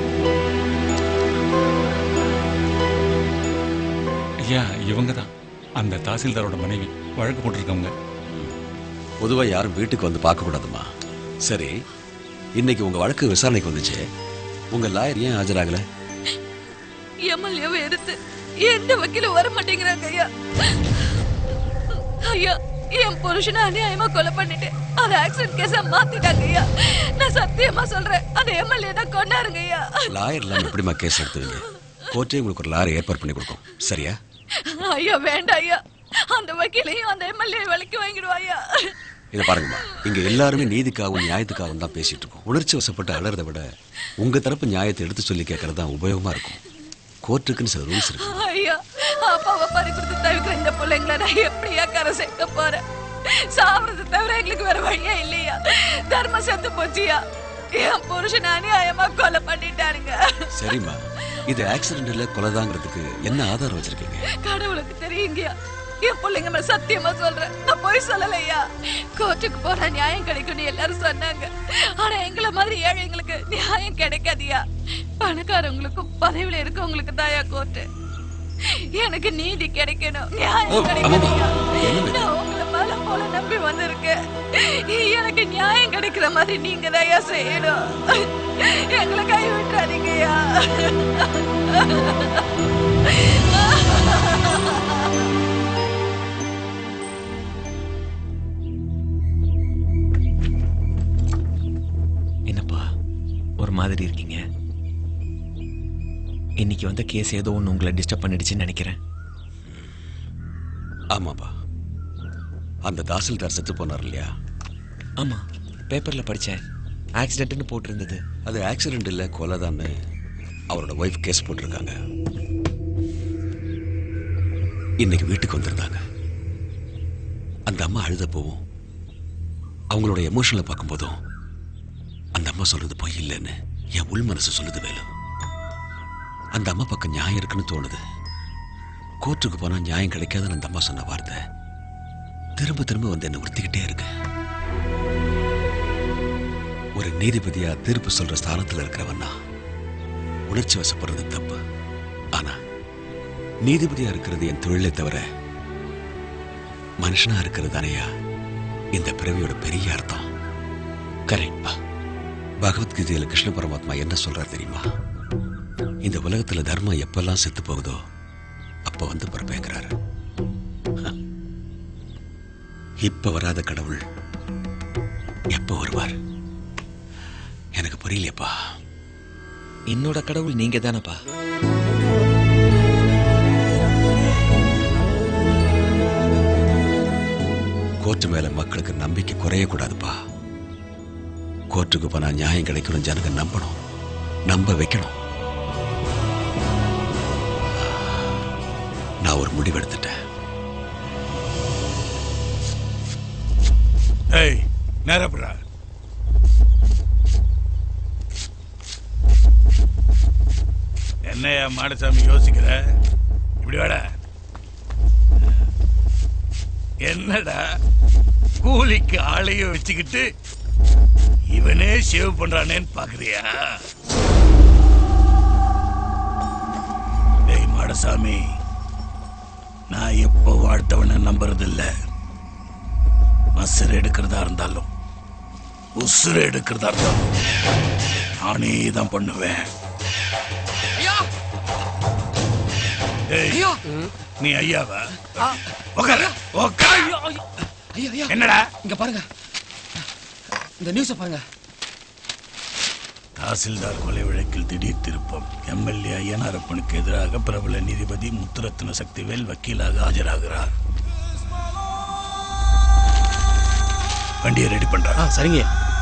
ஐயா இவங்க தான்
அந்த தாசில்தாரோட மனைவி வழக்கு போட்டிருக்கவங்க
பொதுவா யாரும் வீட்டுக்கு வந்து பார்க்க கூடாதுமா சரி இன்னைக்கு உங்க வழக்கு விசாரணைக்கு வந்துச்சு உங்க லாயர் ஏன் ஆஜராகல
எம்எல்ஏவை எடுத்து எந்த வக்கீலும் வர மாட்டேங்கிறாங்க ஐயா ஐயா என் புருஷனை அநியாயமா கொலை பண்ணிட்டு அது ஆக்சிடென்ட் கேஸா மாத்திட்டாங்க ஐயா நான் சத்தியமா சொல்றேன் அந்த எம்எல்ஏ தான் கொண்டாருங்க ஐயா
லாயர் இல்லாம எப்படிமா கேஸ் எடுத்துவீங்க கோர்ட்டே உங்களுக்கு ஒரு லாயர் ஏற்பாடு பண்ணி கொடுக்கும் சரியா
ஐயா வேண்டாம் ஐயா அந்த வக்கீலையும் அந்த எம்எல்ஏ விலைக்கு வாங்கிடுவா ஐயா
இதை பாருங்கம்மா இங்க எல்லாருமே நீதிக்காகவும் நியாயத்துக்காகவும் தான் பேசிட்டு இருக்கோம் உணர்ச்சி வசப்பட்டு அலறதை விட உங்க தரப்பு நியாயத்தை எடுத்து சொல்லி கேட்கறது தான் உபயோகமா இருக்கும் கோர்ட்டுக்குன்னு சில ரூல்ஸ் இருக்கு
ஐயா அப்பாவை பறி கொடுத்து தவிக்கிற இந்த பிள்ளைங்களை நான் எப்படியா கரை சேர்க்க போறேன் சாப்பிடுறது தவிர எங்களுக்கு வேற வழியே இல்லையா தர்மம் செத்து போச்சியா என் புருஷன் அநியாயமா கொலை பண்ணிட்டாருங்க
சரிம்மா இது ஆக்சிடென்ட் இல்ல கொலைதாங்கிறதுக்கு என்ன ஆதாரம் வச்சிருக்கீங்க
கடவுளுக்கு தெரியுங்கயா என் பிள்ளைங்க மேல சத்தியமா சொல்றேன் நான் போய் சொல்லலையா கோர்ட்டுக்கு போனா நியாயம் கிடைக்கும்னு எல்லாரும் சொன்னாங்க ஆனா எங்கள மாதிரி ஏழைங்களுக்கு நியாயம் கிடைக்காதியா பணக்காரவங்களுக்கும் பதவியில இருக்கவங்களுக்கு தாயா கோர்ட்டு எனக்கு நீதி கிடைக்கணும்
ஓ,
நியாயம்
அம்மாம்மா,
கிடைக்கணும் நான் உங்களை மலை போல நம்பி வந்திருக்கேன் எனக்கு நியாயம் கிடைக்கிற மாதிரி நீங்க தாயா செய்யணும் எங்களை கை விட்டுறாதீங்கய்யா
என்னப்பா ஒரு மாதிரி இருக்கீங்க இன்னைக்கு வந்த கேஸ் ஏதோ ஒன்று உங்களை டிஸ்டர்ப் பண்ணிடுச்சுன்னு நினைக்கிறேன்
ஆமாப்பா அந்த தாசில்தார் செத்து போனார் இல்லையா
ஆமா பேப்பர்ல படிச்சேன் ஆக்சிடென்ட்னு போட்டிருந்தது
அது ஆக்சிடென்ட் இல்ல கொலைதான்னு அவரோட ஒய்ஃப் கேஸ் போட்டிருக்காங்க இன்னைக்கு வீட்டுக்கு வந்திருந்தாங்க அந்த அம்மா அழுத போவும் அவங்களோட எமோஷனலை பார்க்கும்போதும் அந்த அம்மா சொல்றது பொய் இல்லைன்னு என் உள் மனசு சொல்லுது வேலு அந்த அம்மா பக்கம் நியாயம் இருக்குன்னு தோணுது கோர்ட்டுக்கு போனா நியாயம் கிடைக்காதுன்னு அந்த அம்மா சொன்ன வார்த்தை திரும்ப திரும்ப வந்து என்ன உறுத்திக்கிட்டே இருக்கு ஒரு நீதிபதியா தீர்ப்பு சொல்ற ஸ்தானத்துல இருக்கிறவன்னா உணர்ச்சி வசப்படுறது தப்பு ஆனா நீதிபதியா இருக்கிறது என் தொழிலை தவிர மனுஷனா இருக்கிறது தானையா இந்த பிறவியோட பெரிய அர்த்தம் கரெக்ட்பா பகவத்கீதையில கிருஷ்ண பரமாத்மா என்ன சொல்றார் தெரியுமா இந்த உலகத்துல தர்மம் எப்பெல்லாம் செத்து போகுதோ அப்ப வந்து பிறப்பேங்கிறாரு இப்ப வராத கடவுள் எப்ப வருவார் எனக்கு புரியலையப்பா
என்னோட கடவுள் நீங்க தானப்பா
கோர்ட்டு மேல மக்களுக்கு நம்பிக்கை குறைய கூடாதுப்பா கோர்ட்டுக்கு போனா நியாயம் கிடைக்கணும் ஜனங்க நம்பணும் நம்ப வைக்கணும் நான் ஒரு முடிவெடுத்துட்டேன்
ஏய் நேரப்படுறா என்னையா மாடசாமி யோசிக்கிற இப்படி வாடா என்னடா கூலிக்கு ஆளையும் வச்சுக்கிட்டு இவனே சேவ் பண்றானேன்னு பாக்குறியா டேய் மாடசாமி நான் எப்போ வாழ்த்தவனை நம்புறதில்ல மசர் எடுக்கிறதா இருந்தாலும் உசுறு எடுக்கிறதா இருந்தாலும் நானே தான் பண்ணுவேன் டேய், நீ ஐயாவா உக்காரு, உக்காரு. என்னடா
இங்க பாருங்க இந்த நியூஸ பாருங்க
தாசில்தார் கொலை வழக்கில் திடீர் திருப்பம் எம்எல்ஏ ஐயனாரப்பனுக்கு எதிராக பிரபல நீதிபதி முத்துரத்ன சக்திவேல் வக்கீலாக ஆஜராகிறார் வண்டியை ரெடி பண்றா
சரிங்க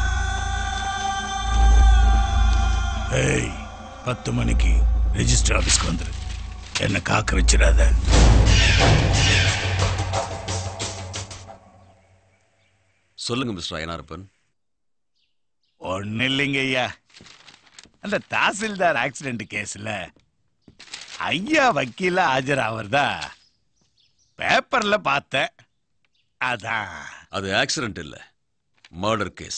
ஏய் பத்து மணிக்கு ரெஜிஸ்டர் ஆபீஸ்க்கு வந்துரு என்ன காக்க வச்சிடாத
சொல்லுங்க மிஸ்டர் அயனாரப்பன்
ஒன்னும் இல்லைங்க ஐயா அந்த தாசில்தார் ஆக்சிடென்ட் கேஸ்ல ஐயா வக்கீல ஆஜராவதா பேப்பர்ல பார்த்தேன் அதான்
அது ஆக்சிடென்ட் இல்ல மர்டர் கேஸ்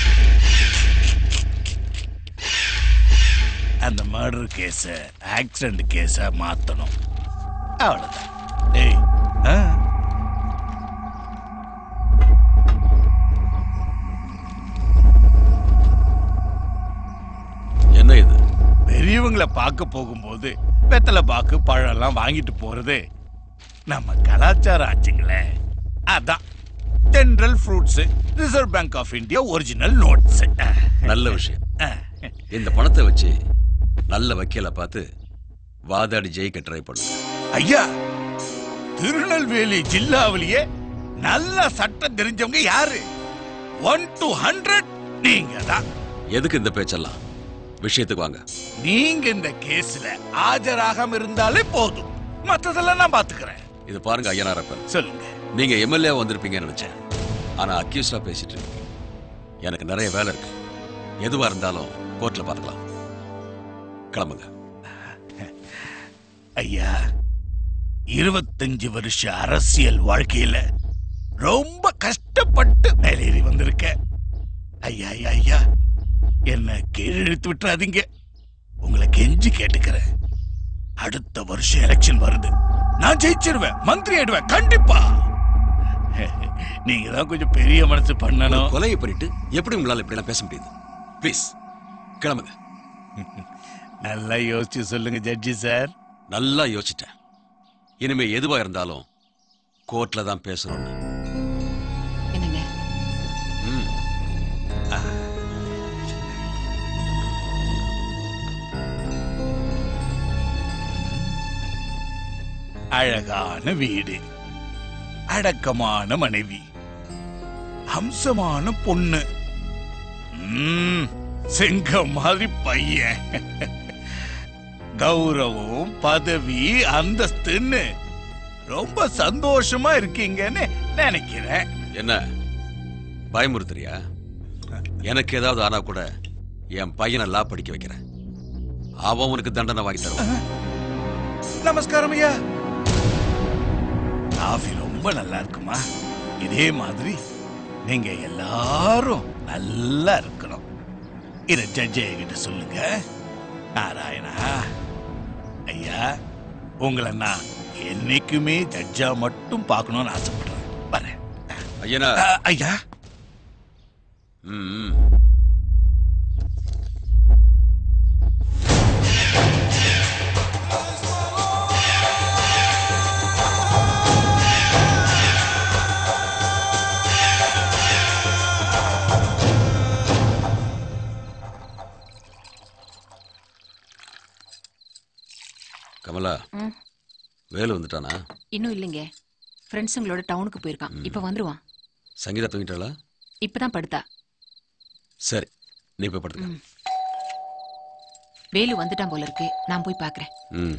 அந்த மர்டர் கேஸ ஆக்சிடென்ட் கேஸா மாத்தணும் அவ்வளவுதான் டேய்
என்ன இது
பெரியவங்களை பார்க்க போகும்போது வெத்தலை பாக்கு பழம் எல்லாம் வாங்கிட்டு போறது நம்ம கலாச்சாரம் ஆச்சுங்களே அதான் general fruits reserve bank of India original notes
நல்ல விஷயம் இந்த பணத்தை வச்சு நல்ல வக்கீல பார்த்து வாதாடி ஜெயிக்க ட்ரை பண்ணுங்க
ஐயா திருநெல்வேலி ஜில்லாவிலேயே நல்ல சட்டம் தெரிஞ்சவங்க யாரு ஒன் டு ஹண்ட்ரட் நீங்க தான்
எதுக்கு இந்த பேச்செல்லாம் விஷயத்துக்கு வாங்க
நீங்க இந்த கேஸ்ல ஆஜராகாம இருந்தாலே போதும் மத்ததெல்லாம் நான் பாத்துக்கிறேன்
இது பாருங்க ஐயனாரப்பன்
சொல்லுங்க
நீங்க எம்எல்ஏ வந்திருப்பீங்கன்னு நினைச்சேன் ஆனா அக்யூஸ்டா பேசிட்டு இருக்கீங்க எனக்கு நிறைய வேலை இருக்கு எதுவா இருந்தாலும் கோர்ட்ல பார்த்துக்கலாம் கிளம்புங்க
ஐயா இருபத்தஞ்சு வருஷ அரசியல் வாழ்க்கையில ரொம்ப கஷ்டப்பட்டு மேலேறி வந்திருக்க ஐயா ஐயா ஐயா என்ன கீழே இழுத்து விட்டுறாதீங்க உங்களை கெஞ்சி கேட்டுக்கிறேன் அடுத்த வருஷம் எலெக்ஷன் வருது நான் ஜெயிச்சிருவேன் மந்திரி ஆயிடுவேன் கண்டிப்பா நீங்க தான் கொஞ்சம் பெரிய மனசு பண்ணணும்
கொலையை பண்ணிட்டு எப்படி உங்களால இப்படி எல்லாம் பேச முடியுது ப்ளீஸ் கிளம்புங்க
நல்லா யோசிச்சு சொல்லுங்க ஜட்ஜி சார்
நல்லா யோசிச்சிட்டேன் இனிமே எதுவா இருந்தாலும் கோர்ட்ல தான் பேசணும்னு
என்னங்க
ம்.
அழகான வீடு அடக்கமான மனைவி அம்சமான பொண்ணு ம்ம், சிங்கம் மாதிரி பையன் கௌரவம் பதவி அந்தஸ்துன்னு ரொம்ப சந்தோஷமா இருக்கீங்கன்னு நினைக்கிறேன்
என்ன பயமுறுத்துறியா எனக்கு ஏதாவது ஆனா கூட என் பையனை லா படிக்க வைக்கிறேன் அவன் உனக்கு தண்டனை வாங்கி தருவான்
நமஸ்காரம் ஐயா காஃபி ரொம்ப நல்லா இருக்குமா இதே மாதிரி நீங்க எல்லாரும் நல்லா இருக்கணும் இத ஜட்ஜே கிட்ட சொல்லுங்க நாராயணா ஐயா உங்களை நான் என்னைக்குமே ஜட்ஜா மட்டும் பார்க்கணும்னு ஆசைப்படுறேன் வரேன்
ஐயனா
அ, ஐயா
ம், ம். கமலா
ம்.
வேலு வந்துட்டானா
இன்னும் இல்லைங்க ஃப்ரெண்ட்ஸுங்களோட டவுனுக்கு போயிருக்கான் இப்ப வந்துருவான்
சங்கீதா தூங்கிட்டாளா
இப்பதான் படுத்தா
சரி நீ போய் படுத்து
ம். வேலு வந்துட்டான் போல இருக்கு நான் போய் பாக்குறேன்
ம்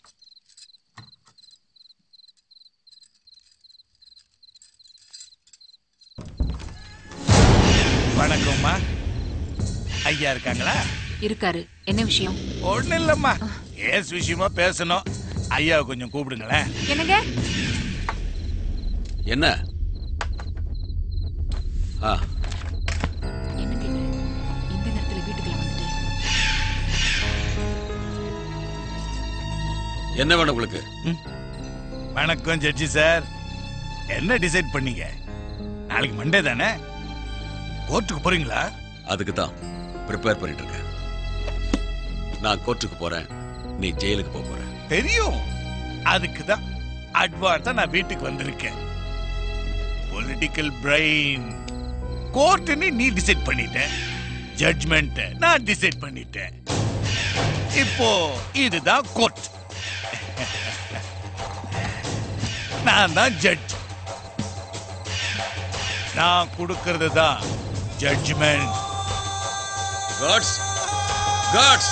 வணக்கம்மா ஐயா இருக்காங்களா
இருக்காரு என்ன விஷயம்
ஒண்ணு இல்லம்மா ஏஸ் விஷயமா பேசணும் ஐயா கொஞ்சம் கூப்பிடுங்களேன்
என்னங்க
என்ன ஆ
என்ன கேக்குற இந்த நேரத்துல வீட்டுக்குள்ள வந்துட்டு
என்ன வேணும் உங்களுக்கு
வணக்கம் ஜட்ஜி சார் என்ன டிசைட் பண்ணீங்க நாளைக்கு மண்டே தானே கோர்ட்டுக்கு போறீங்களா
அதுக்கு தான் ப்ரிப்பேர் பண்ணிட்டு இருக்கேன் நான் கோர்ட்டுக்கு போறேன் நீ ஜெயிலுக்கு போக போற
தெரியும் அதுக்கு தான் அட்வான்ஸா நான் வீட்டுக்கு வந்திருக்கேன் பொலிட்டிக்கல் பிரெயின் கோர்ட்னு நீ டிசைட் பண்ணிட்ட ஜட்ஜ்மெண்ட் நான் டிசைட் பண்ணிட்டேன் இப்போ இதுதான் கோர்ட் நான் தான் ஜட்ஜ் நான் கொடுக்கிறது தான் ஜட்ஜ்மெண்ட்
காட்ஸ் காட்ஸ்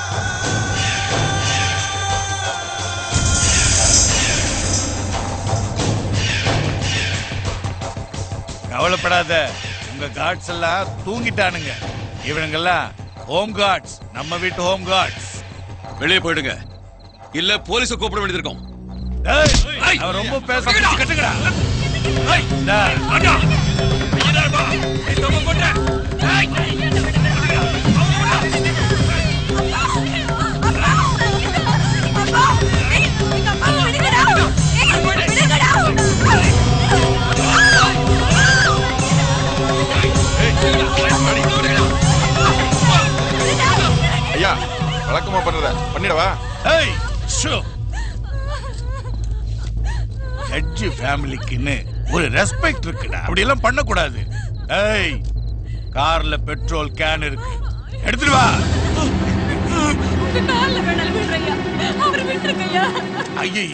கவலைப்படாத உங்க காட்ஸ் எல்லாம் தூங்கிட்டானுங்க இவனுங்கெல்லாம் ஹோம் கார்ட்ஸ் நம்ம வீட்டு ஹோம் கார்ட்ஸ்
வெளியே போயிடுங்க இல்ல போலீஸ கூப்பிட வேண்டியது இருக்கும்
அவன் ரொம்ப பேச கட்டுங்கடா ஏய், இந்தா.
விடுங்கடா
ஜட்ஜி ஃபேமிலிக்குன்னு ஒரு ரெஸ்பெக்ட் இருக்குடா அப்படி எல்லாம் பண்ணக்கூடாது ஏய் கார்ல பெட்ரோல் கேன் இருக்கு எடுத்துட்டு வா
கால்ல வேணாலும் விடுறையா அவர் விட்டுருக்கையா
ஐயோ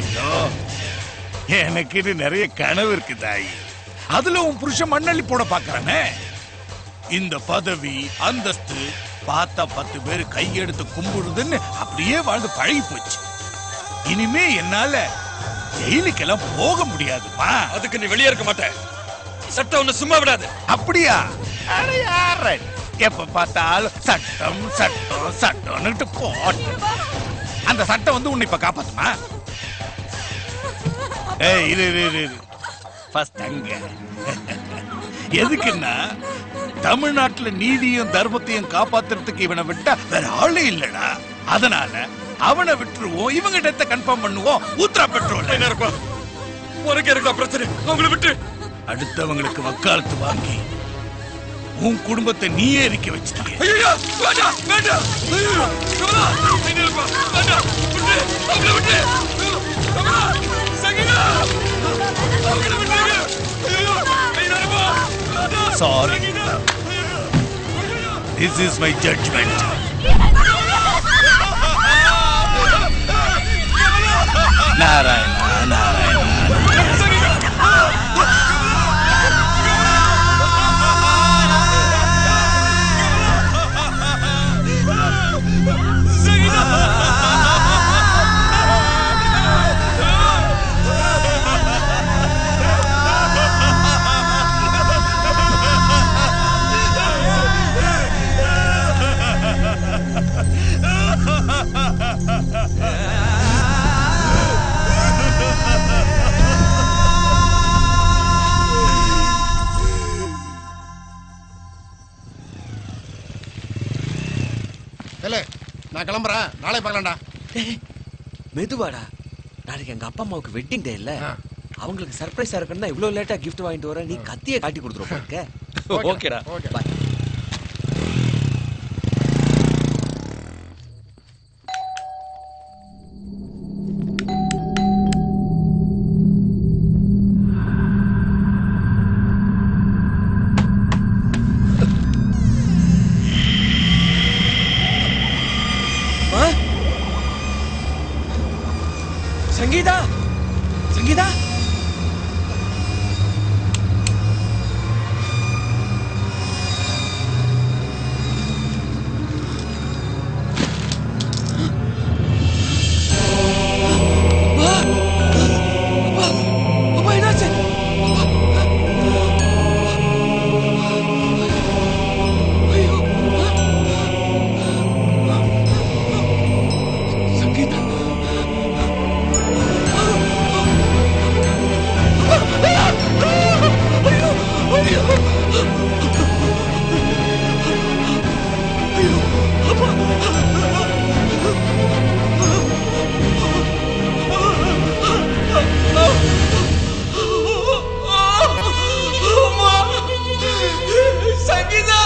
எனக்கு நிறைய கனவு இருக்கு தாய் அதுல உன் புருஷன் மண்ணள்ளி போட பாக்குறானே இந்த பதவி அந்தஸ்து பார்த்தா பத்து பேர் கையெடுத்து கும்பிடுதுன்னு அப்படியே வாழ்ந்து பழகி போச்சு இனிமே என்னால ஜெயிலுக்கெல்லாம் போக முடியாதுமா
அதுக்கு நீ வெளியே இருக்க மாட்டே சட்டம் ஒண்ணு சும்மா விடாது
அப்படியா அட யார எப்ப பார்த்தாலும் சட்டம் சட்டம் சட்டம்னுட்டு போட்டு அந்த சட்டம் வந்து உன்னை இப்ப காப்பாத்துமா ஏய் இரு இரு இரு, இரு ஃபர்ஸ்ட் அங்க எதுக்குன்னா தமிழ்நாட்டுல நீதியும் தர்மத்தையும் காப்பாத்துறதுக்கு இவனை விட்டா வேற ஆளே இல்லடா அதனால அவனை விட்டுருவோம் இவங்க டெத்த கன்ஃபார்ம் பண்ணுவோம் ஊத்ரா பெட்ரோல்
இருக்கும் உனக்கு இருக்கா பிரச்சனை அவங்கள விட்டு
அடுத்தவங்களுக்கு வக்காலத்து வாங்கி உன் குடும்பத்தை நீயே இருக்க வச்சிட்டீங்க
ஐயோ வேண்டாம் வேண்டாம் ஐயோ கமலா என்ன இருப்பா வேண்டாம் விட்டு அவங்கள விட்டு கமலா சங்கீதா அவங்கள விட்டு ஐயோ என்ன இருப்பா
sorry this is my judgement Narayana Narayana
இல்ல நான் கிளம்புறேன் நாளை பார்க்கலாம்டா
மெதுவாடா நாளைக்கு எங்க அப்பா அம்மாவுக்கு வெட்டிங் டே இல்ல அவங்களுக்கு சர்ப்ரைஸா இருக்குன்னா இவ்வளவு லேட்டா gift வாங்கிட்டு வர நீ கத்திய காட்டி கொடுத்துருப்ப
ஓகேடா,
ஓகேடா
ஓகே.
பாய் சங்கீதா சங்கீதா அப்பா என்னாச்சு ஐயோ சங்கீதா சங்கீதா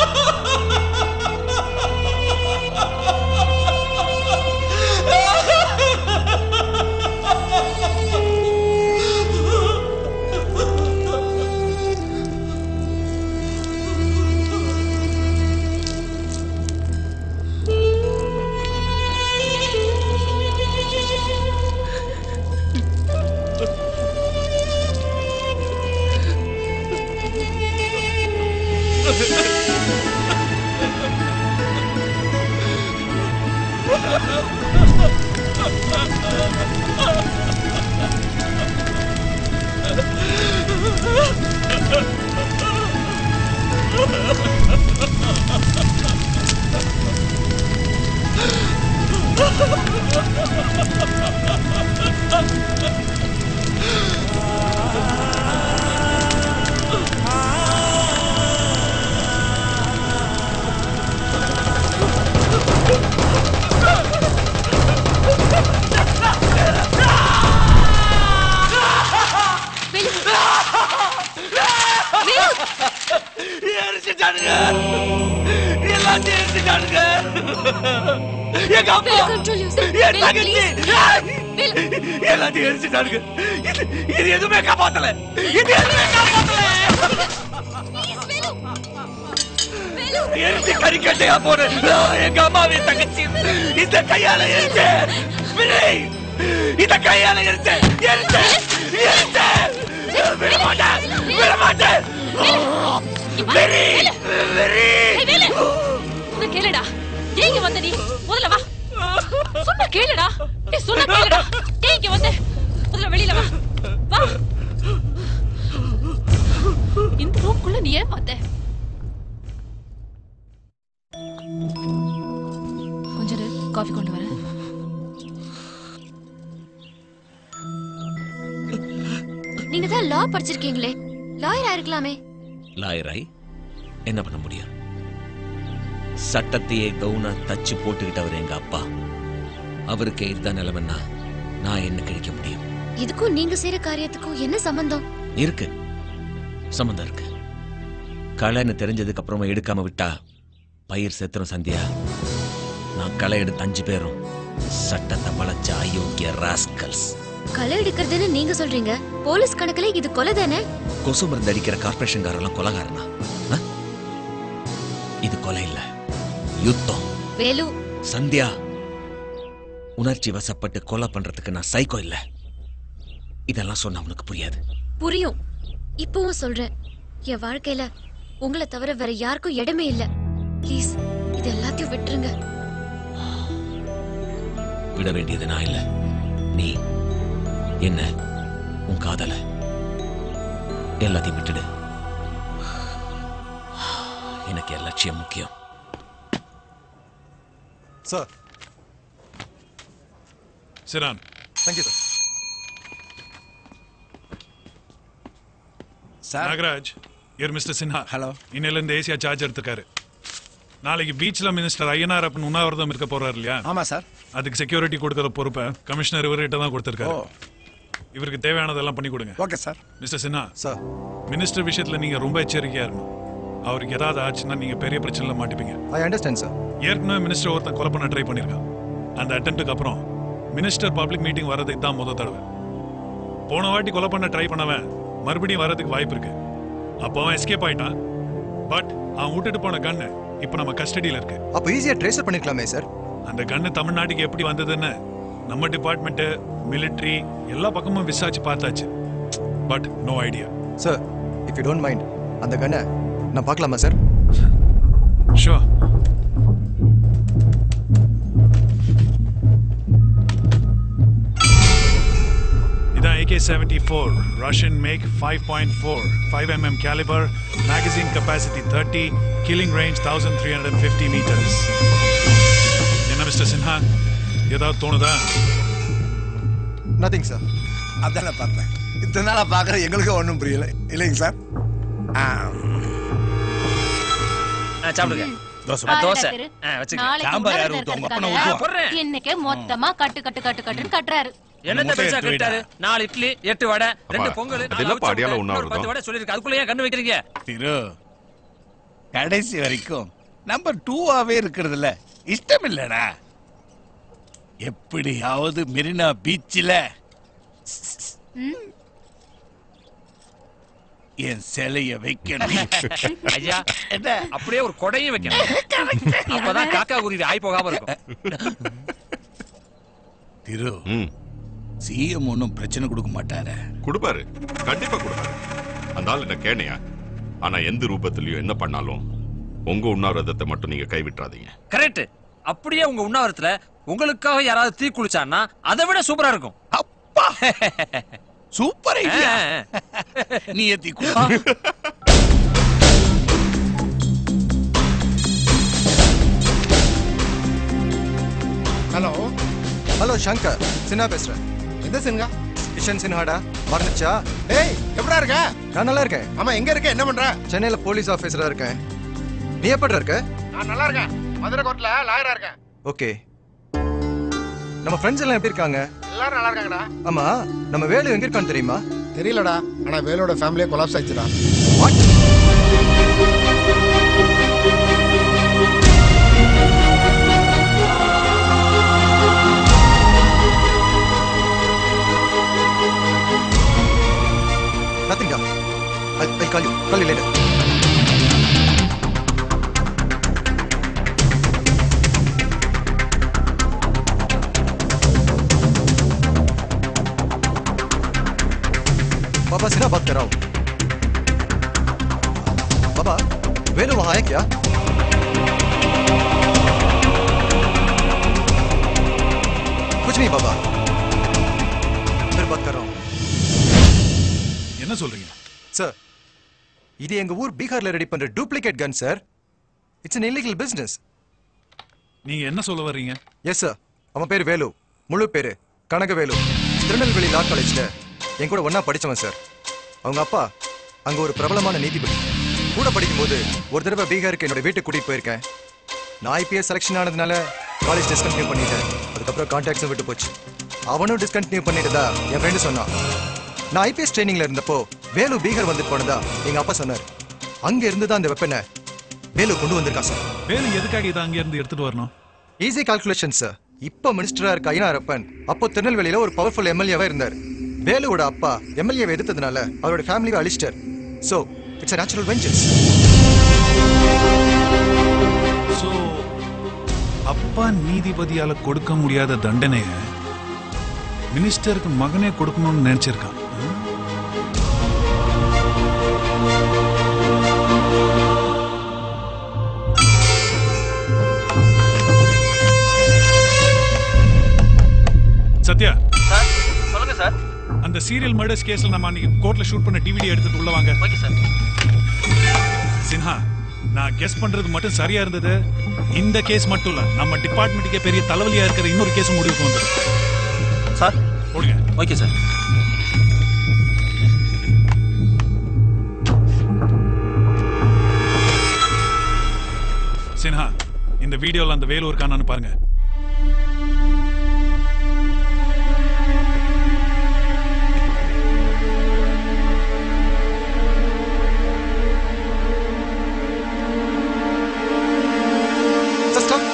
எரிச்சிட்டானுங்க எல்லாத்தையும் எரிச்சிட்டானுங்க எங்க அப்பா என் தங்கச்சி
எல்லாத்தையும் எரிச்சுட்டாருங்க இது இது எதுவுமே காப்பாத்தல இது எதுவுமே காப்பாத்தல எரிச்சு கறிக்கட்டையா போற எங்க அம்மாவின் தங்கச்சி இந்த கையால எரிச்சு வினய், இந்த கையால எரிச்சு எரிச்சு எரிச்சு விட மாட்டேன் விட மாட்டேன் வெறி வெறி
ஏய், வேலு உன்னை கேளுடா ஏன் இங்க வந்த நீ முதல்ல வா சொன்ன கேளுடா நீ சொன்ன கேளுடா ஏன் இங்க வந்த முதல்ல வெளியில வா வா
இந்த ரூம்குள்ள நீ ஏன் பார்த்த
கொஞ்சம் இரு, காஃபி கொண்டு வரேன்
நீங்க தான் லா படிச்சிருக்கீங்களே லாயர் ஆயிருக்கலாமே
லாயராய் என்ன பண்ண முடியும் சட்டத்தையே கவுனா தச்சு போட்டுக்கிட்டவர் எங்க அப்பா அவருக்கு இதுதான் நிலைமைன்னா நான் என்ன கழிக்க முடியும்
இதுக்கும் நீங்க செய்யற காரியத்துக்கும் என்ன சம்பந்தம்
இருக்கு சம்மந்தம் இருக்கு களைன்னு தெரிஞ்சதுக்கு அப்புறமா எடுக்காம விட்டா பயிர் செத்துரும் சந்தியா நான் களை எடுத்த அஞ்சு பேரும் சட்டத்தை வளைச்ச அயோக்கிய ராஸ்கல்ஸ்
களை எடுக்கிறதுன்னு நீங்க சொல்றீங்க போலீஸ் கணக்குல இது கொலை தானே
கொசு மருந்து அடிக்கிற கார்பரேஷன்காரெல்லாம் கொலகாரனா ஆ? இது கொலை இல்ல யுத்தம்
வேலு
சந்தியா உணர்ச்சி வசப்பட்டு கொலை பண்றதுக்கு நான் சைக்கோ இல்ல இதெல்லாம் சொன்னா உனக்கு புரியாது
புரியும் இப்பவும் சொல்றேன் என் வாழ்க்கையில உங்களை தவிர வேற யாருக்கும் இடமே இல்ல ப்ளீஸ் இது எல்லாத்தையும் விட்டுருங்க
விட வேண்டியது நான் இல்ல நீ என்ன உன் காதல எல்லாத்தையும் விட்டுடு எனக்கு என் லட்சியம் முக்கியம்
சார்
சிரான்
தேங்க்யூ சார்
நாகராஜ் இவர் மிஸ்டர் சின்ஹா ஹலோ இன்னையில இருந்து ஏசியா சார்ஜ் எடுத்துக்காரு நாளைக்கு பீச்ல மினிஸ்டர் ஐயனார் அப்பன் உண்ணாவிரதம் இருக்க போறாரு இல்லையா
ஆமா சார்
அதுக்கு செக்யூரிட்டி கொடுக்கற பொறுப்பை கமிஷனர் இவர்கிட்ட தான் கொடுத்திருக்காரு இவருக்கு தேவையானதெல்லாம் பண்ணி கொடுங்க
okay sir
mister Sinha
sir
minister விஷயத்துல நீங்க ரொம்ப எச்சரிக்கையா இருக்கணும் அவருக்கு ஏதாவது ஆச்சுன்னா நீங்க பெரிய பிரச்சனைல மாட்டிப்பீங்க
ஐ அண்டர்ஸ்டாண்ட் சார்
ஏற்கனவே மினிஸ்டர் ஒருத்தன் கொலை பண்ண ட்ரை பண்ணிருக்கான் அந்த அட்டம்ப்ட்டுக்கு அப்புறம் மினிஸ்டர் பப்ளிக் மீட்டிங் வரதுக்கு தான் முத தடவை போன வாட்டி கொலை பண்ண ட்ரை பண்ணவன் மறுபடியும் வரதுக்கு வாய்ப்பு இருக்கு அப்போ அவன் எஸ்கேப் ஆயிட்டான் பட் அவன் விட்டுட்டு போன கன்னு இப்போ நம்ம கஸ்டடியில இருக்கு
அப்போ ஈஸியா ட்ரேசர் பண்ணிருக்கலாமே சார்
அந்த கன்னு தமிழ்நாட்டுக்கு எப்படி வந்ததுன்னு நம்ம டிபார்ட்மெண்ட் மிலிட்டரி எல்லா பக்கமும் விசாரிச்சு பார்த்தாச்சு but no idea
sir if you don't mind அந்த கண்ணை நான் பார்க்கலாமா சார்
ஷோ இதான் AK seventy four Russian make five point four five mm calibre magazine capacity thirty killing range thousand three hundred fifty metres என்ன mister Sinha ஏதாவது தோணுதா
nothing sir
அதான பார்த்தேன் இத்தனை நாளா பார்க்குற எங்களுக்கு ஒன்றும் புரியல இல்லைங்க சார்
சாப்பிடுங்க
தோசை.
ஆ, தோசை
பாருடா
ஆ,
திரு.
வச்சுக்க
நாளைக்கு
சாம்பார் யார்
உண்ணாவிரதம்
ஊத்துவாங்க அப்ப நான்
இருக்கிறதுக்காக
ஊத்துவேன்
இன்னைக்கே மொத்தமா கட்டு கட்டு கட்டு கட்டுன்னு கட்டுறாரு
என்னத்த பெருசா கட்டாரு நாலு இட்லி எட்டு வடை ரெண்டு
அப்பா,
பொங்கல்
அது என்னப்பா அடியால உண்ணாவிரதம்?
பத்து வடை சொல்லிருக்கு அதுக்குள்ள ஏன் கண்ணு வைக்கிறீங்க
திரு கடைசி வரைக்கும் நம்பர் டூவாவே இருக்கிறதுல இஷ்டம் இல்லடா எப்படியாவது மெரினா பீச்சில் என் சிலைய வைக்கணும்
ஐயா அப்படியே ஒரு கொடையும் வைக்கணும் அப்பதான் காக்கா குருவி ஆய் போகாம இருக்கும்
திரு சிஎம் ஒன்றும் பிரச்சனை கொடுக்க மாட்டாரே
கொடுப்பாரு கண்டிப்பா கொடுப்பாரு அந்த ஆள் என்ன கேனையா ஆனா எந்த ரூபத்திலயும் என்ன பண்ணாலும் உங்க உண்ணாவிரதத்தை மட்டும் நீங்க கைவிட்டுறாதீங்க
கரெக்ட் அப்படியே உங்க உண்ணாவிரத்துல உங்களுக்காக யாராவது தீ குளிச்சான்னா அதை விட சூப்பரா இருக்கும்
சூப்பர் ஐடியா நீ ஏத்தி கொடு.
ஹலோ ஹலோ சங்கர் சின்ஹா பேசுறேன் எந்த சின்ஹா கிஷன் சின்ஹாடா மறந்துச்சா
ஏய் எப்படா இருக்க
நான் நல்லா இருக்கேன்
ஆமா எங்க இருக்க என்ன பண்ற
சென்னையில போலீஸ் ஆபீசரா இருக்கேன் நீ எப்படி இருக்க
நான் நல்லா இருக்கேன் மதுரை கோர்ட்ல லாயரா இருக்கேன்
ஓகே நம்ம ஃப்ரெண்ட்ஸ் எல்லாம் எப்படி இருக்காங்க
எல்லாரும் நல்லா இருக்காங்கடா
ஆமா நம்ம வேலு எங்க இருக்கான்னு தெரியுமா
தெரியலடா ஆனா வேலோட ஃபேமிலியே கொலாப்ஸ் ஆயிடுச்சுடா
I'll call you. Call you later. पापा से ना बात कर रहा हूँ पापा वेणु वहां है क्या कुछ नहीं पापा फिर बात कर रहा हूँ
என்ன சொல்றீங்க
சார் இது எங்க ஊர் பீகார்ல ரெடி பண்ற duplicate gun sir it's an illegal business
நீங்க என்ன சொல்ல வர்றீங்க
எஸ் சார் அவன் பேர் வேலு முழு பேரு கனகவேலு திருநெல்வேலி லா காலேஜ்ல என் கூட ஒண்ணா படிச்சவன் சார் அவங்க அப்பா அங்க ஒரு பிரபலமான நீதிபதி கூட படிக்கும்போது ஒரு தடவை பீகாருக்கு என்னோட வீட்டுக்கு கூட்டிட்டு போயிருக்கேன் நான் ஐபிஎஸ் செலெக்ஷன் ஆனதுனால காலேஜ் டிஸ்கண்டினியூ பண்ணிட்டேன் அதுக்கப்புறம் கான்டாக்ட்ஸும் விட்டு போச்சு அவனும் டிஸ்கண்டினியூ பண்ணிட்டதா என் ஃப்ரெண்டு சொன்னான் நான் ஐபிஎஸ் ட்ரைனிங்ல இருந்தப்போ வேலு பீகார் வந்து போனதா எங்க அப்பா சொன்னார் அங்க இருந்து தான் அந்த வெப்பனை வேலு கொண்டு வந்திருக்கான் சார்
வேலு எதுக்காக இதை அங்க இருந்து எடுத்துட்டு வரணும்
ஈஸி கால்குலேஷன் சார் இப்ப மினிஸ்டரா இருக்க ஐநாரப்பன் அப்போ திருநெல்வேலியில ஒரு பவர்ஃபுல் எம்எல்ஏவா இருந்தார் வேலுவோட அப்பா எம்எல்ஏவை எதிர்த்ததுனால அவரோட ஃபேமிலியை அழிச்சிட்டார் so it's natural vengeance
so அப்பா நீதிபதியால கொடுக்க முடியாத தண்டனைய மினிஸ்டருக்கு மகனே கொடுக்கணும்னு நினைச்சிருக்கான் சத்யா
சார் சொல்லுங்க சார்
அந்த சீரியல் மர்டர்ஸ் கேஸ்ல நம்ம அன்னைக்கு கோர்ட்ல ஷூட் பண்ண டிவிடி எடுத்துட்டு உள்ள வாங்க
ஓகே சார்
சின்ஹா நான் கெஸ் பண்றது மட்டும் சரியா இருந்தது இந்த கேஸ் மட்டும் இல்ல நம்ம டிபார்ட்மெண்ட்டுக்கே பெரிய தலைவலியா இருக்கிற இன்னொரு கேஸ் முடிவுக்கு வந்துடும்
சார்
போடுங்க
ஓகே சார்
சின்ஹா இந்த வீடியோல அந்த வேலூர் இருக்கானான்னு பாருங்க
சார்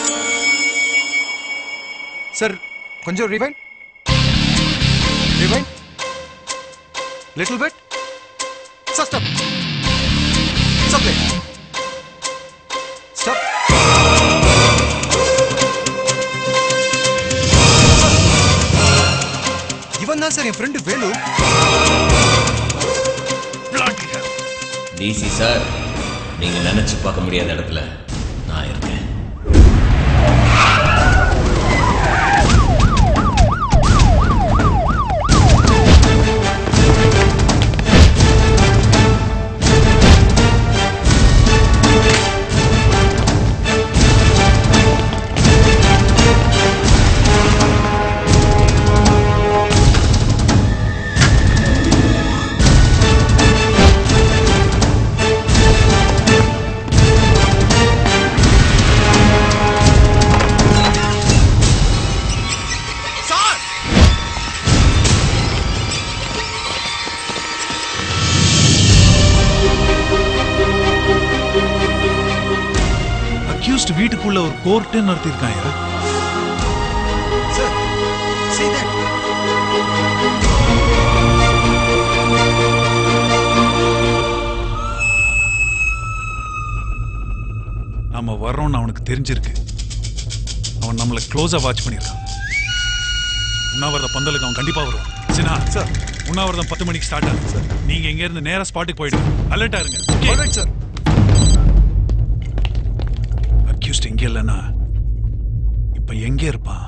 சார் கொஞ்சம் rewind rewind little bit sir stop stop stop இவன் தான் சார் என் ஃப்ரெண்டு வேலு
டிசி சார் நீங்க நினைச்சு பார்க்க முடியாத இடத்துல நான் இருக்கேன்
அக்யூஸ்ட் வீட்டுக்குள்ள ஒரு கோர்ட்டு நடத்திருக்காங்க
சார் see that
நாம வர்றோம்னு அவனுக்கு தெரிஞ்சிருக்கு அவன் நம்மள க்ளோஸா வாட்ச் பண்ணிருக்கான் உண்ணாவிரத பந்தலுக்கு அவன் கண்டிப்பா வருவான் சினா
சார்
உண்ணாவிரதம் பத்து மணிக்கு ஸ்டார்ட் ஆகுது சார் நீங்க இங்க இருந்து நேரா ஸ்பாட்டுக்கு போயிடுங்க அலர்ட்டா இருங்க
சார்
அக்யூஸ்ட் எங்க இல்லைன்னா இப்ப எங்க இருப்பான்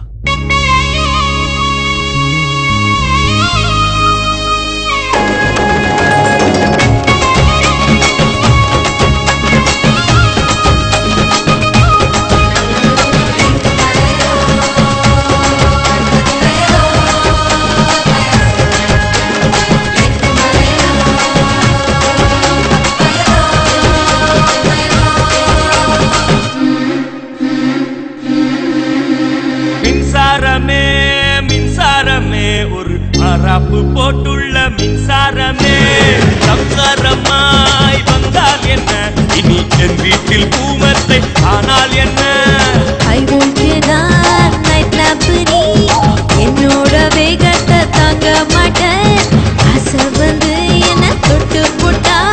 மின்சாரமே மின்சாரமே ஒரு மராப்பு போட்டுள்ள மின்சாரமே சம்சாரமாய் வந்தால் என்ன இனி என் வீட்டில் பூமத்தை ஆனால் என்ன
I want you தான் night lamp நீ. என்னோட வேகத்தை தாங்க மாட்டேன் ஆசை வந்து என்ன தொட்டு போட்டா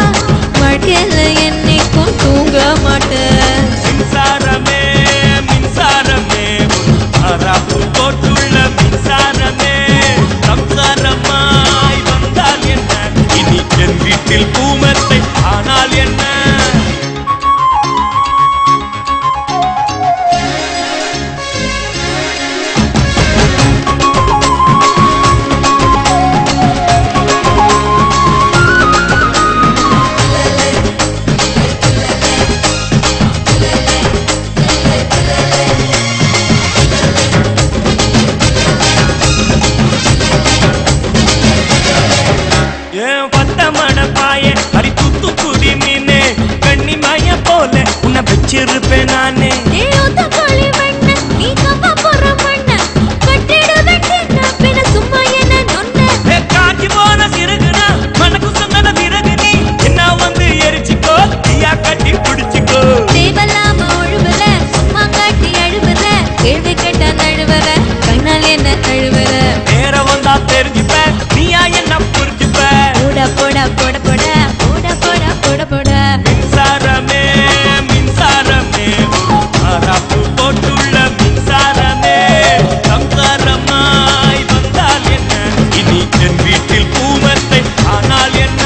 வச்சிருப்பேன் நானே
ஏ ஒத்த கோழி மண்ண நீ கப்பா போற மண்ண கட்டிட வெட்டின பின்ன சும்மா என்ன நொன்ன
ஏ, காஞ்சி போன சிறகுனா மனக்கு சொன்ன பிறகு நீ என்ன வந்து எரிச்சுக்கோ தீயா கட்டி பிடிச்சுக்கோ
தேவலாம ஒழுவல சும்மா காட்டி அழுவல கேள்வி கேட்டா நழுவல கண்ணால் என்ன கழுவல
நேரம் வந்தா தெரிஞ்சுப்ப நீயா என்ன புரிஞ்சுப்ப
போட போட போட போட போட போட போட போட
மின்சாரமே மின்சாரமே மரப்பு போட்டுள்ள மின்சாரமே சம்சாரமாய் வந்தால் என்ன இனி என் வீட்டில் பூமத்தை ஆனால் என்ன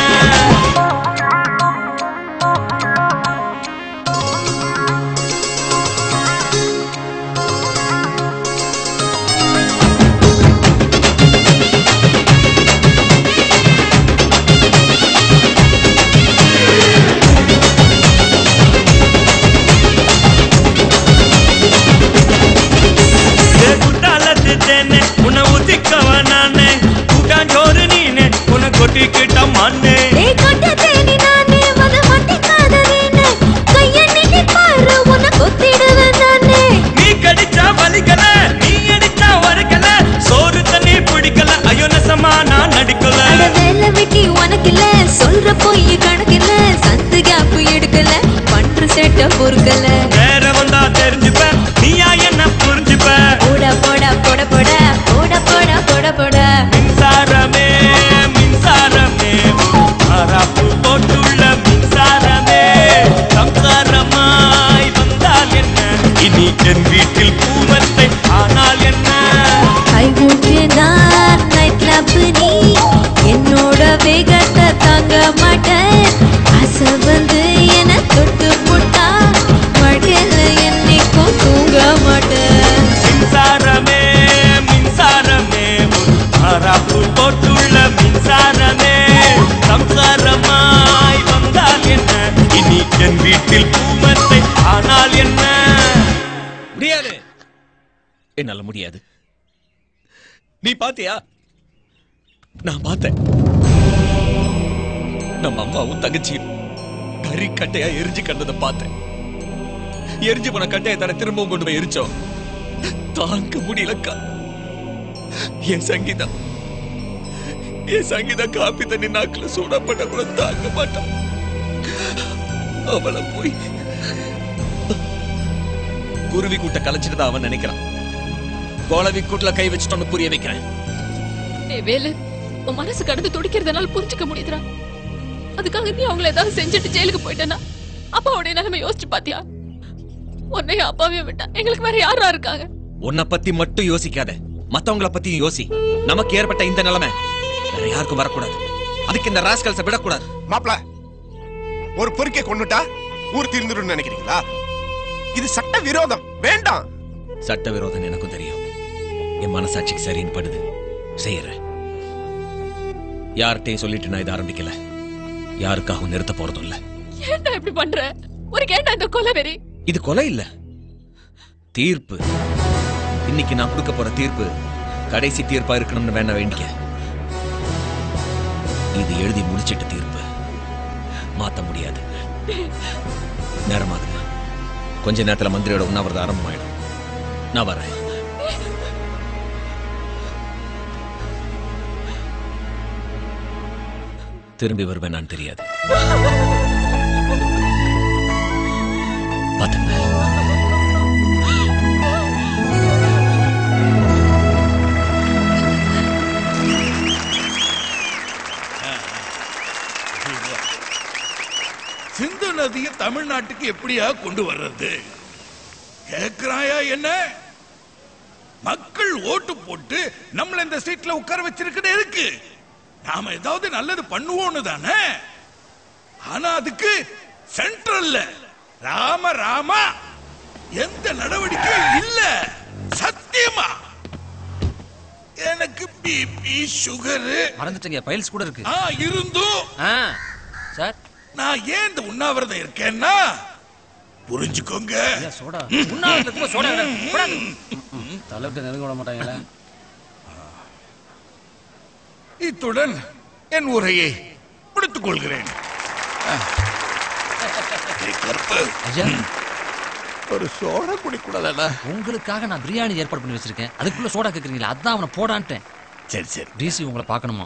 ஏ குட்டாலத்து தேனே உன்னை உதிக்கவ நானே கூட்டாஞ்சோறு நீனே உன்னை கொட்டிக்கிட்ட மண்ணே
ஏய் கொட்ட தேனி நானே வத மாட்டிக்காத நீனு கைய நீட்டி பாரு உன்னை கொத்திடுவேன் நானே
நீ கடிச்சா வலிக்கல நீ அடிச்சா வறுக்கல சோறு தண்ணி பிடிக்கல ஐயோ நெசமா நான் நடிக்கல
அட வேலை வெட்டி உனக்கில்ல சொல்ற பொய் கணக்கில்ல சந்து கேப்பு எடுக்கல பண்ற சேட்ட பொறுக்கல
வேற வந்தா தெரிஞ்சுப்ப நீயா என்ன புரிஞ்சுப்ப
போட போட போட போட போட போட போட போட
மின்சாரமே மின்சாரமே மரப்பு போட்டுள்ள மின்சாரமே சம்சாரமாய் வந்தால் என்ன இனி என் வீட்டில் பூமத்தை ஆனால் என்ன
கைகூட்டு நான் நைட் கிளப் நீ என்னோட வேகத்தை தாங்க மாட்டேன் ஆசை வந்து என தொட்டு போட்டா வாழ்க்கையில என்னைக்கும் தூங்க மாட்டேன்
மின்சாரமே மின்சாரமே மரப்பு போட்டுள்ள மின்சாரமே சம்சாரமாய் வந்தால் என்ன இனி என் வீட்டில் பூமத்தை ஆனால் என்ன
முடியாது என்னால முடியாது நீ பாத்தியா நான் பார்த்தேன் நம்ம அம்மாவும் தங்கச்சியும் கறி கட்டையா எரிஞ்சு கண்டதை பார்த்தேன் எரிஞ்சு போன கட்டையை தர திரும்பவும் கொண்டு போய் எரிச்சோம் தாங்க முடியலக்கா என் சங்கீதா என் சங்கீதா காப்பி தண்ணி நாக்குல சூடப்பட்ட கூட தாங்க மாட்டான் அவளை போய் குருவி கூட்ட கலைச்சிட்டு அவன் நினைக்கிறான் கோலவி கூட்டுல கை வச்சுட்டோன்னு புரிய வைக்கிறேன்
ஏய் வேலு உன் மனசு கடந்து துடிக்கிறதுனால புரிஞ்சுக்க முடியுதுடா அதுக்காக நீ அவங்கள ஏதாவது செஞ்சுட்டு ஜெயிலுக்கு போயிட்டேன்னா அப்பாவுடைய நிலைமை யோசிச்சு பாத்தியா உன்னையும் அப்பாவையும் விட்டா எங்களுக்கு வேற யாரா இருக்காங்க
உன்னை பத்தி மட்டும் யோசிக்காத மத்தவங்கள பத்தியும் யோசி நமக்கு ஏற்பட்ட இந்த நிலைமை வேற யாருக்கும் வரக்கூடாது அதுக்கு இந்த ராஸ்கல்ஸை விடக்கூடாது
மாப்ள ஒரு பொறுக்கை கொண்டுட்டா ஊர் தீர்ந்துடும் நினைக்கிறீங்களா இது சட்ட விரோதம் வேண்டாம்
சட்ட விரோதம் எனக்கும் தெரியும் என் மனசாட்சிக்கு சரின்னு படுது செய்யறேன் யார்கிட்டயும் சொல்லிட்டு நான் இதை ஆரம்பிக்கல யாருக்காகவும் நிறுத்த போறதும் இல்ல
ஏன்டா இப்படி பண்ற ஒரு கேட்டா இந்த கொலவெறி
இது கொலை இல்ல தீர்ப்பு இன்னைக்கு நான் கொடுக்க போற தீர்ப்பு கடைசி தீர்ப்பா இருக்கணும்னு வேணா வேண்டிக்க இது எழுதி முடிச்சிட்ட தீர்ப்பு மாத்த முடியாது நேரமாகுது கொஞ்ச நேரத்துல மந்திரியோட உண்ணாவிரதம் ஆரம்பமாயிடும் நான் வரேன் திரும்பி வருவேன் நான் தெரியாது பாத்துங்க
சிந்து நதியை தமிழ்நாட்டுக்கு எப்படியா கொண்டு வர்றது கேக்குறாயா என்ன மக்கள் ஓட்டு போட்டு நம்மள இந்த சீட்ல உட்கார வச்சிருக்கிட்டு இருக்கு நாம ஏதாவது நல்லது பண்ணுவோம்னு தானே ஆனா அதுக்கு சென்ட்ரல்ல ராம ராமா எந்த நடவடிக்கையும் இல்ல சத்தியமா எனக்கு பிபி சுகர்
மறந்துட்டீங்க பைல்ஸ் கூட இருக்கு
ஆ இருந்தும்
சார்
நான் ஏன் இந்த உண்ணாவிரதம் இருக்கேன்னா புரிஞ்சுக்கோங்க
சோடா உண்ணாவிரதத்துக்கு சோடா வேற. போடாது. தலைவிட்டு நெருங்க விட மாட்டாங்களே
இத்துடன் என் உரையை முடித்துக் கொள்கிறேன் ஏய், கருப்பு.
ஒரு சோடா குடிக்கூடாதா
உங்களுக்காக நான் பிரியாணி ஏற்பாடு பண்ணி வச்சிருக்கேன் அதுக்குள்ள சோடா கேக்குறீங்களா அதான் அவனை போடான்ட்டேன்
சரி சரி
டிசி உங்களை பார்க்கணுமா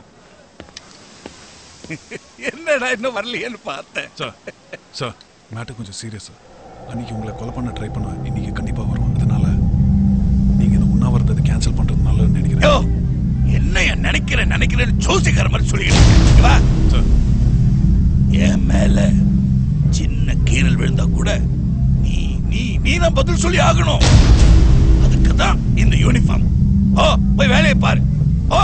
என்னடா இன்னும் வரலையேன்னு பார்த்தேன்
சார் சார் மேட்டர் கொஞ்சம் சீரியஸ் சார் அன்னைக்கு உங்களை கொலை பண்ண ட்ரை பண்ண இன்னைக்கு கண்டிப்பா வரும் அதனால நீங்க இந்த உண்ணாவிரதத்தை கேன்சல் பண்றது நல்லதுன்னு நினைக்கிறேன்
என்னைய நினைக்கிறேன் நினைக்கிறேன்னு ஜோசிக்கார மாதிரி சொல்லிக்கிட்டு வா என் மேல சின்ன கீரல் விழுந்தா கூட நீ நீ நீ தான் பதில் சொல்லி ஆகணும் அதுக்கு தான் இந்த யூனிஃபார்ம் ஓ போய் வேலையை பாரு ஓ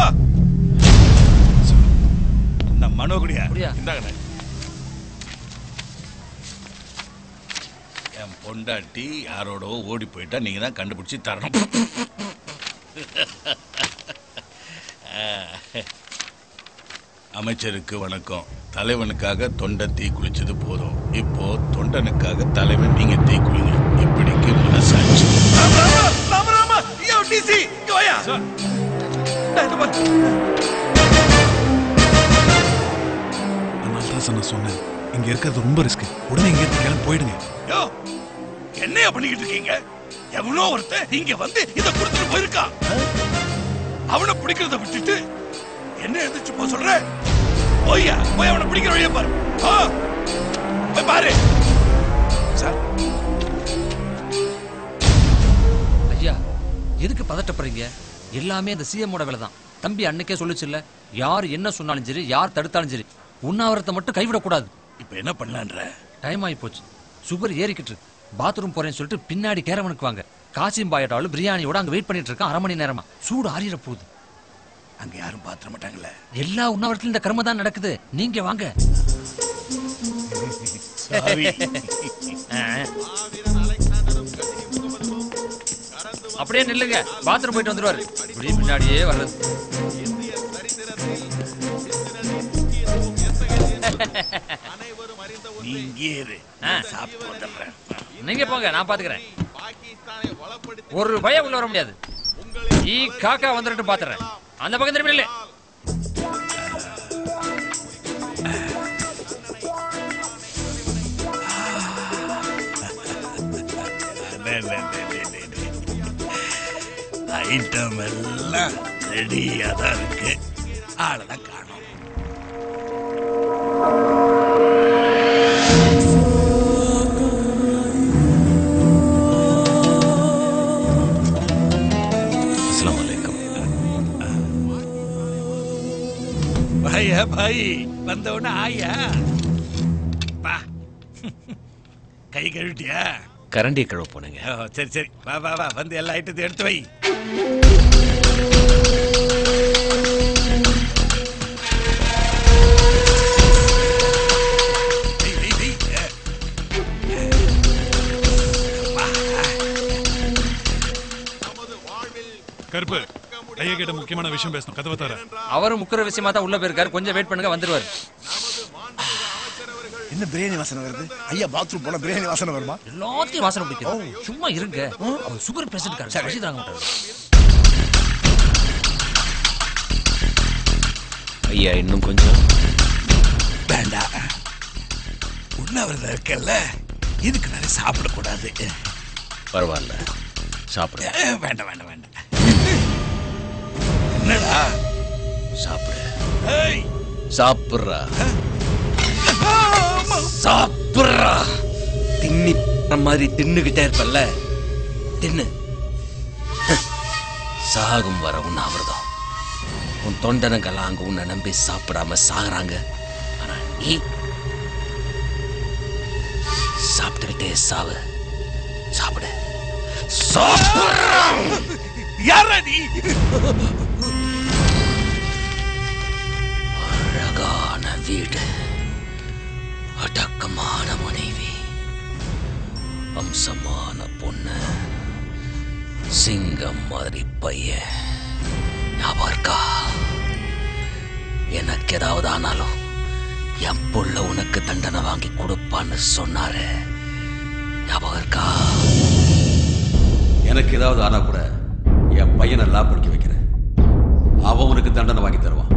இந்த மனோகுடியா இந்தாங்கண்ணே என் பொண்டாட்டி யாரோடோ ஓடி போயிட்டா நீங்க தான் கண்டுபிடிச்சு தரணும் அமைச்சருக்கு வணக்கம் தலைவனுக்காக தொண்டை தீ குளிச்சது போதும் இப்போ தொண்டனுக்காக தலைவன் நீங்க தீ குளிங்க இப்படிக்கு மனசாட்சி
அதனால தான் சார் நான் சொன்னேன் இங்க இருக்கிறது ரொம்ப ரிஸ்க் உடனே இங்க இருந்து கிளம்பி போயிடுங்க
யோ என்னையா பண்ணிக்கிட்டு இருக்கீங்க எவனோ ஒருத்தன் இங்க வந்து இத கொடுத்துட்டு போயிருக்கான் அவனை பிடிக்கிறத விட்டுட்டு என்ன எந்திரிச்சு போ சொல்ற போய்யா போய் அவனை பிடிக்கிற வழியை பாரு ஆ, போய் பாரு சார்
ஐயா எதுக்கு பதட்டப்படுறீங்க எல்லாமே அந்த சிஎம்மோட வேலை தான் தம்பி அன்னைக்கே சொல்லுச்சுல்ல யார் என்ன சொன்னாலும் சரி யார் தடுத்தாலும் சரி உண்ணாவிரத்தை மட்டும் கைவிடக்கூடாது
இப்போ என்ன பண்ணலான்ற
டைம் ஆகி போச்சு சுகர் ஏறிக்கிட்டு இருக்கு பாத்ரூம் போறேன்னு சொல்லிட்டு பின்னாடி கேரவனுக்கு வாங்க காசிம் பாயட்டாலும் பிரியாணியோட அங்க வெயிட் பண்ணிட்டு இருக்கான் அரை மணி நேரமா சூடு ஆறிட போகுது
அங்க யாரும் பாத்திர மாட்டாங்களே
எல்லா உண்ணாவிரத்திலும் இந்த கர்மம் தான் நடக்குது நீங்க வாங்க
சாரி.
ஆ. அப்படியே நில்லுங்க பாத்ரூம் போயிட்டு வந்துருவாரு இப்படி பின்னாடியே வர்றது
நீ இங்கே இரு நான் சாப்பிட்டு வந்துடுறேன்
நீங்க போங்க நான் பாத்துக்கிறேன் ஒரு பயம் உள்ள வர முடியாது ஈ காக்கா வந்துட்டு பாத்துறேன் அந்த பக்கம் திரும்பி நில்லு
ஐட்டம் எல்லாம் ரெடியா தான் இருக்கு ஆளதான் காணும்
அஸ்ஸலாமு அலைக்கும்
பாயா பாய் வந்தவன ஆயா பா கை கழுவிட்டியா
கரண்டியை கழுவ போனேங்க
ஓ, சரி சரி வா வா வா வந்து எல்லா ஐட்டத்தையும் எடுத்து வை வை, வை, வை.
கருப்பு ஐயா கிட்ட முக்கியமான விஷயம் பேசணும் கதவை தர
அவரும் முக்கிற விஷயமா தான் உள்ள போயிருக்காரு கொஞ்சம் வெயிட் பண்ணுங்க வந்துருவாரு
என்ன பிரியாணி வாசனை வருது ஐயா பாத்ரூம் போனா பிரியாணி வாசனை வருமா
எல்லாத்தையும் வாசனை பிடிக்கும் சும்மா இருங்க அவர் சுகர் பேஷண்ட் காரர் பசி தாங்க மாட்டாரு
ஐயா இன்னும் கொஞ்சம்
வேண்டாம் உண்ணாவிரதம் இருக்கல்ல இதுக்கு நிறைய சாப்பிடக்கூடாது
பரவாயில்ல சாப்பிடு
ஏ, வேண்டாம் வேண்டாம் வேண்டாம் என்னடா
சாப்பிடு
ஏய்
சாப்பிடுறா சாப்பிடுறா தின்னி ப- மாதிரி தின்னுகிட்டே இருப்பல்ல தின்னு சாகும் வர உண்ணாவிரதம் உன் தொண்டனங்கெல்லாம் அங்க உன்னை நம்பி சாப்பிடாம சாகுறாங்க ஆனா நீ சாப்பிட்டுக்கிட்டே சாவு சாப்பிடு சாப்பிடுறா
யாரா நீ
அழகான வீடு அடக்கமான மனைவி அம்சமான பொண்ணு சிங்கம் மாதிரி பையன் ஞாபகம் இருக்கா எனக்கு ஏதாவது ஆனாலும் என் புள்ள உனக்கு தண்டனை வாங்கி கொடுப்பான்னு சொன்னாரு ஞாபகம் இருக்கா எனக்கு ஏதாவது ஆனா கூட என் பையனை லா படிக்க வைக்கிறேன் அவன் உனக்கு தண்டனை வாங்கி தருவான்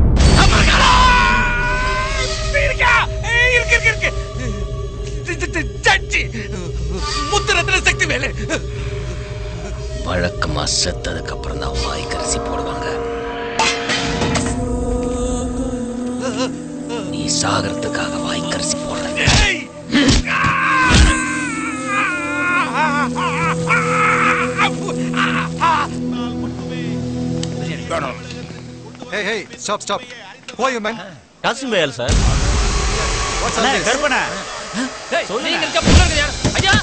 இருக்கா ஏய், இருக்கு இருக்கு இருக்கு சி- சி- சி- சச்சி முத்துரத்ன சக்தி வேலு
வழக்கமா செத்ததுக்கு அப்புறம் தான் வாய்க்கரிசி போடுவாங்க நீ சாகிறதுக்காக வாய்க்கரிசி போடுறீங்க
Hey, hey, stop, stop. Who are you, man?
Kasim பையல் சார்
What's all this?
கற்பனா
நீங்க இருக்க புள்ள இருக்கியா? ஐயா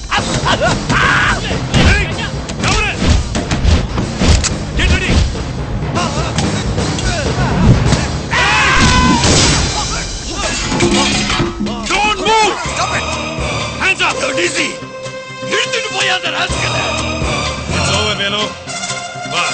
Don't move! Stop it! Hands up! You're dizzy! இழுத்துட்டு போய் அந்த ராஸ்கல It's over, Velu. வா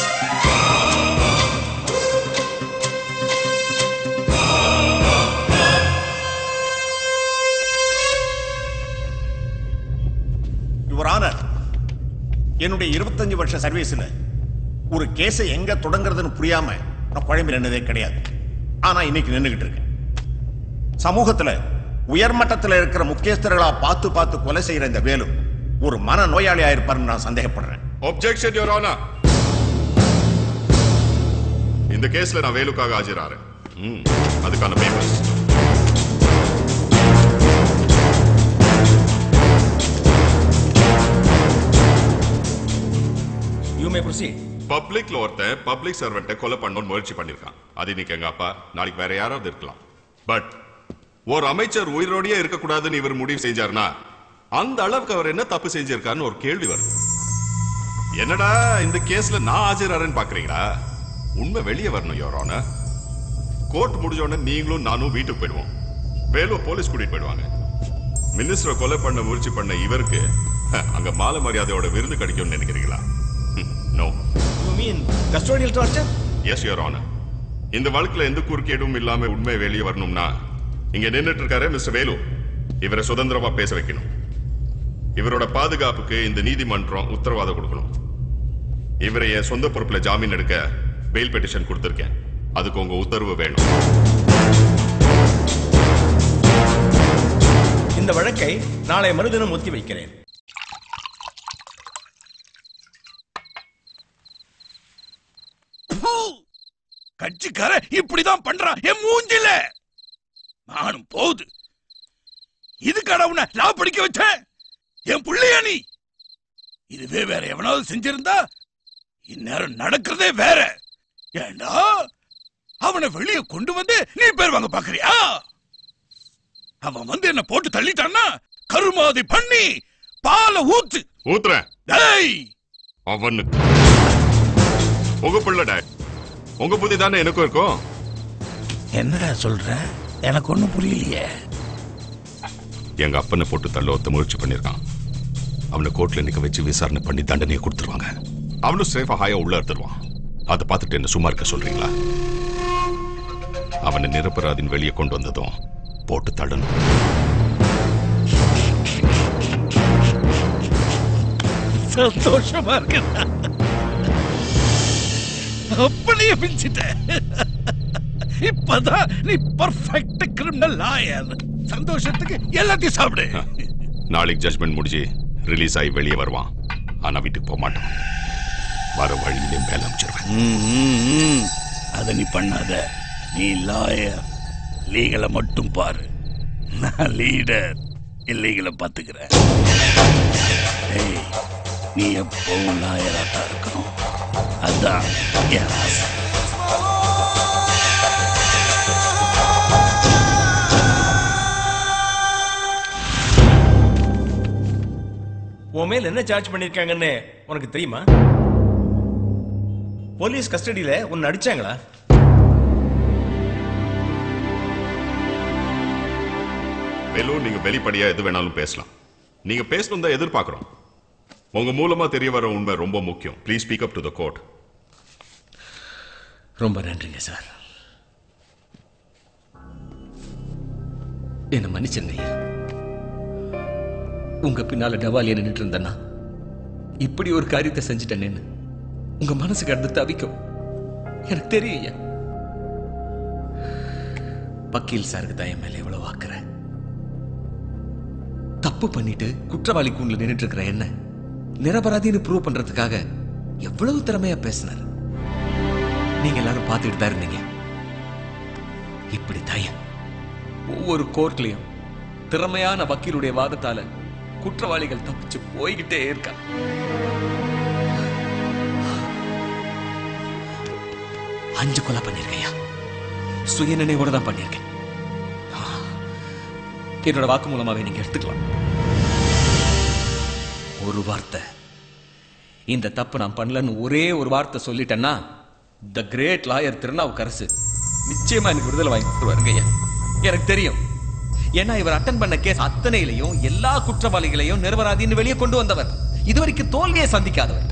யுவர் ஆனர் என்னுடைய இருபத்தஞ்சு வருஷ சர்வீஸ்ல ஒரு கேஸை எங்க தொடங்குறதுன்னு புரியாம நான் குழம்பி நின்னதே கிடையாது ஆனா இன்னைக்கு நின்னுகிட்டு இருக்கேன் சமூகத்துல உயர்மட்டத்துல இருக்கிற முக்கியஸ்தர்களா பார்த்து பார்த்து கொலை செய்யற இந்த வேலு ஒரு மன நோயாளியா இருப்பாருன்னு நான் சந்தேகப்படுறேன்
ஒப்ஜெக்ஷன் யோர் ஆனர் இந்த கேஸ்ல நான் வேலுக்காக ஆஜராறேன் ம், அதுக்கான பேப்பர்ஸ்
யூ மே ப்ரொசீட்
பப்ளிக்ல ஒருத்தன் பப்ளிக் சர்வெண்ட்டை கொலை பண்ணணும்னு முயற்சி பண்ணிருக்கான் அது இன்னைக்கு எங்க அப்பா நாளைக்கு வேற யாராவது இருக்கலாம் பட் ஒரு அமைச்சர் உயிரோடயே இருக்கக்கூடாதுன்னு இவர் முடிவு செஞ்சாருன்னா அந்த அளவுக்கு அவர் என்ன தப்பு செஞ்சிருக்காருன்னு ஒரு கேள்வி வருது என்னடா இந்த கேஸ்ல நான் ஆஜராறேன்னு பாக்குறீங்களா உண்மை வெளியே வரணும் யோரோன கோர்ட் முடிஞ்ச உடனே நீங்களும் நானும் வீட்டுக்கு போயிடுவோம் வேலு போலீஸ் கூட்டிட்டு போயிடுவாங்க மினிஸ்டரை கொலை பண்ண முயற்சி பண்ண இவருக்கு ஹ, அங்க மாலை மரியாதையோட விருது கிடைக்கும்னு நினைக்கிறீங்களா no
you mean custodial torture
yes your honour இந்த வழக்குல எந்த குறுக்கீடும் இல்லாம உண்மை வெளியே வரணும்னா இங்க நின்னுட்டு இருக்காரு மிஸ்டர் வேலு இவரை சுதந்திரமா பேச வைக்கணும் இவரோட பாதுகாப்புக்கு இந்த நீதிமன்றம் உத்தரவாதம் கொடுக்கணும் இவரை என் சொந்த பொறுப்புல ஜாமீன் எடுக்க பெயில் பெட்டிஷன் கொடுத்திருக்கேன் அதுக்கு உங்க உத்தரவு வேணும்
இந்த வழக்கை நாளை மறுதினம் ஒத்தி வைக்கிறேன்
கட்சிக்கார இப்படிதான் பண்றான் என் மூஞ்சில நானும் போகுது இதுக்கான உன்னை லா படிக்க வச்சேன் என் புள்ளையா நீ இதுவே வேற எவனாவது செஞ்சிருந்தா இந்நேரம் நடக்கிறதே வேற ஏண்டா அவனை வெளியே கொண்டு வந்து நீ பேர் வாங்க பாக்குறியா அவன் வந்து என்ன போட்டு தள்ளிட்டான்னா கருமாதி பண்ணி பாலை ஊத்து
ஊத்துறேன்
டேய்
அவனுக்கு உங்க பிள்ளை டேட் உங்க புத்தி தானே எனக்கும் இருக்கும்
என்னடா சொல்ற எனக்கு ஒண்ணும் புரியலையே
எங்க அப்பனை போட்டு தள்ள ஒருத்த முயற்சி பண்ணிருக்கான் அவனை கோர்ட்ல நிக்க வச்சு விசாரணை பண்ணி தண்டனையை கொடுத்துருவாங்க அவனும் சேஃபா ஹாயா உள்ள எடுத்துருவான் அதை பார்த்துட்டு என்ன சும்மா இருக்க சொல்றீங்களா அவனை நிரபராதின் வெளியே கொண்டு வந்ததும் போட்டு தள்ளணும்
சந்தோஷமா இருக்கு அப்படியே பிஞ்சிட்ட இப்பதான் நீ பர்ஃபெக்ட் கிரிமினல் லாயர் சந்தோஷத்துக்கு எல்லாத்தையும் சாப்பிடு
நாளைக்கு ஜட்மெண்ட் முடிஞ்சு ரிலீஸ் ஆகி வெளியே வருவான் ஆனா வீட்டுக்கு போக மாட்டான் வர வழியிலே மேல அமைச்சிருவேன்
அத நீ பண்ணாத நீ லாயர் லீகலை மட்டும் பாரு நான் லீடர் இல்லீகலை பாத்துக்கிறேன் ஏய், நீ எப்பவும் லாயரா தான் இருக்கணும் அதான் என் ஆசை
உன் மேல என்ன சார்ஜ் பண்ணிருக்காங்கன்னு உனக்கு தெரியுமா போலீஸ் கஸ்டடியில உன்னை அடிச்சாங்களா
வேலு நீங்க வெளிப்படையா எது வேணாலும் பேசலாம் நீங்க பேசணும் தான் எதிர்பார்க்கிறோம் உங்க மூலமா தெரிய வர உண்மை ரொம்ப முக்கியம் please speak up to the court
ரொம்ப நன்றிங்க சார் என்ன மன்னிச்சிருங்க ஐயா உங்க பின்னால டவாலிய நின்றுட்டு இருந்தேன்னா இப்படி ஒரு காரியத்தை செஞ்சுட்டேன்னு உங்க மனசு கடந்து தவிக்கும் எனக்கு தெரியும் ஐயா வக்கீல் சாருக்கு தான் என் மேல எவ்வளவு ஆக்குறேன் தப்பு பண்ணிட்டு குற்றவாளி கூண்டில் நின்றுட்டு இருக்கிற என்ன நிரபராதின்னு ப்ரூவ் பண்றதுக்காக எவ்வளவு திறமையா பேசினார் நீங்க எல்லாரும் பார்த்துட்டு தான் இருந்தீங்க இப்படி தய ஒவ்வொரு கோர்ட்லயும் திறமையான வக்கீலுடைய வாதத்தால குற்றவாளிகள் தப்பிச்சு போய்கிட்டே இருக்கா அஞ்சு கொலை பண்ணிருக்கையா சுய நினைவோட தான் பண்ணிருக்கேன் என்னோட வாக்கு மூலமாவே நீங்க எடுத்துக்கலாம் ஒரு வார்த்தை இந்த தப்பு நான் பண்ணலன்னு ஒரே ஒரு வார்த்தை சொல்லிட்டேன்னா த கிரேட் லாயர் திருநாவுக்கரசு நிச்சயமா எனக்கு விடுதலை வாங்கி கொடுத்துருவாருங்க ஐயா எனக்கு தெரியும் ஏன்னா இவர் அட்டன் பண்ண கேஸ் அத்தனையிலையும் எல்லா குற்றவாளிகளையும் நிரபராதின்னு வெளியே கொண்டு வந்தவர் இதுவரைக்கும் தோல்வியை சந்திக்காதவர்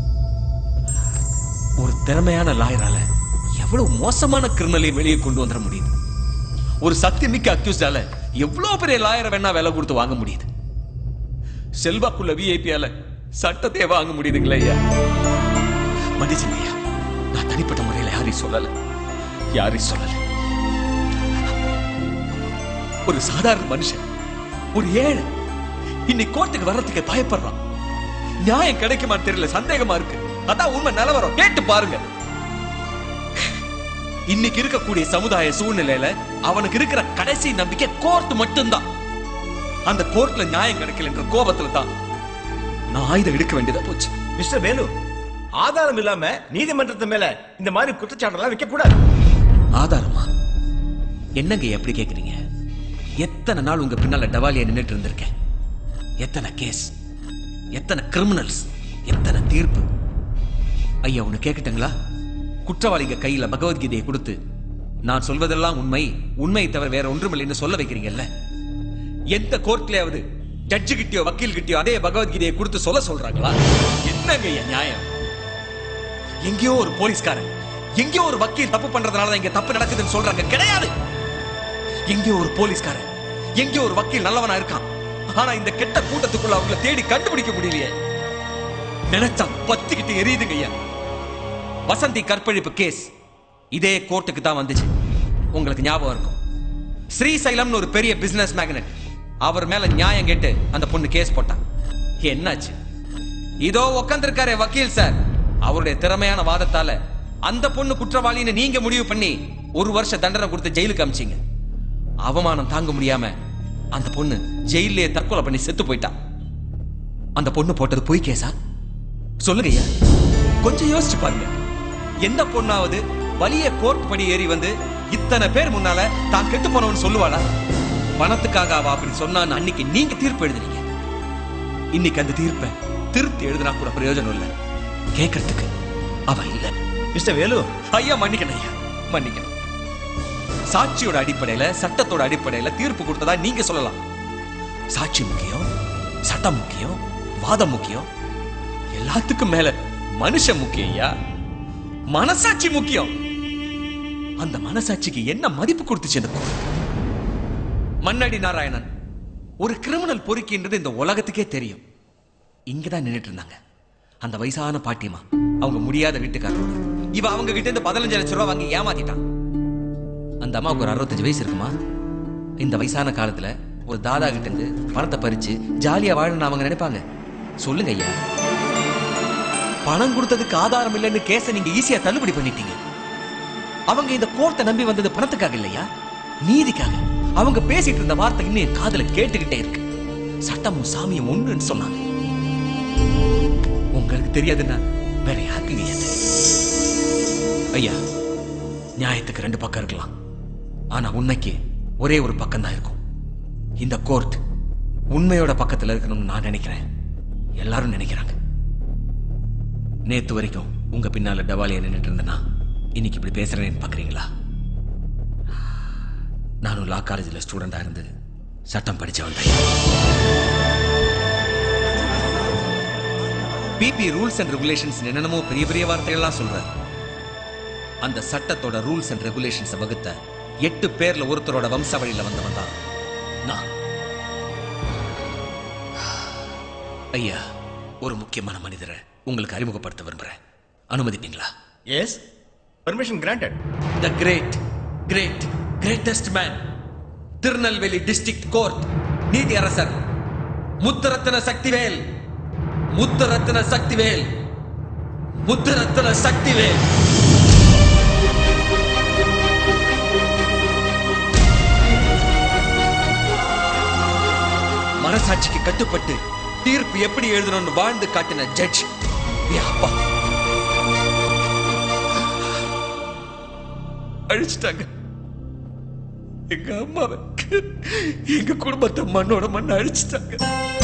ஒரு திறமையான லாயரால எவ்வளவு மோசமான கிரிமினலையும் வெளியே கொண்டு வந்துட முடியுது ஒரு சத்தியமிக்க அக்யூஸ்டால எவ்வளவு பெரிய லாயரை வேணா விலை கொடுத்து வாங்க முடியுது செல்வாக்குள்ள விஐபியால சட்டத்தை வாங்க முடியுதுங்களா ஐயா மன்னிச்சுங்க ஐயா நான் தனிப்பட்ட முறையில் யாரையும் சொல்லல யாரையும் சொல்லல ஒரு சாதாரண மனுஷன் ஒரு ஏழை இன்னைக்கு கோர்ட்டுக்கு வர்றதுக்கு பயப்படுறான் நியாயம் கிடைக்குமா தெரியல சந்தேகமா இருக்கு அதான் உண்மை நிலவரம் கேட்டு பாருங்க இன்னைக்கு இருக்கக்கூடிய சமுதாய சூழ்நிலையில அவனுக்கு இருக்கிற கடைசி நம்பிக்கை கோர்ட் மட்டும்தான் அந்த கோர்ட்ல நியாயம் கிடைக்கல என்ற கோபத்துல தான் நான் ஆயுதம் எடுக்க வேண்டியதா போச்சு
மிஸ்டர் வேலு ஆதாரம் இல்லாம நீதிமன்றத்து மேல இந்த மாதிரி குற்றச்சாட்டெல்லாம் வைக்க கூடாது
ஆதாரமா என்னங்க எப்படி கேக்குறீங்க எத்தனை நாள் உங்க பின்னால டவாலியா நின்னுட்டு இருந்திருக்கேன் எத்தனை கேஸ் எத்தனை கிரிமினல்ஸ் எத்தனை தீர்ப்பு ஐயா ஒண்ணு கேக்கட்டுங்களா குற்றவாளிங்க கையில பகவத்கீதையை கொடுத்து நான் சொல்வதெல்லாம் உண்மை உண்மை தவிர வேற ஒன்றுமில்லைன்னு சொல்ல வைக்கிறீங்கல்ல எந்த கோர்ட்லயாவது ஜட்ஜு கிட்டயோ வக்கீல் கிட்டயோ அதே பகவத்கீதையை கொடுத்து சொல்ல சொல்றாங்களா என்னங்க ஐயா நியாயம் எங்கேயோ ஒரு போலீஸ்காரன் எங்கேயோ ஒரு வக்கீல் தப்பு பண்றதுனால தான் இங்க தப்பு நடக்குதுன்னு சொல்றாங்க கிடையாது எங்கேயோ ஒரு போலீஸ்காரன் எங்கேயோ ஒரு வக்கீல் நல்லவனா இருக்கான் ஆனா இந்த கெட்ட கூட்டத்துக்குள்ள அவங்கள தேடி கண்டுபிடிக்க முடியலையே நினைச்சா பத்துக்கிட்டு எரியுதுங்க ஐயா வசந்தி கற்பழிப்பு கேஸ் இதே கோர்ட்டுக்கு தான் வந்துச்சு உங்களுக்கு ஞாபகம் இருக்கும் ஸ்ரீசைலம்னு ஒரு பெரிய பிசினஸ் மேக்னெட் அவர் மேல நியாயம் கேட்டு அந்த பொண்ணு கேஸ் போட்டான் என்னாச்சு இதோ உட்காந்துருக்காரே வக்கீல் சார் அவருடைய திறமையான வாதத்தால அந்த பொண்ணு குற்றவாளின்னு நீங்க முடிவு பண்ணி ஒரு வருஷ தண்டனை கொடுத்து ஜெயிலுக்கு அமிச்சிங்க அவமானம் தாங்க முடியாம அந்த பொண்ணு ஜெயிலே தற்கொலை பண்ணி செத்து போயிட்டா அந்த பொண்ணு போட்டது பொய் கேஸா சொல்லுங்க ஐயா கொஞ்சம் யோசிச்சு பாருங்க எந்த பொண்ணாவது வலிய கோர்ட் படி ஏறி வந்து இத்தனை பேர் முன்னால தான் கெட்டு போனவன் சொல்லுவாளா பணத்துக்காக அவ அப்படி சொன்னான்னு அன்னைக்கு நீங்க தீர்ப்பு எழுதுனீங்க இன்னைக்கு அந்த தீர்ப்பை திருத்தி எழுதுனா கூட பிரயோஜனம் இல்ல கேட்கறதுக்கு அவ இல்ல
மிஸ்டர் வேலு
ஐயா மன்னிக்கணும் ஐயா மன்னிக்கணும் சாட்சியோட அடிப்படையில சட்டத்தோட அடிப்படையில தீர்ப்பு கொடுத்ததா நீங்க சொல்லலாம் சாட்சி முக்கியம் சட்டம் முக்கியம் வாதம் முக்கியம் எல்லாத்துக்கும் மேல மனுஷன் முக்கியம் ஐயா மனசாட்சி முக்கியம் அந்த மனசாட்சிக்கு என்ன மதிப்பு கொடுத்துச்சு இந்த கோர்ட் மன்னடி நாராயணன் ஒரு கிரிமினல் பொறுக்கின்றது இந்த உலகத்துக்கே தெரியும் இங்கதான் நின்னுட்டு இருந்தாங்க அந்த வயசான பாட்டியம்மா அவங்க முடியாத வீட்டுக்காரரோட இவ அவங்க கிட்ட இருந்து பதினஞ்சு லட்சம் ரூபாய் வாங்கி ஏமாத்திட்டான் அந்த அம்மாவுக்கு ஒரு அறுபத்தஞ்சு வயசு இருக்குமா இந்த வயசான காலத்துல ஒரு தாதா கிட்ட இருந்து பணத்தை பறிச்சு ஜாலியா வாழணும்னு அவங்க நினைப்பாங்க சொல்லுங்க ஐயா பணம் கொடுத்ததுக்கு ஆதாரம் இல்லைன்னு கேஸை நீங்க ஈஸியா தள்ளுபடி பண்ணிட்டீங்க அவங்க இந்த கோர்ட்டை நம்பி வந்தது பணத்துக்காக இல்லையா நீதிக்காக அவங்க பேசிட்டு இருந்த வார்த்தை இன்னும் என் காதுல கேட்டுக்கிட்டே இருக்கு சட்டமும் சாமியும் ஒண்ணுன்னு சொன்னாங்க உங்களுக்கு தெரியாதுன்னா வேற யாருக்குங்க ஏன் தெரியும்? ஐயா நியாயத்துக்கு ரெண்டு பக்கம் இருக்கலாம் ஆனா உண்மைக்கு ஒரே ஒரு பக்கம் தான் இருக்கும் இந்த கோர்ட் உண்மையோட பக்கத்துல இருக்கணும்னு நான் நினைக்கிறேன் எல்லாரும் நினைக்கிறாங்க நேத்து வரைக்கும் உங்க பின்னால டவாலியா நின்னுட்டு இருந்தேனா இன்னைக்கு இப்படி பேசுறேன்னு பாக்குறீங்களா நானும் லா காலேஜில் ஸ்டூடெண்டா இருந்து சட்டம் படிச்சவன் தான் பிபி ரூல்ஸ் அண்ட் ரெகுலேஷன்ஸ் என்னென்னமோ பெரிய பெரிய வார்த்தைகள்லாம் சொல்றாரு அந்த சட்டத்தோட ரூல்ஸ் அண்ட் ரெகுலேஷன்ஸ் வகுத்த எட்டு பேர்ல ஒருத்தரோட வம்சாவளியில வந்தவன் தான் நான் ஐயா ஒரு முக்கியமான மனிதரை உங்களுக்கு அறிமுகப்படுத்த விரும்புறேன் அனுமதிப்பீங்களா
yes permission granted
the great great greatest man Tirunelveli district court நீதி அரசர் முத்தரத்ன சக்திவேல் முத்தரத்ன சக்திவேல் முத்தரத்ன சக்திவேல் மனசாட்சிக்கு கட்டுப்பட்டு தீர்ப்பு எப்படி எழுதணும்னு வாழ்ந்து காட்டின ஜட்ஜ் என் அப்பா அழிச்சிட்டாங்க எங்க அம்மாவை எங்க குடும்பத்தை மண்ணோட மண்ண அழிச்சிட்டாங்க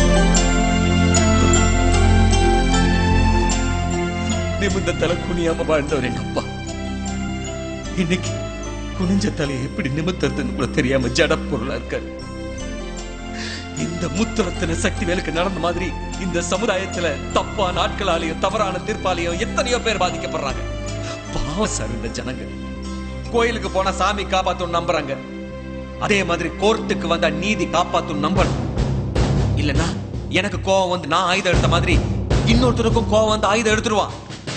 நிமிந்த தலை குனியாம வாழ்ந்தவர் எங்க அப்பா இன்னைக்கு குனிஞ்ச தலையை எப்படி நிமித்தறதுன்னு கூட தெரியாம ஜட பொருளா இருக்காரு இந்த முத்துரத்தின சக்தி வேலுக்கு நடந்த மாதிரி இந்த சமுதாயத்துல தப்பான ஆட்களாலையும் தவறான தீர்ப்பாலையும் எத்தனையோ பேர் பாதிக்கப்படுறாங்க பாவம் சார் இந்த ஜனங்க கோயிலுக்கு போனா சாமி காப்பாத்தும் நம்புறாங்க அதே மாதிரி கோர்ட்டுக்கு வந்தா நீதி காப்பாத்தும் நம்பணும் இல்லனா எனக்கு கோவம் வந்து நான் ஆயுதம் எடுத்த மாதிரி இன்னொருத்தருக்கும் கோவம் வந்து ஆயுதம் எடுத்துருவான்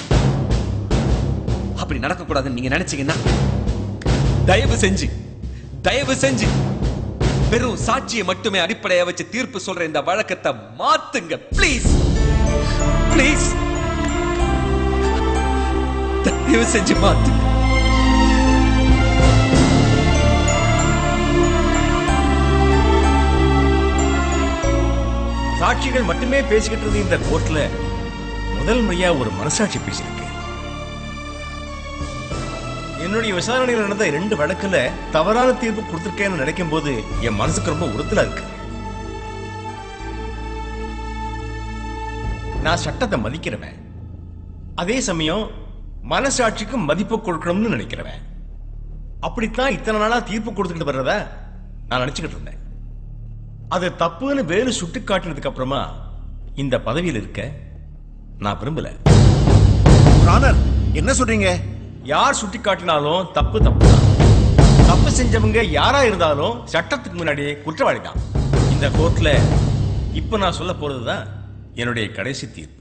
அப்படி நடக்க கூடாதுன்னு நீங்க நினைச்சீங்கன்னா தயவு செஞ்சு தயவு செஞ்சு வெறும் சாட்சியை மட்டுமே அடிப்படையா வச்சு தீர்ப்பு சொல்ற இந்த வழக்கத்தை மாத்துங்க ப்ளீஸ் ப்ளீஸ் தயவு செஞ்சு மாத்துங்க
சாட்சிகள் மட்டுமே பேசிக்கிட்டு இருந்த இந்த கோர்ட்ல முதல் முறையா ஒரு மனசாட்சி பேசியிருக்கு என்னுடைய விசாரணையில் நடந்த ரெண்டு வழக்குல தவறான தீர்ப்பு கொடுத்திருக்கேன்னு நினைக்கும் போது என் மனசுக்கு ரொம்ப உறுத்தலா இருக்கு நான் சட்டத்தை மதிக்கிறவன் அதே சமயம் மனசாட்சிக்கு மதிப்பு கொடுக்கணும்னு நினைக்கிறவன் அப்படித்தான் இத்தனை நாளா தீர்ப்பு கொடுத்துக்கிட்டு வர்றதா நான் நினைச்சுக்கிட்டு இருந்தேன் அது தப்புன்னு வேறு சுட்டி காட்டினதுக்கு அப்புறமா இந்த பதவியில் இருக்க நான் விரும்பல
ஆனர் என்ன சொல்றீங்க
யார் சுட்டி காட்டினாலும் தப்பு தப்பு தான் தப்பு செஞ்சவங்க யாரா இருந்தாலும் சட்டத்துக்கு முன்னாடி குற்றவாளி தான் இந்த கோர்ட்ல இப்ப நான் சொல்ல போறதுதான் என்னுடைய கடைசி தீர்ப்பு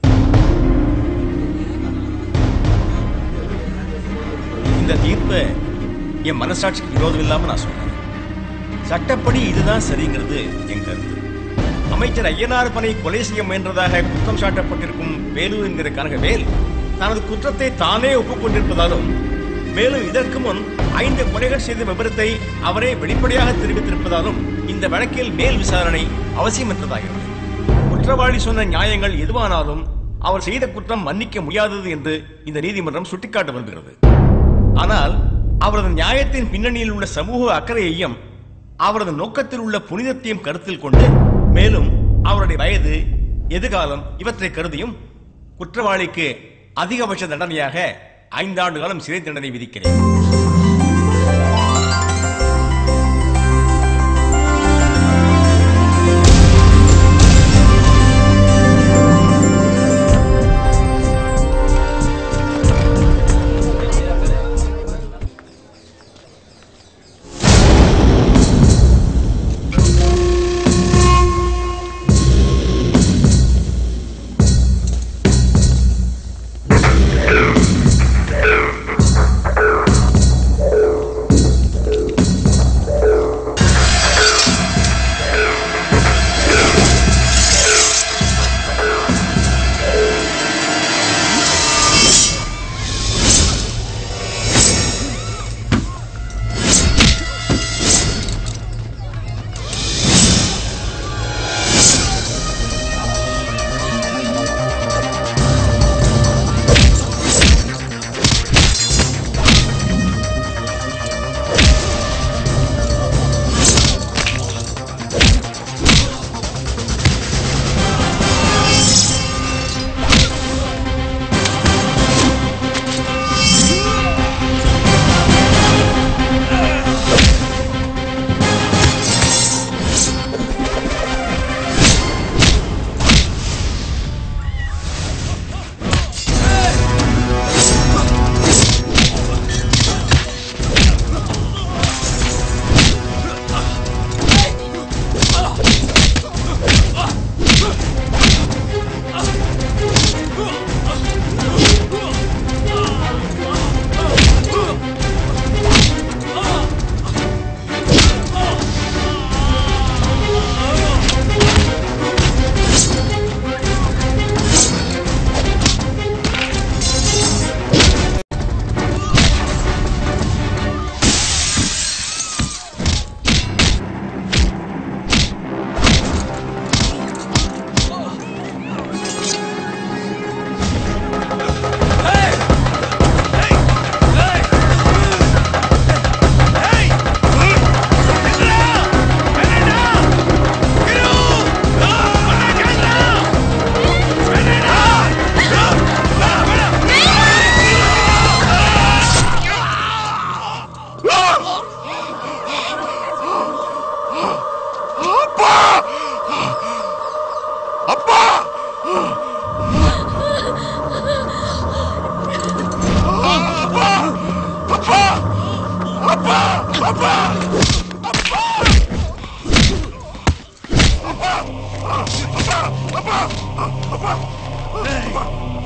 இந்த தீர்ப்பை என் மனசாட்சிக்கு விரோதம் இல்லாம நான் சொல்றேன் சட்டப்படி இதுதான் சரிங்கிறது என் கருத்து அமைச்சர் ஐயனார் பனை கொலை செய்ய முயன்றதாக குற்றம் சாட்டப்பட்டிருக்கும் வேலு என்கிற கனகவேல் தனது குற்றத்தை தானே ஒப்புக்கொண்டிருப்பதாலும் மேலும் இதற்கு முன் ஐந்து கொலைகள் செய்த விபரத்தை அவரே வெளிப்படையாக தெரிவித்திருப்பதாலும் இந்த வழக்கில் மேல் விசாரணை அவசியமற்றதாகிறது குற்றவாளி சொன்ன நியாயங்கள் எதுவானாலும் அவர் செய்த குற்றம் மன்னிக்க முடியாதது என்று இந்த நீதிமன்றம் சுட்டிக்காட்ட விரும்புகிறது ஆனால் அவரது நியாயத்தின் பின்னணியில் உள்ள சமூக அக்கறையையும் அவரது நோக்கத்தில் உள்ள புனிதத்தையும் கருத்தில் கொண்டு மேலும் அவருடைய வயது எதிர்காலம் இவற்றை கருதியும் குற்றவாளிக்கு அதிகபட்ச தண்டனையாக ஐந்தாண்டு காலம் சிறை தண்டனை விதிக்கிறேன்
அப்பா அப்பா அப்பா அப்பா அப்பா அப்பா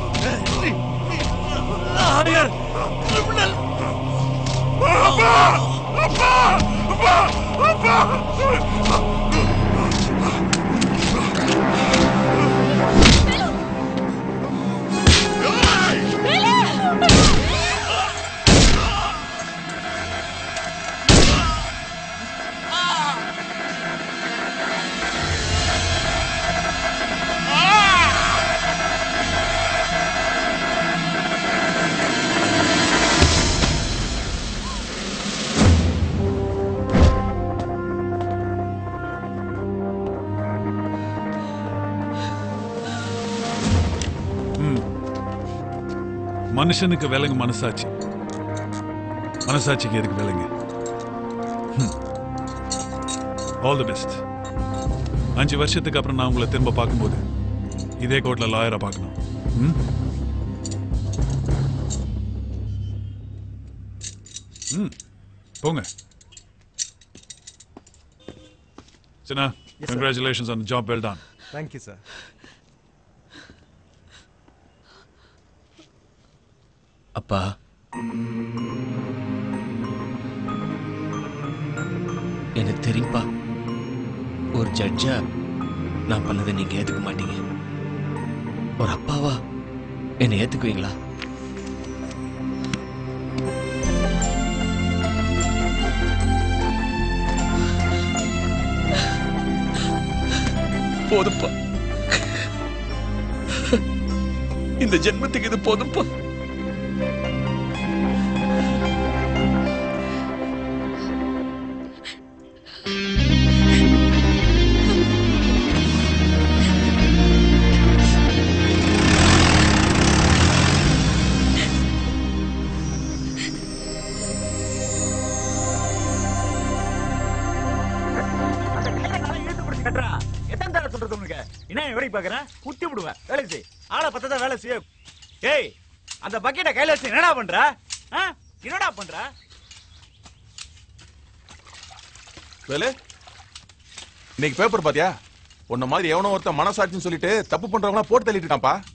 ஆரியர் கிரிமினல் அப்பா அப்பா அப்பா அப்பா
ம். மனுஷனுக்கு விலங்கு மனசாட்சி மனசாட்சிக்கு எதுக்கு விலங்கு ஆல் தி பெஸ்ட் அஞ்சு வருஷத்துக்கு அப்புறம் நான் உங்களை திரும்ப பார்க்கும்போது இதே கோர்ட்ல லாயரா பார்க்கணும் ம்? ம் போங்க சின்னா
sir.
congratulations on the job well done
thank you sir
அப்பா எனக்கு தெரியும்பா ஒரு ஜட்ஜா நான் பண்ணதை நீங்க ஏத்துக்க மாட்டீங்க ஒரு அப்பாவா என்னை ஏத்துக்குவீங்களா போதும்ப்பா இந்த ஜென்மத்துக்கு இது போதும்ப்பா
கட்டுறா எத்தனை தடவை சொல்றது உனக்கு என்ன வேலை பாக்குறேன் குத்தி விடுவேன் வேலை செய் ஆளை பத்தா வேலை செய்ய ஏய் அந்த பக்கெட்டை கையில வச்சு என்னடா பண்ற ஆ? என்னடா பண்ற
வேலு இன்னைக்கு பேப்பர் பாத்தியா உன்ன மாதிரி எவனோ ஒருத்தன் மனசாட்சின்னு சொல்லிட்டு தப்பு பண்றவங்கள போட்டு தள்ளிட்டு இருக்கான்ப்பா